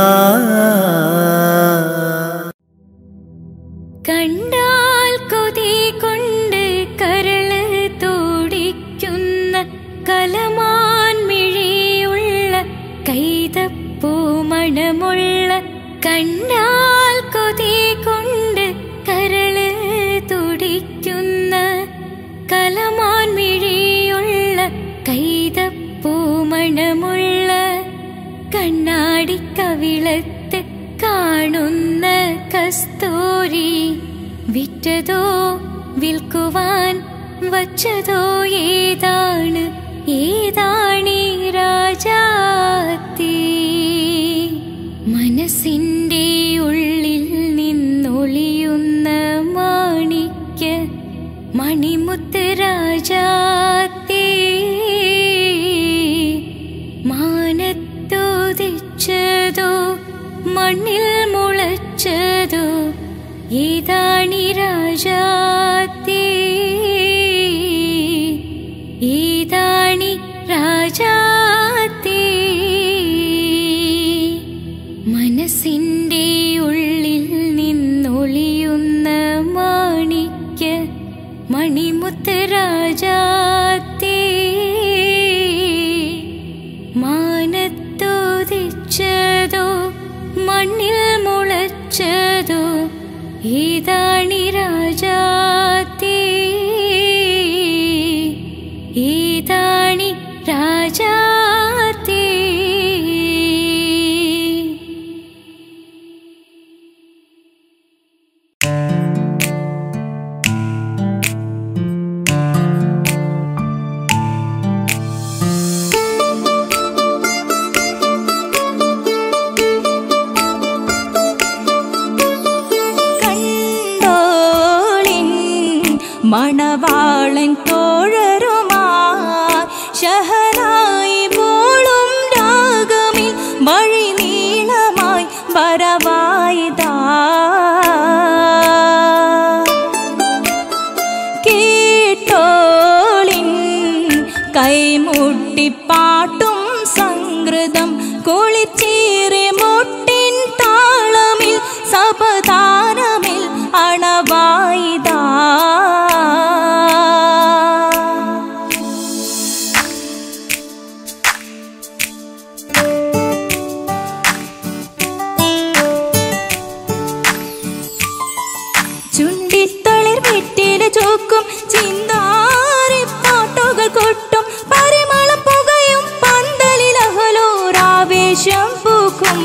കണ്ടാൽ കൊതി കൊണ്ട് കരള് തോടിക്കുന്ന കലമാൻ മിഴിയുള്ള കൈതപ്പൂ മണമുള്ള കണ്ടാൽ കൊതി കൊണ്ട് കരള് തുടിക്കുന്ന കലമാൻ മിഴിയുള്ള കൈതപ്പൂ മണമുള്ള കണ്ണാടി കവിളത്ത് കാണുന്ന കസ്തൂരി വിറ്റതോ വിൽക്കുവാൻ വച്ചതോ ഏതാണ് ഏതാണീ രാജാത്തി മനസ്സിന്റെ ഉള്ളിൽ നിന്നൊളിയുന്ന മാണിക്യ മണിമുത്ത് രാജാത്തി മാനത്തോതിച്ചതോ മണ്ണിൽ മുളച്ചതോ ഏതാണി രാജാത്തി ഏതാണി രാജാത്തി മനസ്സിന്റെ ഉള്ളിൽ നിന്നൊളിയുന്ന മാണിക്യ മണിമുത്ത് രാജാത്തി മാനത്തോതിച്ചതോ മണ്ണിൽ മുളച്ചതോ ഏതാണി രാജാത്തി ഏതാണി രാജാത്തി കണ്ടോളിൻ മണവാളൻ തോഴരുമാ ശഹനായി പോളും രാഗമിൽ വഴി നീളമായി വരവായിതാ കേട്ടോളിൻ കൈമുട്ടിപ്പാട്ടും സംഗൃതം കുളിച്ചേറി മുട്ടിൻ താളമിൽ സപതാരമിൽ അണവായിതാ ചുണ്ടിത്തളിർ വെറ്റില ചോക്കും ചിന്താരി പാട്ടുകൾ കൊട്ടും പരിമളം പുകയും പന്തലിൽ അഹലോരാവേശം പൂക്കും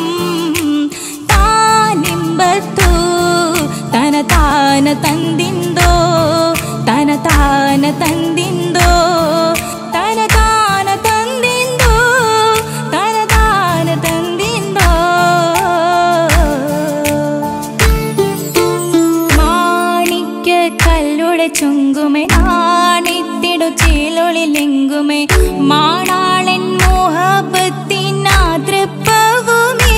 താനിമ്പത്തു തന താന തന്തിന്തോ തന താന തന്തിന്തോ തന താന തന്തിന്തോ തന താന തന്തിന്തോ മാണിക്യ കല്ലുടെ ചുങ്കുമേ നാണിത്തിടു ചേലൊളിലെങ്കുമേ മാണാളൻ മോഹബത്തിനാതൃപ്പവുമേ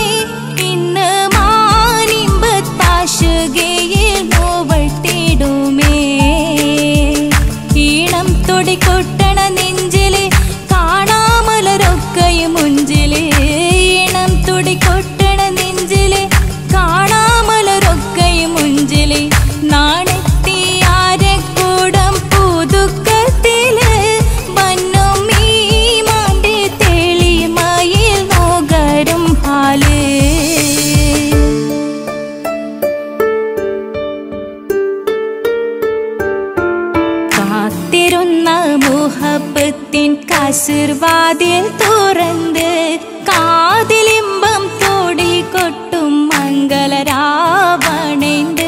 ഇന്ന് മാനിമ്പത്താശുകയിൽ നോവട്ടിടുമേ കസിർവാതിൽ തുറന്ന് കാതിലിമ്പം തോടി കൊട്ടും മംഗളരാവണേന്ത്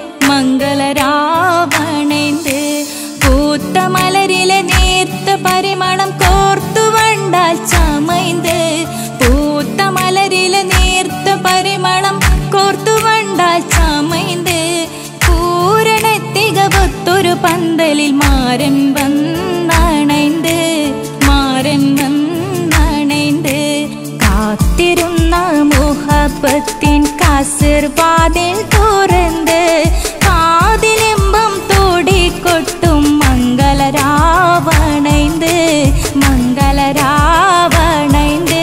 മംഗളരാവണേന്ത് പൂത്ത മലരിലെ നേർത്ത പരിമളം കോർത്തു വണ്ടാൽ ചമൈന്ത് പൂത്ത മലരിലെ നേർത്ത പരിമളം കോർത്തു വണ്ടാൽ ചമൈന്ത് പൂരണത്തികവൊത്തൊരു പന്തലിൽ മാരൻ വന്നണൈന്ത് മാരൻ വന്നണൈന്ത് കാത്തിരുന്ന മുഹബത്തിൻ കസിർവാതിൽ തുറന്ന് കാതിലിമ്പം തോടിക്കൊട്ടും മംഗളരാവണൈന്ത് മംഗളരാവണൈന്ത്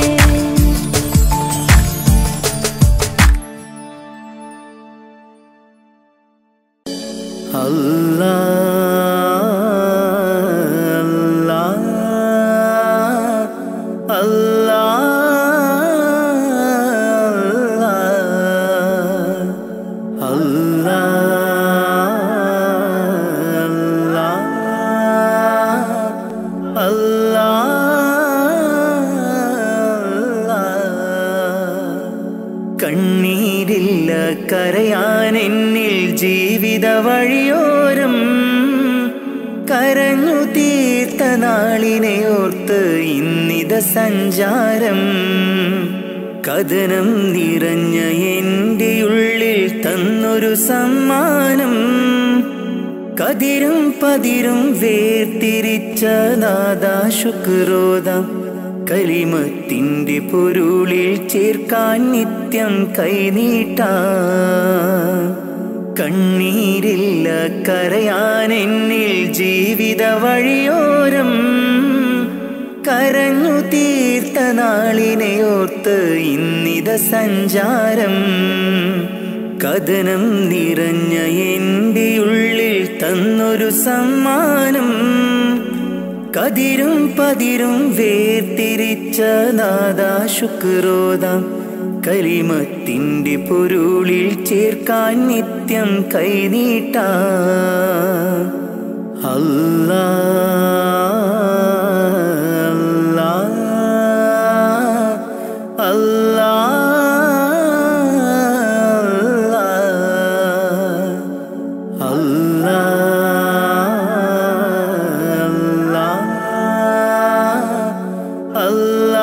അല്ലാ അല്ലാ അല്ലാ അല്ലാ അല്ലാ കണ്ണീരില്ല കരയാൻ എന്നിൽ ജീവിത വഴിയോരം കരഞ്ഞു തീർത്ത നാളിനെ ഓർത്ത് ഇന്നിത സഞ്ചാരം കഥനം നിറഞ്ഞ എൻ്റെ ഉള്ളിൽ തന്നൊരു സമ്മാനം കതിരും പതിരും വേർതിരിച്ച നാദാ ശുക്രോദം കലിമത്തിൻ്റെ പൊരുളിൽ ചേർക്കാൻ നിത്യം കൈനീട്ട കണ്ണീരില്ല കരയാൻ എന്നിൽ ജീവിത വഴിയോരം കരഞ്ഞു തീർത്ത നാളിനെ ഓർത്ത് ഇന്നിത സഞ്ചാരം കഥനം നിറഞ്ഞ എൻ്റെ ഉള്ളിൽ തന്നൊരു സമ്മാനം കതിരും പതിരും വേർതിരിച്ച നാദാ ശുക്രോദം കലിമത്തിൻ്റെ പൊരുളിൽ ചേർക്കാൻ നിത്യം കൈനീട്ട അല്ലാ അല്ലാ അല്ലാ അല്ലാ അല്ലാ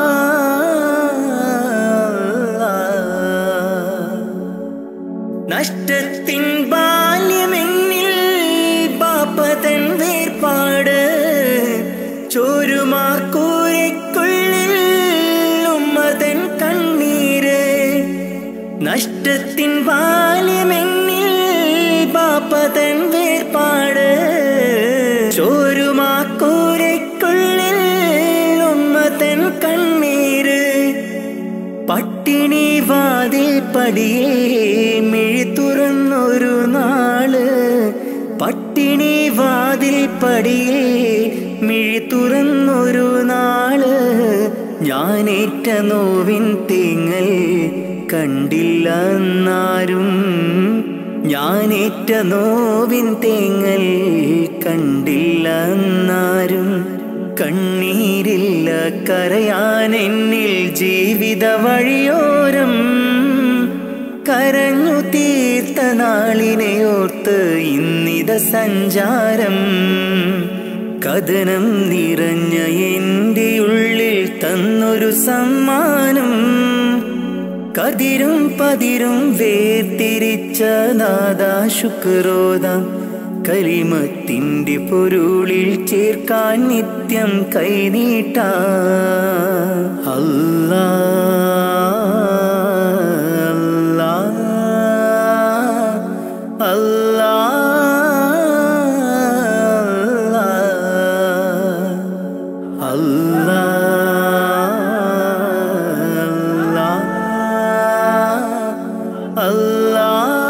നഷ്ടത്തിൻ ബാല്യമെന്നിൽ പാപ്പതൻ വേർപാട് ചോരുമാക്കൂരയ്ക്കുള്ളിൽ ഉമ്മതൻ കണ്ണീര് നഷ്ടത്തിൻ ബാല്യമെന്നിൽ പാപ്പതൻ വേർപാട് ചോരുമാക്കൂരയ്ക്കുള്ളിൽ ഉമ്മതൻ കണ്ണീര് പട്ടിണി വാതിൽ പടിയേ മിഴി തുറന്നൊരു നാള് പട്ടിണി വാതിൽ പടിയേ മിഴി തുറന്നൊരു നാള് ഞാനേറ്റ നോവിൻ തേങ്ങൽ കണ്ടില്ല എന്നാരും ഞാനേറ്റ നോവിൻ തേങ്ങൽ കണ്ടില്ല എന്നാരും കണ്ണീരില്ല കരയാൻ എന്നിൽ ജീവിത വഴിയോരം കരഞ്ഞു തീർത്ത നാളിനെ ഓർത്ത് ഇന്നിത സഞ്ചാരം കഥനം നിറഞ്ഞ എൻ്റെ ഉള്ളിൽ തന്നൊരു സമ്മാനം കതിരും പതിരും വേർതിരിച്ച നാദാ ശുക്രോദം കലിമത്തിൻ്റെ പൊരുളിൽ ചേർക്കാൻ നിത്യം കൈനീട്ട അല്ലാ അല്ലാ അല്ലാ അല്ലാ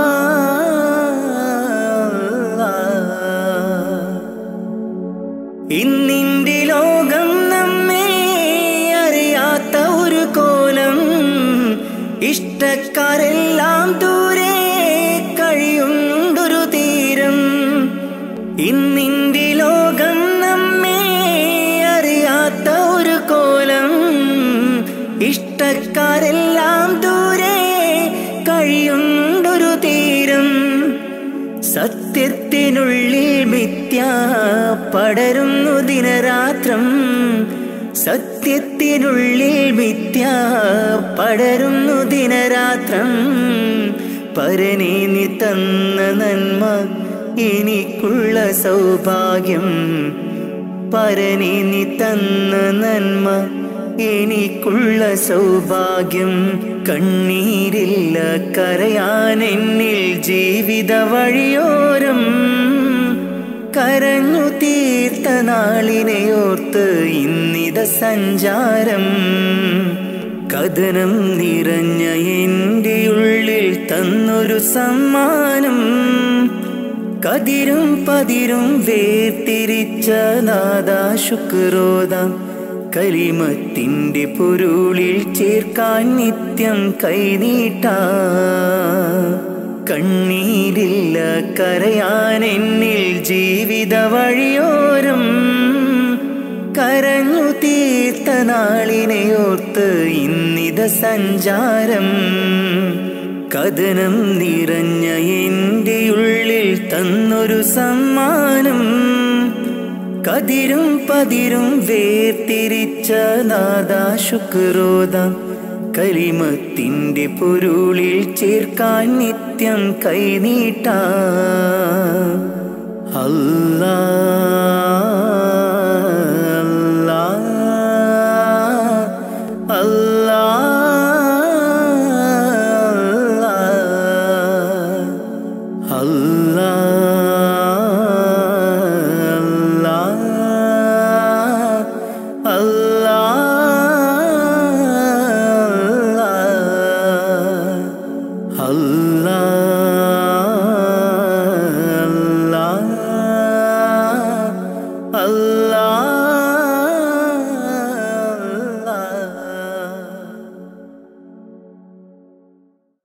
ഇന്നിന്റെ ലോകം നമ്മെ അറിയാത്ത ഒരു കോലം ഇഷ്ടക്കാരെല്ലാം ദൂരെ കഴിയുണ്ടൊരു തീരം ഇന്നിന്റെ ലോകം നമ്മെ അറിയാത്ത സത്യത്തിനുള്ളിൽ മിഥ്യ പടരുന്നു ദിനരാത്രം സത്യത്തിനുള്ളിൽ മിഥ്യ പടരുന്നു ദിനരാത്രം പരനെ നീ തന്ന നന്മ എനിക്കുള്ള സൗഭാഗ്യം പരനെ നീ തന്ന നന്മ എനിക്കുള്ള സൗഭാഗ്യം കണ്ണീരില്ല കരയാൻ എന്നിൽ ജീവിത വഴിയോരം കരഞ്ഞു തീർത്ത നാളിനെയോർത്ത് ഇന്നിത സഞ്ചാരം കഥനം നിറഞ്ഞ എൻ്റെ ഉള്ളിൽ തന്നൊരു സമ്മാനം കതിരും പതിരും വേർതിരിച്ച നാദാ ശുക്രോദാം കലിമത്തിൻ്റെ പൊരുളിൽ ചേർക്കാൻ നിത്യം കൈനീട്ട കണ്ണീരില്ല കരയാൻ എന്നിൽ ജീവിത വഴിയോരം കരഞ്ഞു തീർത്ത നാളിനെയോർത്ത് ഇന്നിത സഞ്ചാരം കഥനം നിറഞ്ഞ എൻ്റെ ഉള്ളിൽ തന്നൊരു സമ്മാനം കതിരും പതിരും വേർതിരിച്ച നാദാ ശുക്രോദാം കലിമത്തിൻ്റെ പൊരുളിൽ ചേർക്കാൻ നിത്യം കൈനീട്ട അല്ലാ